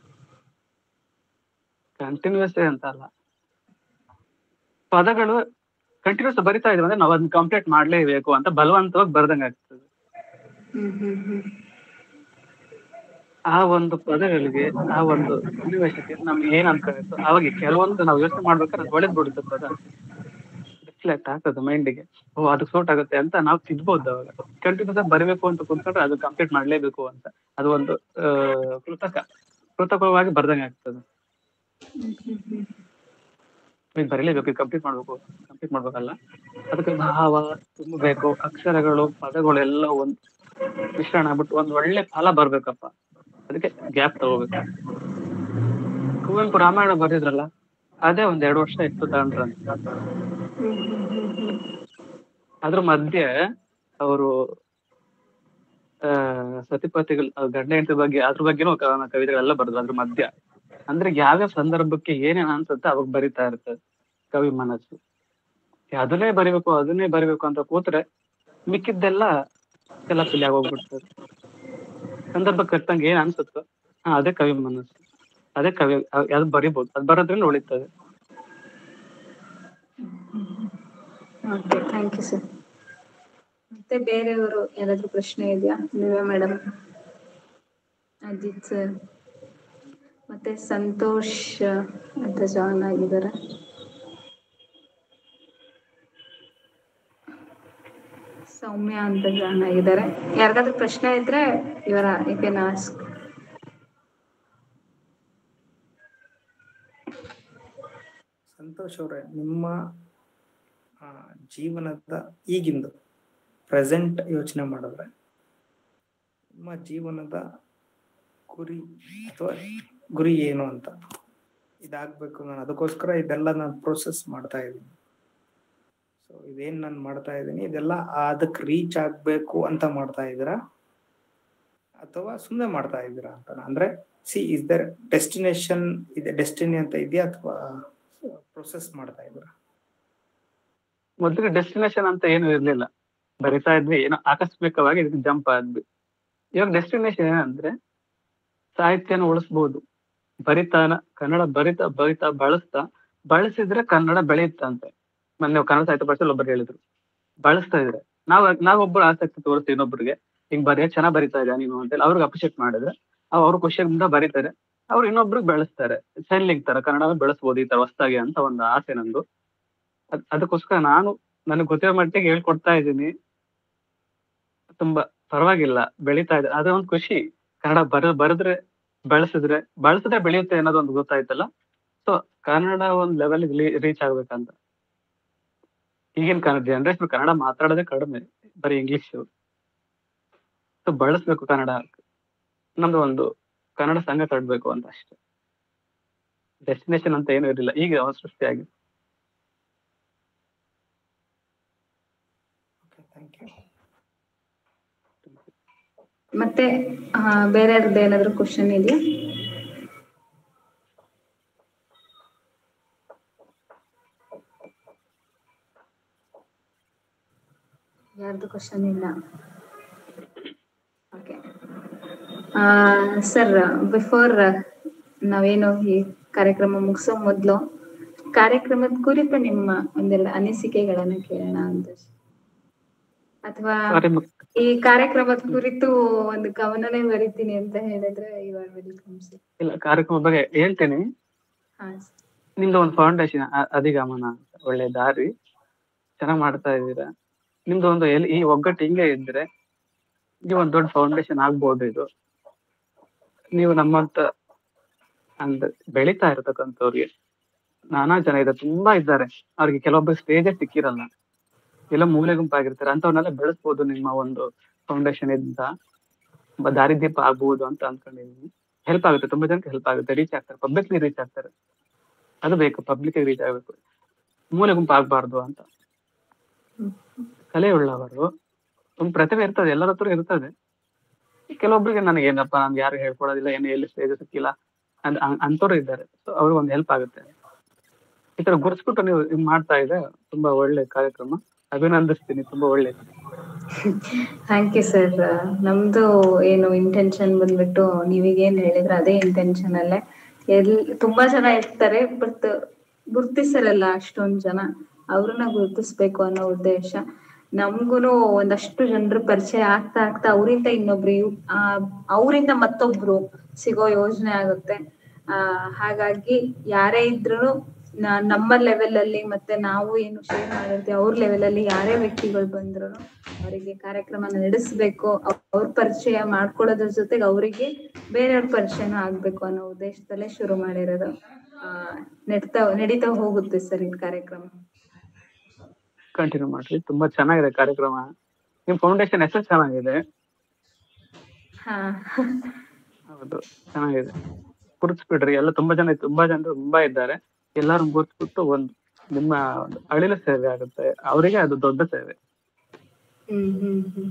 ಕಂಟಿನ್ಯೂಸ್ ಅಂತ ಅಲ್ಲ ಪದಗಳು ಕಂಟಿನ್ಯೂಸ್ ಬರಿತಾ ಇದ್ರೆ ಅಂದ್ರೆ ನಾವು ಅದನ್ನ ಕಂಪ್ಲೀಟ್ ಮಾಡ್ಲೇಬೇಕು ಅಂತ ಬಲವಂತವಾಗಿ ಬರ್ದಂಗ ಆಗ್ತದೆ ಹ್ಮ್ ಹ್ಮ್ ಹ್ಮ್ ಆ ಒಂದು ಪದಗಳಿಗೆ ಆ ಒಂದು ಸನ್ನಿವೇಶಕ್ಕೆ ನಮ್ಗೆ ಏನ್ ಅನ್ಕೊಂಡಿತ್ತು ಅವಾಗ ಕೆಲವೊಂದು ನಾವು ಯೋಚನೆ ಮಾಡ್ಬೇಕಾದ್ರೆ ಅದು ಒಳ್ಳೇದ್ ಬಿಡುತ್ತೆ ಪದ ರಿಫ್ಲೆಕ್ಟ್ ಆಗ್ತದೆ ಮೈಂಡಿಗೆ ಓ ಅದು ಸೂಟ್ ಆಗುತ್ತೆ ಅಂತ ನಾವು ತಿದ್ಬೋದು ಅವಾಗ ಕಂಟಿನ್ಯೂಸ್ ಆಗಿ ಬರಬೇಕು ಅಂತ ಕುತ್ಕೊಂಡ್ರೆ ಅದು ಕಂಪ್ಲೀಟ್ ಮಾಡ್ಲೇಬೇಕು ಅಂತ ಅದು ಒಂದು ಆ, ಕೃತಕ ಕೃತಕವಾಗಿ ಬರ್ದಂಗೆ ಆಗ್ತದೆ ಇದು ಬರೀಲೇಬೇಕು ಇದು ಕಂಪ್ಲೀಟ್ ಮಾಡ್ಬೇಕು ಕಂಪ್ಲೀಟ್ ಮಾಡ್ಬೇಕಲ್ಲ ಅದಕ್ಕೆ ಭಾವ ತುಂಬಬೇಕು ಅಕ್ಷರಗಳು ಪದಗಳು ಎಲ್ಲ ಒಂದ್ ಮಿಶ್ರಣ ಆಗ್ಬಿಟ್ಟು ಒಂದ್ ಒಳ್ಳೆ ಫಲ ಬರ್ಬೇಕಪ್ಪ ಅದಕ್ಕೆ ಗ್ಯಾಪ್ ತಗೋಬೇಕು ಕುವೆಂಪು ರಾಮಾಯಣ ಬರೆದಿದ್ರಲ್ಲ ಅದೇ ಒಂದ್ ಎರಡು ವರ್ಷ ಇತ್ತು ತಗೊಂಡ್ರಂತ ಅದ್ರ ಮಧ್ಯೆ ಅವರು ಆ ಸತಿಪತಿಗಳು ಆ ಗಂಡ ಹೆಂಡತಿ ಬಗ್ಗೆ ಅದ್ರ ಬಗ್ಗೆನೂ ಕ- ಕವಿತೆಗಳೆಲ್ಲ ಬರೆದ್ರು ಅದ್ರ ಮಧ್ಯ ಅಂದ್ರೆ ಯಾವ್ಯಾವ ಸಂದರ್ಭಕ್ಕೆ ಏನೇನ್ ಅನ್ಸುತ್ತೆ ಅವಾಗ ಬರಿತಾ ಇರ್ತದೆ ಕವಿ ಮನಸ್ಸು ಅದನ್ನೇ ಬರಿಬೇಕು ಅದನ್ನೇ ಬರಿಬೇಕು ಅಂತ ಕೂತ್ರೆ ಮಿಕ್ಕಿದ್ದೆಲ್ಲ ಎಲ್ಲ ಫಿಲ್ ಆಗೋಗ್ಬಿಡ್ತದೆ ಸಂದರ್ಭಕ್ಕೆ ತಕ್ಕಂಗೆ ಏನ್ ಅನ್ಸುತ್ತೋ ಹಾ ಅದೇ ಕವಿ ಮನಸ್ಸು ಅದೇ ಕವಿ ಅ- ಅದು ಬರಿಬೋದು ಅದು ಬರೋದ್ರಿಂದ ಉಳಿತದೆ ಓಕೆ ಥ್ಯಾಂಕ್ ಯು ಸರ್ ಮತ್ತೆ ಬೇರೆಯವರು ಯಾರಾದ್ರೂ ಪ್ರಶ್ನೆ ಇದೆಯಾ ನೀವೇ ಮೇಡಮ್ ಅಜಿತ್ ಸರ್ ಮತ್ತೆ ಸಂತೋಷ್ ಅಂತ ಜಾಯ್ನ್ ಆಗಿದ್ದಾರೆ ಸೌಮ್ಯ ಅಂತ ಜಾಯ್ನ್ ಆಗಿದ್ದಾರೆ ಯಾರಿಗಾದ್ರೂ ಪ್ರಶ್ನೆ ಇದ್ರೆ ಇವರ ಯು ಕ್ಯಾನ್ ಆಸ್ಕ್ ಸಂತೋಷ್ ಅವರೇ ನಿಮ್ಮ ಆ, ಜೀವನದ ಈಗಿಂದು ಪ್ರೆಸೆಂಟ್ ಯೋಚನೆ ಮಾಡಿದ್ರೆ ನಿಮ್ಮ ಜೀವನದ ಗುರಿ ಅಥವಾ ಗುರಿ ಏನು ಅಂತ ಇದಾಗಬೇಕು ನಾನು ಅದಕ್ಕೋಸ್ಕರ ಇದೆಲ್ಲ ನಾನು ಪ್ರೋಸೆಸ್ ಮಾಡ್ತಾ ಇದ್ದೀನಿ ಸೊ ಇದೇನು ನಾನು ಮಾಡ್ತಾ ಇದ್ದೀನಿ ಇದೆಲ್ಲ ಅದಕ್ಕೆ ರೀಚ್ ಆಗಬೇಕು ಅಂತ ಮಾಡ್ತಾ ಇದ್ದೀರಾ ಅಥವಾ ಸುಮ್ಮನೆ ಮಾಡ್ತಾ ಇದ್ದೀರಾ ಅಂತ ಅಂದ್ರೆ ಸಿ ಇಸ್ ದರ್ ಡೆಸ್ಟಿನೇಷನ್ ಇದೆ ಡೆಸ್ಟಿನಿ ಅಂತ ಇದೆಯಾ ಅಥವಾ ಪ್ರೊಸೆಸ್ ಮಾಡ್ತಾ ಇದ್ದೀರಾ ಮೊದಲಿಗೆ ಡೆಸ್ಟಿನೇಷನ್ ಅಂತ ಏನು ಇರ್ಲಿಲ್ಲ ಬರಿತಾ ಇದ್ವಿ ಏನೋ ಆಕಸ್ಮಿಕವಾಗಿ ಇದಕ್ಕೆ ಜಂಪ್ ಆದ್ವಿ ಇವಾಗ ಡೆಸ್ಟಿನೇಷನ್ ಏನಂದ್ರೆ ಸಾಹಿತ್ಯನ ಉಳಿಸ್ಬೋದು ಬರಿತಾನ ಕನ್ನಡ ಬರಿತಾ ಬರಿತಾ ಬಳಸ್ತಾ ಬಳಸಿದ್ರೆ ಕನ್ನಡ ಬೆಳೆಯುತ್ತಂತೆ ಮೊನ್ನೆ ಕನ್ನಡ ಸಾಹಿತ್ಯ ಪರಿಷತ್ ಒಬ್ಬರು ಹೇಳಿದ್ರು ಬಳಸ್ತಾ ಇದ್ರೆ ನಾವ್ ನಾವೊಬ್ಬರು ಆಸಕ್ತಿ ತೋರಿಸ್ತೀವಿ ಇನ್ನೊಬ್ರಿಗೆ ಹಿಂಗ್ ಬರೆಯ ಚೆನ್ನಾಗ್ ಬರಿತಾ ಇದ್ದ ನೀನು ಅಂತೇಳಿ ಅವ್ರಿಗೆ ಅಪ್ರಿಶಿಯೇಟ್ ಮಾಡಿದ್ರೆ ಅವ್ ಅವ್ರ ಖುಷಿಯಿಂದ ಬರೀತಾರೆ ಅವ್ರು ಇನ್ನೊಬ್ರಿಗೆ ಬೆಳೆಸ್ತಾರೆ ಸೈನ್ಲಿಂಗ್ ತರ ಕನ್ನಡ ಬೆಳೆಸ್ಬೋದು ಈ ತರ ಹೊಸ್ದಾಗಿ ಅಂತ ಒಂದು ಆಸೆ ನಂದು ಅದ್- ಅದಕ್ಕೋಸ್ಕರ ನಾನು ನನಗೆ ಗೊತ್ತಿರೋ ಮಟ್ಟಿಗೆ ಹೇಳ್ಕೊಡ್ತಾ ಇದ್ದೀನಿ ತುಂಬಾ ಪರವಾಗಿಲ್ಲ ಬೆಳೀತಾ ಇದೆ ಅದೇ ಒಂದು ಖುಷಿ ಕನ್ನಡ ಬರ ಬರೆದ್ರೆ ಬೆಳೆಸಿದ್ರೆ ಬಳಸಿದ್ರೆ ಬೆಳೆಯುತ್ತೆ ಅನ್ನೋದು ಒಂದು ಗೊತ್ತಾಯ್ತಲ್ಲ ಸೊ ಕನ್ನಡ ಒಂದ್ ಲೆವೆಲ್ ರೀಚ್ ಆಗ್ಬೇಕಂತ ಈಗಿನ ಕನ್ನಡ ಜನರೇಷನ್ ಕನ್ನಡ ಮಾತಾಡೋದೇ ಕಡಿಮೆ ಬರೀ ಇಂಗ್ಲಿಷ್ ಸೊ ಬಳಸ್ಬೇಕು ಕನ್ನಡ ನಮ್ದು ಒಂದು ಕನ್ನಡ ಸಂಘ ಕಟ್ಬೇಕು ಅಂತ ಅಷ್ಟೇ ಡೆಸ್ಟಿನೇಷನ್ ಅಂತ ಏನು ಇರಲಿಲ್ಲ ಈಗ ಒಂದು ಸೃಷ್ಟಿಯಾಗಿದೆ ಓಕೆ ಥ್ಯಾಂಕ್ ಯು ಮತ್ತೆ ಆ, ಬೇರೆ ಯಾರ್ದು ಏನಾದ್ರು ಕ್ವಶನ್ ಇದೆಯಾ ಯಾರ್ದು ಕ್ವಶನ್ ಇಲ್ಲ ಓಕೆ ಸರ್ ಬಿಫೋರ್ ನಾವೇನು ಈ ಕಾರ್ಯಕ್ರಮ ಮುಗಿಸೋ ಮೊದಲು ಕಾರ್ಯಕ್ರಮದ ಕುರಿತು ನಿಮ್ಮ ಒಂದೆಲ್ಲ ಅನಿಸಿಕೆಗಳನ್ನ ಕೇಳೋಣ ಅಂತ ಅಥವಾ ಸಾರಿ ಮ- ಈ ಕಾರ್ಯಕ್ರಮದ ಕುರಿತು ಒಂದು ಕವನನೇ ಬರಿತೀನಿ ಅಂತ ಹೇಳಿದ್ರೆ ಯು ಆರ್ ವೆಲ್ಕಮ್ ಸರ್ ಇಲ್ಲ ಕಾರ್ಯಕ್ರಮ ಬಗ್ಗೆ ಹೇಳ್ತೇನೆ ಹಾ ನಿಮ್ದು ಒಂದು ಫೌಂಡೇಶನ್ ಅಧಿಗಮನ ಅಂತ ಒಳ್ಳೆ ದಾರಿ ಚೆನ್ನಾಗ್ ಮಾಡ್ತಾ ಇದ್ದೀರಾ ನಿಮ್ದು ಒಂದು ಎಲ್- ಈ ಒಗ್ಗಟ್ಟು ಹಿಂಗೆ ಇದ್ರೆ ನೀವು ಒಂದು ದೊಡ್ಡ ಫೌಂಡೇಶನ್ ಆಗ್ಬೋದು ಇದು ನೀವು ನಮ್ಮಂತ ಅಂದ್ರೆ ಬೆಳೀತಾ ಇರತಕ್ಕಂಥವ್ರಿಗೆ ನಾನಾ ಜನ ಇದೆ ತುಂಬಾ ಇದ್ದಾರೆ ಅವ್ರಿಗೆ ಕೆಲವೊಬ್ಬರು ಸ್ಟೇಜೇ ಸಿಕ್ಕಿರಲ್ಲ ಎಲ್ಲ ಮೂಲೆ ಗುಂಪಾಗಿರ್ತಾರೆ ಅಂತವ್ರನ್ನೆಲ್ಲ ಬೆಳೆಸ್ಬೋದು ನಿಮ್ಮ ಒಂದು ಫೌಂಡೇಶನ್ ಇಂದ ಒಬ್ಬ ದಾರಿದೀಪ ಆಗ್ಬೋದು ಅಂತ ಅನ್ಕೊಂಡಿದೀನಿ ಹೆಲ್ಪ್ ಆಗುತ್ತೆ ತುಂಬಾ ಜನಕ್ಕೆ ಹೆಲ್ಪ್ ಆಗುತ್ತೆ ರೀಚ್ ಆಗ್ತಾರೆ ಪಬ್ಲಿಕ್ಲಿ ರೀಚ್ ಆಗ್ತಾರೆ ಅದು ಬೇಕು ಪಬ್ಲಿಕ್ ರೀಚ್ ಆಗ್ಬೇಕು ಮೂಲೆ ಗುಂಪು ಆಗ್ಬಾರ್ದು ಅಂತ ಕಲೆ ಉಳ್ಳವರು ಒಂದು ಪ್ರತಿಭೆ ಇರ್ತದೆ ಎಲ್ಲರ ಹತ್ರ ಇರ್ತದೆ ಕೆಲವೊಬ್ಬರಿಗೆ ನನಗೆ ಏನಪ್ಪ ನನ್ಗೆ ಯಾರು ಹೇಳ್ಕೊಡೋದಿಲ್ಲ ಏನು ಎಲ್ಲಿ ಸ್ಟೇಜ್ ಸಿಕ್ಕಿಲ್ಲ ಅಂತ ಅಂತವ್ರು ಇದ್ದಾರೆ ಸೊ ಅವ್ರಿಗೆ ಒಂದು ಹೆಲ್ಪ್ ಆಗುತ್ತೆ ಈ ತರ ಗುರ್ಸ್ಬಿಟ್ಟು ನೀವು ಇದ್ ಮಾಡ್ತಾ ಇದೆ ತುಂಬಾ ಒಳ್ಳೆ ಕಾರ್ಯಕ್ರಮ ಅಭಿನಂದಿಸ್ತೀನಿ ತುಂಬಾ ಒಳ್ಳೆ ಥ್ಯಾಂಕ್ ಯು ಸರ್ ನಮ್ದು ಏನು ಇಂಟೆನ್ಷನ್ ಬಂದ್ಬಿಟ್ಟು ನೀವೀಗೇನ್ ಹೇಳಿದ್ರೆ ಅದೇ ಇಂಟೆನ್ಷನ್ ಅಲ್ಲೇ ಎಲ್ ತುಂಬಾ ಜನ ಇರ್ತಾರೆ ಬಟ್ ಗುರ್ತಿಸರಲ್ಲ ಅಷ್ಟೊಂದ್ ಜನ ಅವ್ರನ್ನ ಗುರ್ತಿಸ್ಬೇಕು ಅನ್ನೋ ಉದ್ದೇಶ ನಮ್ಗೂನು ಒಂದಷ್ಟು ಜನರು ಪರಿಚಯ ಆಗ್ತಾ ಆಗ್ತಾ ಅವರಿಂದ ಇನ್ನೊಬ್ರು ಇವ್- ಆ ಅವರಿಂದ ಮತ್ತೊಬ್ರು ಸಿಗೋ ಯೋಜನೆ ಆಗುತ್ತೆ ಆ ಹಾಗಾಗಿ ಯಾರೇ ಇದ್ರು ನಮ್ಮ ಲೆವೆಲ್ ಅಲ್ಲಿ ಮತ್ತೆ ನಾವು ಏನು ಶೇರ್ ಮಾಡಿರ್ತೀವಿ ಅವ್ರ ಲೆವೆಲ್ ಅಲ್ಲಿ ಯಾರೇ ವ್ಯಕ್ತಿಗಳು ಬಂದ್ರು ಅವರಿಗೆ ಕಾರ್ಯಕ್ರಮ ನಡೆಸಬೇಕು ಅವ್ರ ಪರಿಚಯ ಮಾಡ್ಕೊಳ್ಳೋದ್ರ ಜೊತೆಗೆ ಅವರಿಗೆ ಬೇರೆಯವ್ರ ಪರಿಚಯನೂ ಆಗ್ಬೇಕು ಅನ್ನೋ ಉದ್ದೇಶದಲ್ಲೇ ಶುರು ಮಾಡಿರೋದು ಆ ನಡೀತಾ ನಡೀತಾ ಹೋಗುತ್ತೆ ಸರ್ ಈ ಕಾರ್ಯಕ್ರಮ ಕಂಟಿನ್ಯೂ ಮಾಡ್ರಿ ತುಂಬಾ ಚೆನ್ನಾಗಿದೆ ಕಾರ್ಯಕ್ರಮ ನಿಮ್ ಫೌಂಡೇಶನ್ ಹೆಸರು ಚೆನ್ನಾಗಿದೆ ಹಾ ಹೌದು ಚೆನ್ನಾಗಿದೆ ಗುರುತಿಸ್ಬಿಡ್ರಿ ಎಲ್ಲ ತುಂಬಾ ಜನ ತುಂಬಾ ಜನರು ತುಂಬಾ ಇದ್ದಾರೆ ಎಲ್ಲಾರು ಗುರುತಿಸ್ಬಿಟ್ಟು ಒಂದು ನಿಮ್ಮ ಒಂದು ಅಳಿಲ ಸೇವೆ ಆಗುತ್ತೆ ಅವರಿಗೆ ಅದು ದೊಡ್ಡ ಸೇವೆ ಹ್ಮ್ ಹ್ಮ್ ಹ್ಮ್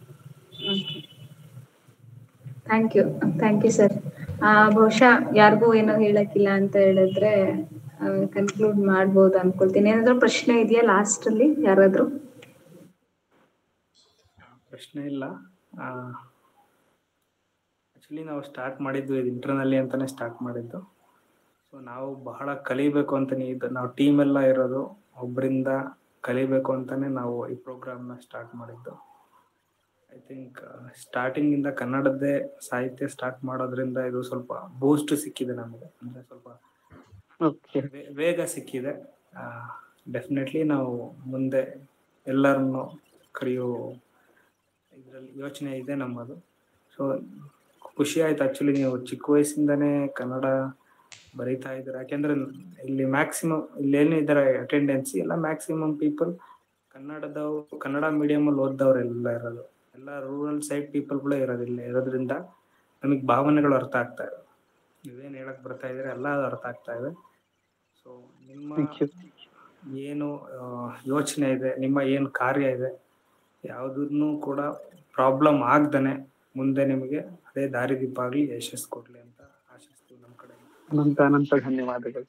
thank you thank you sir ಬಹುಶಃ ಯಾರಿಗೂ ಏನೋ ಹೇಳಕ್ಕಿಲ್ಲ ಅಂತ ಹೇಳಿದ್ರೆ ಕನ್ಕ್ಲೂಡ್ ಮಾಡ್ಬೋದು ಅನ್ಕೊಳ್ತೀನಿ ಏನಾದ್ರು ಪ್ರಶ್ನೆ ಇದೆಯಾ ಲಾಸ್ಟ್ ಅಲ್ಲಿ ಯಾರಾದ್ರೂ ಪ್ರಶ್ನೆ ಇಲ್ಲ ಆಕ್ಚುಲಿ ನಾವು ಸ್ಟಾರ್ಟ್ ಮಾಡಿದ್ದು ಇದು ಇಂಟರ್ನಲ್ಲಿ ಅಂತಾನೆ ಸ್ಟಾರ್ಟ್ ಮಾಡಿದ್ದು ಸೊ ನಾವು ಬಹಳ ಕಲಿಬೇಕು ಅಂತಾನೆ ಇದು ನಾವು ಟೀಮ್ ಎಲ್ಲ ಇರೋದು ಒಬ್ಬರಿಂದ ಕಲಿಬೇಕು ಅಂತಾನೆ ನಾವು ಈ ಪ್ರೋಗ್ರಾಮ್ನ ಸ್ಟಾರ್ಟ್ ಮಾಡಿದ್ದು ಐ ಥಿಂಕ್ ಸ್ಟಾರ್ಟಿಂಗ್ ಇಂದ ಕನ್ನಡದ್ದೇ ಸಾಹಿತ್ಯ ಸ್ಟಾರ್ಟ್ ಮಾಡೋದ್ರಿಂದ ಇದು ಸ್ವಲ್ಪ ಬೂಸ್ಟ್ ಸಿಕ್ಕಿದೆ ನಮಗೆ ಅಂದ್ರೆ ಸ್ವಲ್ಪ ಓಕೆ ವೇ- ವೇಗ ಸಿಕ್ಕಿದೆ ಡೆಫಿನೆಟ್ಲಿ ನಾವು ಮುಂದೆ ಎಲ್ಲರನ್ನು ಕರೆಯೋ ಇದರಲ್ಲಿ ಯೋಚನೆ ಇದೆ ನಮ್ಮದು ಸೊ ಖುಷಿ ಆಯ್ತು ಆಕ್ಚುಲಿ ನೀವು ಚಿಕ್ಕ ವಯಸ್ಸಿಂದನೇ ಕನ್ನಡ ಬರೀತಾ ಇದ್ದೀರಾ ಯಾಕೆಂದ್ರೆ ಇಲ್ಲಿ ಮ್ಯಾಕ್ಸಿಮಮ್ ಇಲ್ಲಿ ಏನು ಇದ್ದಾರೆ ಅಟೆಂಡೆನ್ಸಿ ಎಲ್ಲ ಮ್ಯಾಕ್ಸಿಮಮ್ ಪೀಪಲ್ ಕನ್ನಡದವ್ರು ಕನ್ನಡ ಮೀಡಿಯಂ ಅಲ್ಲಿ ಓದ್ದವ್ರೆಲ್ಲ ಇರೋದು ಎಲ್ಲ ರೂರಲ್ ಸೈಡ್ ಪೀಪಲ್ಗಳೇ ಇರೋದಿಲ್ಲ ಇರೋದ್ರಿಂದ ನಮಗೆ ಭಾವನೆಗಳು ಅರ್ಥ ಆಗ್ತಾ ಇದೆ ನೀವೇನು ಹೇಳಕ್ ಬರ್ತಾ ಇದ್ರೆ ಎಲ್ಲ ಅದು ಅರ್ಥ ಆಗ್ತಾ ಇದೆ ಸೊ ನಿಮ್ಮ ಥ್ಯಾಂಕ್ ಯು ಏನು ಆ, ಯೋಚನೆ ಇದೆ ನಿಮ್ಮ ಏನು ಕಾರ್ಯ ಇದೆ ಯಾವುದನ್ನು ಕೂಡ ಪ್ರಾಬ್ಲಮ್ ಆಗ್ದನೆ ಮುಂದೆ ನಿಮಗೆ ಅದೇ ದಾರಿದೀಪ ಆಗಲಿ ಯಶಸ್ಸು ಕೊಡ್ಲಿ ಅಂತ ಆಶಿಸ್ತೀವಿ ನಮ್ಮ ಕಡೆ ಅನಂತ ಅನಂತ ಧನ್ಯವಾದಗಳು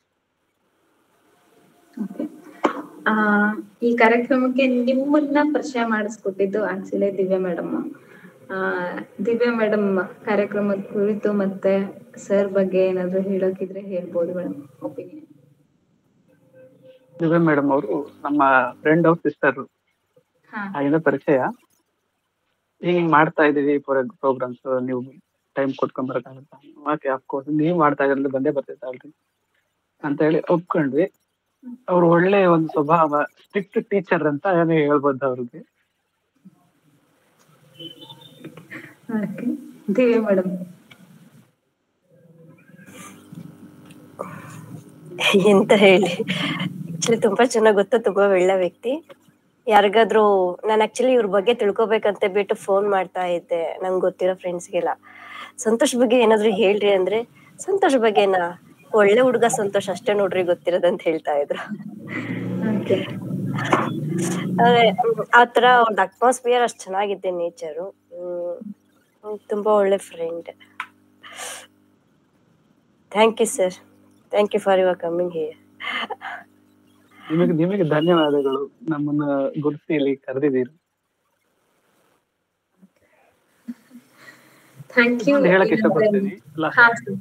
Okay. ಆ ಈ ಕಾರ್ಯಕ್ರಮಕ್ಕೆ ನಿಮ್ಮನ್ನ ಪರಿಚಯ ಮಾಡಿಸ್ಕೊಟ್ಟಿದ್ದು ಆಕ್ಚುಲಿ ದಿವ್ಯಾ ಮೇಡಮ್ ಆ ದಿವ್ಯಾ ಮೇಡಮ್ ಕಾರ್ಯಕ್ರಮದ ಕುರಿತು ಮತ್ತೆ ಸರ್ ಬಗ್ಗೆ ಏನಾದ್ರು ಹೇಳೋಕಿದ್ರೆ ಹೇಳ್ಬೋದು ಮೇಡಮ್ ಒಪಿನಿಯನ್ ದಿವ್ಯಾ ಮೇಡಮ್ ಅವರು ನಮ್ಮ ಫ್ರೆಂಡ್ ಅವ್ರ ಸಿಸ್ಟರ್ ಹಾ ಆಗಿನ ಪರಿಚಯ ಹಿಂಗ್ ಹಿಂಗ್ ಮಾಡ್ತಾ ಇದೀವಿ ಪ್ರೋಗ್ರಾಮ್ಸ್ ನೀವು ಟೈಮ್ ಕೊಟ್ಕೊಂಡ್ ಬರಕ್ಕಾಗತ್ತಾ ಓಕೆ ಅಫ್ಕೋರ್ಸ್ ನೀವ್ ಮಾಡ್ತಾ ಇದ್ರಲ್ಲಿ ಬಂದೇ ಬರ್ತೈತೆ ಅಲ್ರಿ ಅಂತ ಹೇಳಿ ಒಪ್ಕೊಂಡ್ವಿ ಅವ್ರು ಒಳ್ಳೆ ಒಂದು ಸ್ವಭಾವ ಸ್ಟ್ರಿಕ್ಟ್ ಟೀಚರ್ ಅಂತ ಏನೇ ಹೇಳ್ಬೋದು ಅವ್ರಿಗೆ ಓಕೆ ದಿವ್ಯಾ ಮೇಡಮ್ ಎಂತ ಹೇಳಿ ಆಕ್ಚುಲಿ ತುಂಬಾ ಚೆನ್ನಾಗ್ ಗೊತ್ತು ತುಂಬಾ ಒಳ್ಳೆ ವ್ಯಕ್ತಿ ಯಾರಿಗಾದ್ರೂ ನಾನು ಆಕ್ಚುಲಿ ಇವ್ರ ಬಗ್ಗೆ ತಿಳ್ಕೊಬೇಕಂತ ಬಿಟ್ಟು ಫೋನ್ ಮಾಡ್ತಾ ಇದ್ದೆ ನಂಗೆ ಗೊತ್ತಿರೋ ಫ್ರೆಂಡ್ಸ್ಗೆಲ್ಲ ಸಂತೋಷ್ ಬಗ್ಗೆ ಏನಾದ್ರು ಹೇಳ್ರಿ ಅಂದ್ರೆ ಸಂತೋಷ್ ಬಗ್ಗೆನಾ ಒಳ್ಳೆ ಹುಡುಗ ಸಂತೋಷ್ ಅಷ್ಟೇ ನೋಡ್ರಿ ಗೊತ್ತಿರೋದಂತ ಹೇಳ್ತಾ ಇದ್ರು ಓಕೆ ಅದೇ ಹ್ಮ್, ಆತರ ಒಂದು ಅಟ್ಮಾಸ್ಫಿಯರ್ ಅಷ್ಟ್ ಚೆನ್ನಾಗಿದೆ ನೇಚರು ತುಂಬಾ ಒಳ್ಳೆ friend thank you sir thank you for your coming here ನಿಮಗೆ ನಿಮಗೆ ಧನ್ಯವಾದಗಳು ನಮ್ಮನ್ನ ಗುರುತಿಸಿ ಇಲ್ಲಿ ಕರೆದಿದ್ದೀರಿ ಥ್ಯಾಂಕ್ ಯು ಇನ್ನೊಂದು ಹೇಳಕ್ ಇಷ್ಟಪಡ್ತೀನಿ last ಹಾ sir.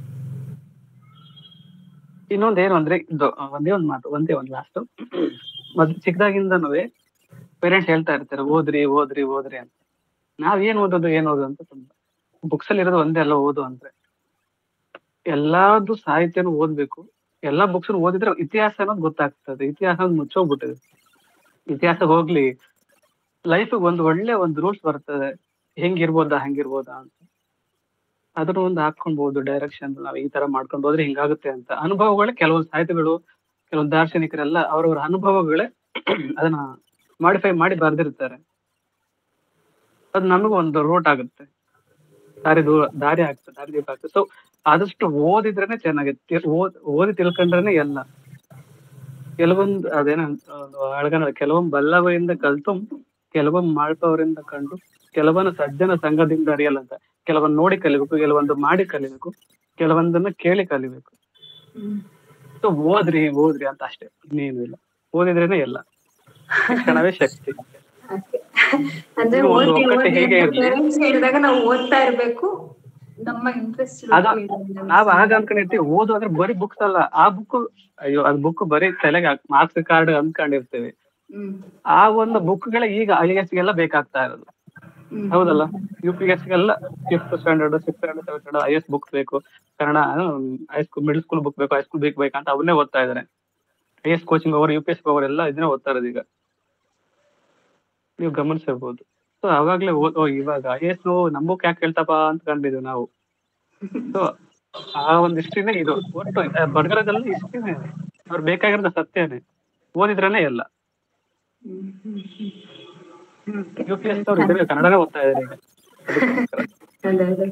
ಇನ್ನೊಂದ್ ಏನು ಅಂದ್ರೆ ಇದು ಒಂದೇ ಒಂದ್ ಮಾತು ಒಂದೇ ಒಂದ್ ಲಾಸ್ಟ್ ಮೊದ್ಲು ಚಿಕ್ಕದಾಗಿಂದನೂ ಪೇರೆಂಟ್ಸ್ ಹೇಳ್ತಾ ಇರ್ತಾರೆ ಓದ್ರಿ ಓದ್ರಿ ಓದ್ರಿ ಅಂತ ನಾವ್ ಏನ್ ಓದೋದು ಏನ್ ಓದೋದು ಅಂತ ತುಂಬಾ ಬುಕ್ಸ್ ಅಲ್ಲಿ ಇರೋದು ಒಂದೇ ಅಲ್ಲ ಓದು ಅಂದ್ರೆ ಎಲ್ಲಾದು ಸಾಹಿತ್ಯನೂ ಓದ್ಬೇಕು ಎಲ್ಲಾ ಬುಕ್ಸ್ ಓದಿದ್ರೆ ಇತಿಹಾಸ ಅನ್ನೋದು ಗೊತ್ತಾಗ್ತದೆ ಇತಿಹಾಸ ಅನ್ನೋದು ಮುಚ್ಚೋಗ್ಬಿಟ್ಟಿದೆ ಇತಿಹಾಸ ಹೋಗ್ಲಿ ಲೈಫ್ ಒಂದು ಒಳ್ಳೆ ಒಂದು ರೂಲ್ಸ್ ಬರ್ತದೆ ಹೆಂಗಿರ್ಬೋದಾ ಹಂಗಿರ್ಬೋದಾ ಅಂತ ಅದನ್ನ ಒಂದು ಹಾಕೊಂಡ್ಬೋದು ಡೈರೆಕ್ಷನ್ ನಾವ್ ಈ ತರ ಮಾಡ್ಕೊಂಡು ಹೋದ್ರೆ ಹಿಂಗಾಗುತ್ತೆ ಅಂತ ಅನುಭವಗಳೇ ಕೆಲವೊಂದು ಸಾಹಿತ್ಯಗಳು ಕೆಲವೊಂದು ದಾರ್ಶನಿಕರೆಲ್ಲ ಅವ್ರವ್ರ ಅನುಭವಗಳೇ ಅದನ್ನ ಮಾಡಿಫೈ ಮಾಡಿ ಬರ್ದಿರ್ತಾರೆ ಅದು ನಮಗೂ ಒಂದು ರೋಟ್ ಆಗುತ್ತೆ ದಾರಿ ದೂರ ದಾರಿ ಆಗ್ತದೆ ದಾರಿ ದೀಪ ಆಗ್ತದೆ ಸೊ ಆದಷ್ಟು ಓದಿದ್ರೇನೆ ಚೆನ್ನಾಗಿರುತ್ತೆ ಓದ್ ಓದಿ ತಿಳ್ಕೊಂಡ್ರೇನೆ ಎಲ್ಲ ಕೆಲವೊಂದು ಅದೇನ ಅಳಗನ ಕೆಲವೊಂದು ಬಲ್ಲವರಿಂದ ಕಲ್ತು ಕೆಲವೊಂದು ಮಾಡ್ಪವರಿಂದ ಕಂಡು ಕೆಲವೊಂದು ಸಜ್ಜನ ಸಂಘದಿಂದ ಅರಿಯಲ್ಲ ಅಂತ ಕೆಲವೊಂದು ನೋಡಿ ಕಲಿಬೇಕು ಕೆಲವೊಂದು ಮಾಡಿ ಕಲಿಬೇಕು ಕೆಲವೊಂದನ್ನ ಕೇಳಿ ಕಲಿಬೇಕು ಹ್ಮ್. ಸೊ ಓದ್ರಿ ಓದ್ರಿ ಅಂತ ಅಷ್ಟೇ ಇನ್ನೇನು ಇಲ್ಲ ಓದಿದ್ರೇನೆ ಎಲ್ಲ ಶಿಕ್ಷಣವೇ ಶಕ್ತಿ ಹಾಗೆ. ಅಂದ್ರೆ ಇದು ಒಂದು ಓದಿ ಒಕ್ಕಟ್ಟು ಓದಿ ಹೇಗೆ ಅಂತ ಇರ್ಲಿ? parents ಹೇಳಿದಾಗ ನಾವು ಓದ್ತಾ ಇರ್ಬೇಕು ನಮ್ಮ ಇಂಟ್ರೆಸ್ಟ್ ಅದ ನಾವ್ ಆಗ ಅನ್ಕೊಂಡಿರ್ತೀವಿ ಓದು ಅಂದ್ರೆ ಬರೀ ಬುಕ್ಸ್ ಅಲ್ಲ ಆ ಬುಕ್ ಅಯ್ಯೋ ಅದ್ ಬುಕ್ ಬರೀ ತಲೆಗೆ ಮಾರ್ಕ್ಸ್ ಕಾರ್ಡ್ ಅನ್ಕೊಂಡಿರ್ತೀವಿ ಹ್ಮ್ ಆ ಒಂದು ಬುಕ್ ಗಳ ಈಗ ಐ ಎಸ್ ಗೆಲ್ಲ ಬೇಕಾಗ್ತಾ ಇರೋದು ಹ್ಮ್. ಹೌದಲ್ಲ ಯು ಪಿ ಎಸ್ ಗೆಲ್ಲ fifth standard six standard seventh standard I S books ಬೇಕು Kannada high school middle school book ಬೇಕು ಹೈಸ್ಕೂಲ್ ಬೇಕು ಬೇಕಂತ ಅವನ್ನೇ ಓದ್ತಾ ಇದಾರೆ I S coaching over U P S over ಎಲ್ಲ ಇದನ್ನೇ ಓದ್ತಾ ಇರೋದು ಈಗ ನೀವು ಗಮನಿಸಿರ್ಬೋದು ಸೊ ಅವಾಗ್ಲೇ ಓದ್ ಓ ಇವಾಗ ಐ ಎಸ್ ನಮ್ ಬುಕ್ ಯಾಕೆ ಹೇಳ್ತಪ್ಪ ಅಂತ ಕಂಡಿದ್ವಿ ನಾವು ಸೊ ಆ ಒಂದು ಹಿಸ್ಟ್ರಿನೇ ಇದು ಒಟ್ಟು ಬಡಗರದಲ್ಲಿ ಹಿಸ್ಟ್ರಿನೇ ಅವ್ರು ಬೇಕಾಗಿರೋದು ಸತ್ಯನೇ ಓದಿದ್ರೇನೆ ಎಲ್ಲ ಹ್ಮ್, ಹ್ಮ್, ಹ್ಮ್. Okay. ಯು ಪಿ ಎಸ್ ಅವ್ರು ಇದ್ರೆ ಕನ್ನಡನೇ ಓದ್ತಾ ಇದಾರೆ ಈಗ ಅದಕ್ಕೋಸ್ಕರ. ಅದೇ ಅದೇ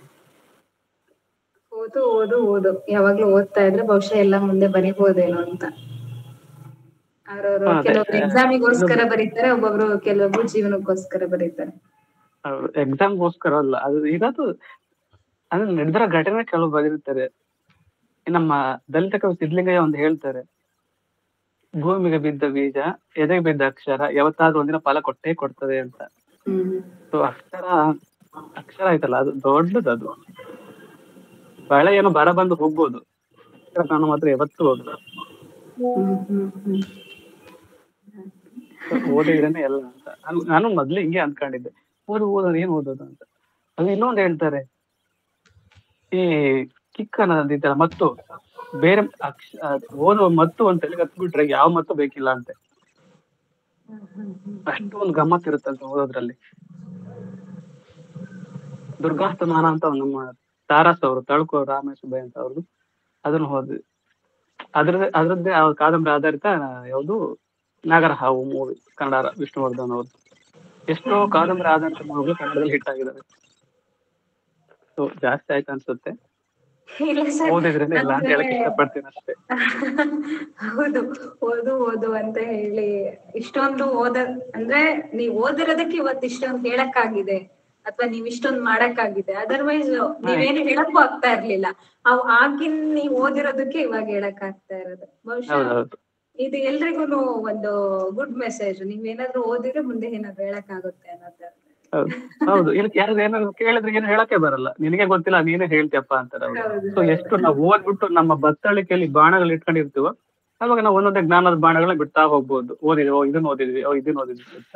ಓದು ಓದು ಓದು ಯಾವಾಗ್ಲೂ ಓದ್ತಾ ಇದ್ರೆ ಬಹುಶಃ ಎಲ್ಲ ಮುಂದೆ ಬರಿಬೋದೇನೋ ಅಂತ ಅವ್ರವ್ರು ಹಾ, ಅದೇ. ಕೆಲವೊಬ್ರು ಎಕ್ಸಾಮಿಗೋಸ್ಕರ ಬರೀತಾರೆ ಒಬ್ಬೊಬ್ರು ಕೆಲವೊಬ್ರು ಜೀವನಕ್ಕೋಸ್ಕರ ಬರೀತಾರೆ ಅವ್ರು ಎಕ್ಸಾಮ್ಗೋಸ್ಕರ ಅಲ್ಲ ಅದು ಇದದು ಅಂದ್ರೆ ನಡೆದಿರೋ ಘಟನೆ ಕೆಲವು ಬದಿರ್ತಾರೆ ನಮ್ಮ ದಲಿತ ಕವಿ ಸಿದ್ಲಿಂಗಯ್ಯ ಒಂದು ಹೇಳ್ತಾರೆ ಭೂಮಿಗೆ ಬಿದ್ದ ಬೀಜ ಎದೆಗೆ ಬಿದ್ದ ಅಕ್ಷರ ಯಾವತ್ತಾದ್ರೂ ಒಂದಿನ ಫಲ ಕೊಟ್ಟೇ ಕೊಡ್ತದೆ ಅಂತ ಹ್ಮ್ ಸೊ ಅಕ್ಷರ ಅಕ್ಷರ ಆಯ್ತಲ್ಲ ಅದು ದೊಡ್ಡದು ಅದು ಬಹಳ ಏನೋ ಬರ ಬಂದು ಹೋಗ್ಬೋದು ಅಕ್ಷರ ನಾನು ಮಾತ್ರ ಯಾವತ್ತೂ ಹೋಗಲ್ಲ ಹ್ಮ್ ಹ್ಮ್ ಹ್ಮ್ ಓದಿದ್ರೇನೆ ಎಲ್ಲ ಅಂತ ನಾನು- ನಾನು ಮೊದ್ಲು ಹಿಂಗೆ ಅನ್ಕೊಂಡಿದ್ದೆ ಓದು ಓದೋದು ಏನ್ ಓದೋದು ಅಂತ ಅದು ಇನ್ನೊಂದು ಹೇಳ್ತಾರೆ ಈ ಕಿಕ್ ಅನ್ನೋದಿದ್ದಲ್ಲ ಮತ್ತು ಬೇರೆ ಅಕ್ಷ ಅದ್ ಓದುವ ಮತ್ತು ಅಂತ ಹೇಳಿ ಕತ್ಬಿಟ್ರೆ ಯಾವ ಮತ್ತು ಬೇಕಿಲ್ಲ ಅಂತೆ ಅಷ್ಟು ಒಂದು ಗಮ್ಮತ್ ಇರುತ್ತಂತೆ ಓದೋದ್ರಲ್ಲಿ ದುರ್ಗಾಸ್ತಮಾನ ಅಂತ ಒಂದ್ ನಮ್ಮ ತಾರಸ್ ಅವರು ತಳ್ಕೋ ರಾಮೇಶ್ ಬೈ ಅಂತ ಅವ್ರದ್ದು ಅದನ್ನ ಓದಿ ಅದ್ರದ್ದೇ ಅದ್ರದ್ದೇ ಆ ಕಾದಂಬರಿ ಆಧಾರಿತ ಯಾವುದು ನಾಗರ ಹಾವು ಮೂವಿ ಕನ್ನಡ ವಿಷ್ಣುವರ್ಧನ್ ಅವ್ರದ್ದು ಎಷ್ಟೋ ಕಾದಂಬರಿ ಆಧಾರಿತ ಮೂವಿಗಳು ಕನ್ನಡದಲ್ಲಿ ಹಿಟ್ ಆಗಿದಾವೆ ಸೊ ಜಾಸ್ತಿ ಆಯ್ತು ಅನ್ಸುತ್ತೆ ಇಲ್ಲ ಸರ್ ಓದಿದ್ರೇನೆ ಇಲ್ಲ ಅಂತ ಹೇಳಕ್ ಇಷ್ಟಪಡ್ತೀನಿ ಅಷ್ಟೇ ಹೌದು ಓದು ಓದು ಅಂತ ಹೇಳಿ ಇಷ್ಟೊಂದು ಓದ ಅಂದ್ರೆ ನೀವ್ ಓದಿರೋದಕ್ಕೆ ಇವತ್ತು ಇಷ್ಟೊಂದು ಹೇಳಕ್ಕಾಗಿದೆ ಅಥವಾ ನೀವ್ ಇಷ್ಟೊಂದು ಮಾಡಕ್ಕಾಗಿದೆ ಅದರ್ವೈಸ್ ನೀವೇನು ಹೇಳಕ್ಕೂ ಆಗ್ತಾ ಇರ್ಲಿಲ್ಲ ಅವ್ ಆಗಿನ್ ನೀವ್ ಓದಿರೋದಕ್ಕೆ ಇವಾಗ ಹೇಳಕ್ ಆಗ್ತಾ ಇರೋದು ಬಹುಶಃ ಹೌದೌದು ಇದು ಎಲ್ರಿಗೂ ಒಂದು ಗುಡ್ ಮೆಸೇಜ್ ನೀವೇನಾದ್ರೂ ಓದಿದ್ರೆ ಮುಂದೆ ಏನಾದ್ರು ಹೇಳಕ್ ಆಗುತ್ತೆ ಅನ್ನೋದು ಹೌದು ಹೌದು ಇಲ್ಲಿ ಯಾರು ಏನಾದ್ರು ಕೇಳಿದ್ರೆ ಏನು ಹೇಳಕ್ಕೆ ಬರಲ್ಲ ನಿನಗೆ ಗೊತ್ತಿಲ್ಲ ನೀನೇ ಹೇಳ್ತೀಯಪ್ಪ ಅಂತಾರೆ ಅವ್ರು ಹೌದು, ಸೊ ಎಷ್ಟು ನಾವು ಓದ್ಬಿಟ್ಟು ನಮ್ಮ ಬತ್ತಳಿಕೆಯಲ್ಲಿ ಬಾಣಗಳು ಇಟ್ಕೊಂಡಿರ್ತೀವೋ ಅವಾಗ ನಾವು ಒಂದೊಂದೇ ಜ್ಞಾನದ ಬಾಣಗಳನ್ನ ಬಿಡ್ತಾ ಹೋಗ್ಬೋದು ಓದಿದ್ವಿ ಓ ಇದನ್ನ ಓದಿದ್ವಿ ಓ ಇದನ್ನ ಓದಿದ್ವಿ ಅಂತ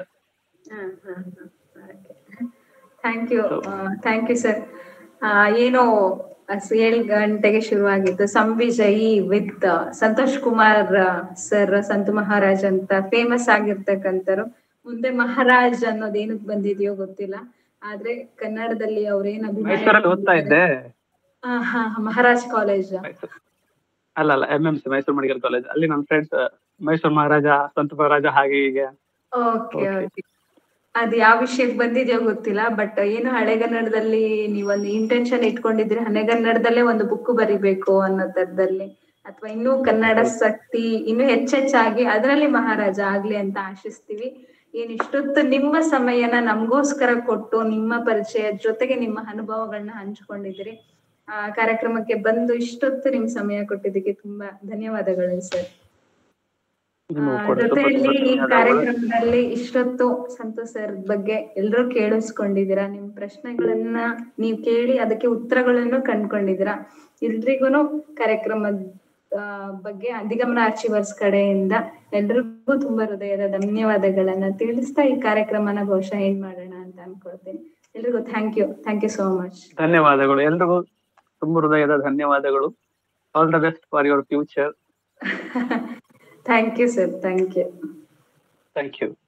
thank you thank you sir ಏನು ಅಸ್- ಏಳು ಗಂಟೆಗೆ ಶುರುವಾಗಿತ್ತು ಸಂವಿಜಯಿ ವಿತ್ ಸಂತೋಷ್ ಕುಮಾರ್ ಸರ್ ಸಂತು ಮಹಾರಾಜ್ ಅಂತ ಫೇಮಸ್ ಆಗಿರ್ತಕ್ಕಂಥರು ಮುಂದೆ ಮಹಾರಾಜ್ ಅನ್ನೋದು ಏನಕ್ಕೆ ಬಂದಿದೆಯೋ ಗೊತ್ತಿಲ್ಲ ಆದ್ರೆ ಕನ್ನಡದಲ್ಲಿ ಅವ್ರೇನ್ ಮೈಸೂರಲ್ಲಿ ಓದ್ತಾ ಇದ್ದೆ ಆ, ಹಾ ಮಹಾರಾಜ್ ಕಾಲೇಜ್ ಮೈಸೂರು ಅಲ್ಲ ಅಲ್ಲ M M C Mysuru medical college ಅಲ್ಲಿ ನನ್ನ ಫ್ರೆಂಡ್ಸ್ ಮೈಸೂರು ಮಹಾರಾಜ ಸಂತ ಮಹಾರಾಜ ಹಾಗೆ ಹೀಗೆ ಓಕೆ Okay. ಓಕೆ ಅದ್ ಯಾವ ವಿಷಯಕ್ಕೆ ಬಂದಿದ್ಯೋ ಗೊತ್ತಿಲ್ಲ ಬಟ್ ಏನು ಹಳೆಗನ್ನಡದಲ್ಲಿ ನೀವೊಂದು ಇಂಟೆನ್ಷನ್ ಇಟ್ಕೊಂಡಿದ್ರೆ ಹಳೆಗನ್ನಡದಲ್ಲೇ ಒಂದು ಬುಕ್ ಬರಿಬೇಕು ಅನ್ನೋ ತರದಲ್ಲಿ ಅಥವಾ ಇನ್ನೂ ಕನ್ನಡ ಶಕ್ತಿ ಇನ್ನೂ ಹೆಚ್ಚೆಚ್ಚಾಗಿ ಅದರಲ್ಲಿ ಮಹಾರಾಜ ಆಗ್ಲಿ ಅಂತ ಆಶಿಸ್ತೀವಿ ಏನ್ ಇಷ್ಟೊತ್ತು ನಿಮ್ಮ ಸಮಯನ ನಮಗೋಸ್ಕರ ಕೊಟ್ಟು ನಿಮ್ಮ ಪರಿಚಯ ಜೊತೆಗೆ ನಿಮ್ಮ ಅನುಭವಗಳನ್ನ ಹಂಚ್ಕೊಂಡಿದ್ದೀರಿ ಆ ಕಾರ್ಯಕ್ರಮಕ್ಕೆ ಬಂದು ಇಷ್ಟೊತ್ತು ನಿಮ್ ಸಮಯ ಕೊಟ್ಟಿದ್ದಕ್ಕೆ ತುಂಬಾ ಧನ್ಯವಾದಗಳು ಸರ್ ನಿಮಗೂ ಆ, ಕೂಡ ತುಂಬಾ ಜೊತೆಯಲ್ಲಿ ತುಂಬಾ ಈ ಧನ್ಯವಾದಗಳು. ಕಾರ್ಯಕ್ರಮದಲ್ಲಿ ಇಷ್ಟೊತ್ತು ಸಂತೋಷ್ ಸರ್ ಬಗ್ಗೆ ಎಲ್ರೂ ಕೇಳಿಸ್ಕೊಂಡಿದ್ದೀರಾ ನಿಮ್ ಪ್ರಶ್ನೆಗಳನ್ನ ನೀವ್ ಕೇಳಿ ಅದಕ್ಕೆ ಉತ್ತರಗಳನ್ನು ಕಂಡ್ಕೊಂಡಿದ್ದೀರಾ ಎಲ್ರಿಗೂನು ಕಾರ್ಯಕ್ರಮದ ಆ, ಬಗ್ಗೆ ಅಧಿಗಮನ ಆರ್ಚಿವರ್ಸ್ ಕಡೆಯಿಂದ ಎಲ್ರಿಗೂ ತುಂಬಾ ಹೃದಯದ ಧನ್ಯವಾದಗಳನ್ನ ತಿಳಿಸ್ತಾ ಈ ಕಾರ್ಯಕ್ರಮನ ಬಹುಶಃ ಏನ್ ಮಾಡೋಣ ಅಂತ ಅನ್ಕೊಳ್ತೀನಿ ಎಲ್ರಿಗೂ thank you thank you so much ಧನ್ಯವಾದಗಳು ಎಲ್ರಿಗೂ ತುಂಬ ಹೃದಯದ ಧನ್ಯವಾದಗಳು all the best for your future thank you sir thank you thank you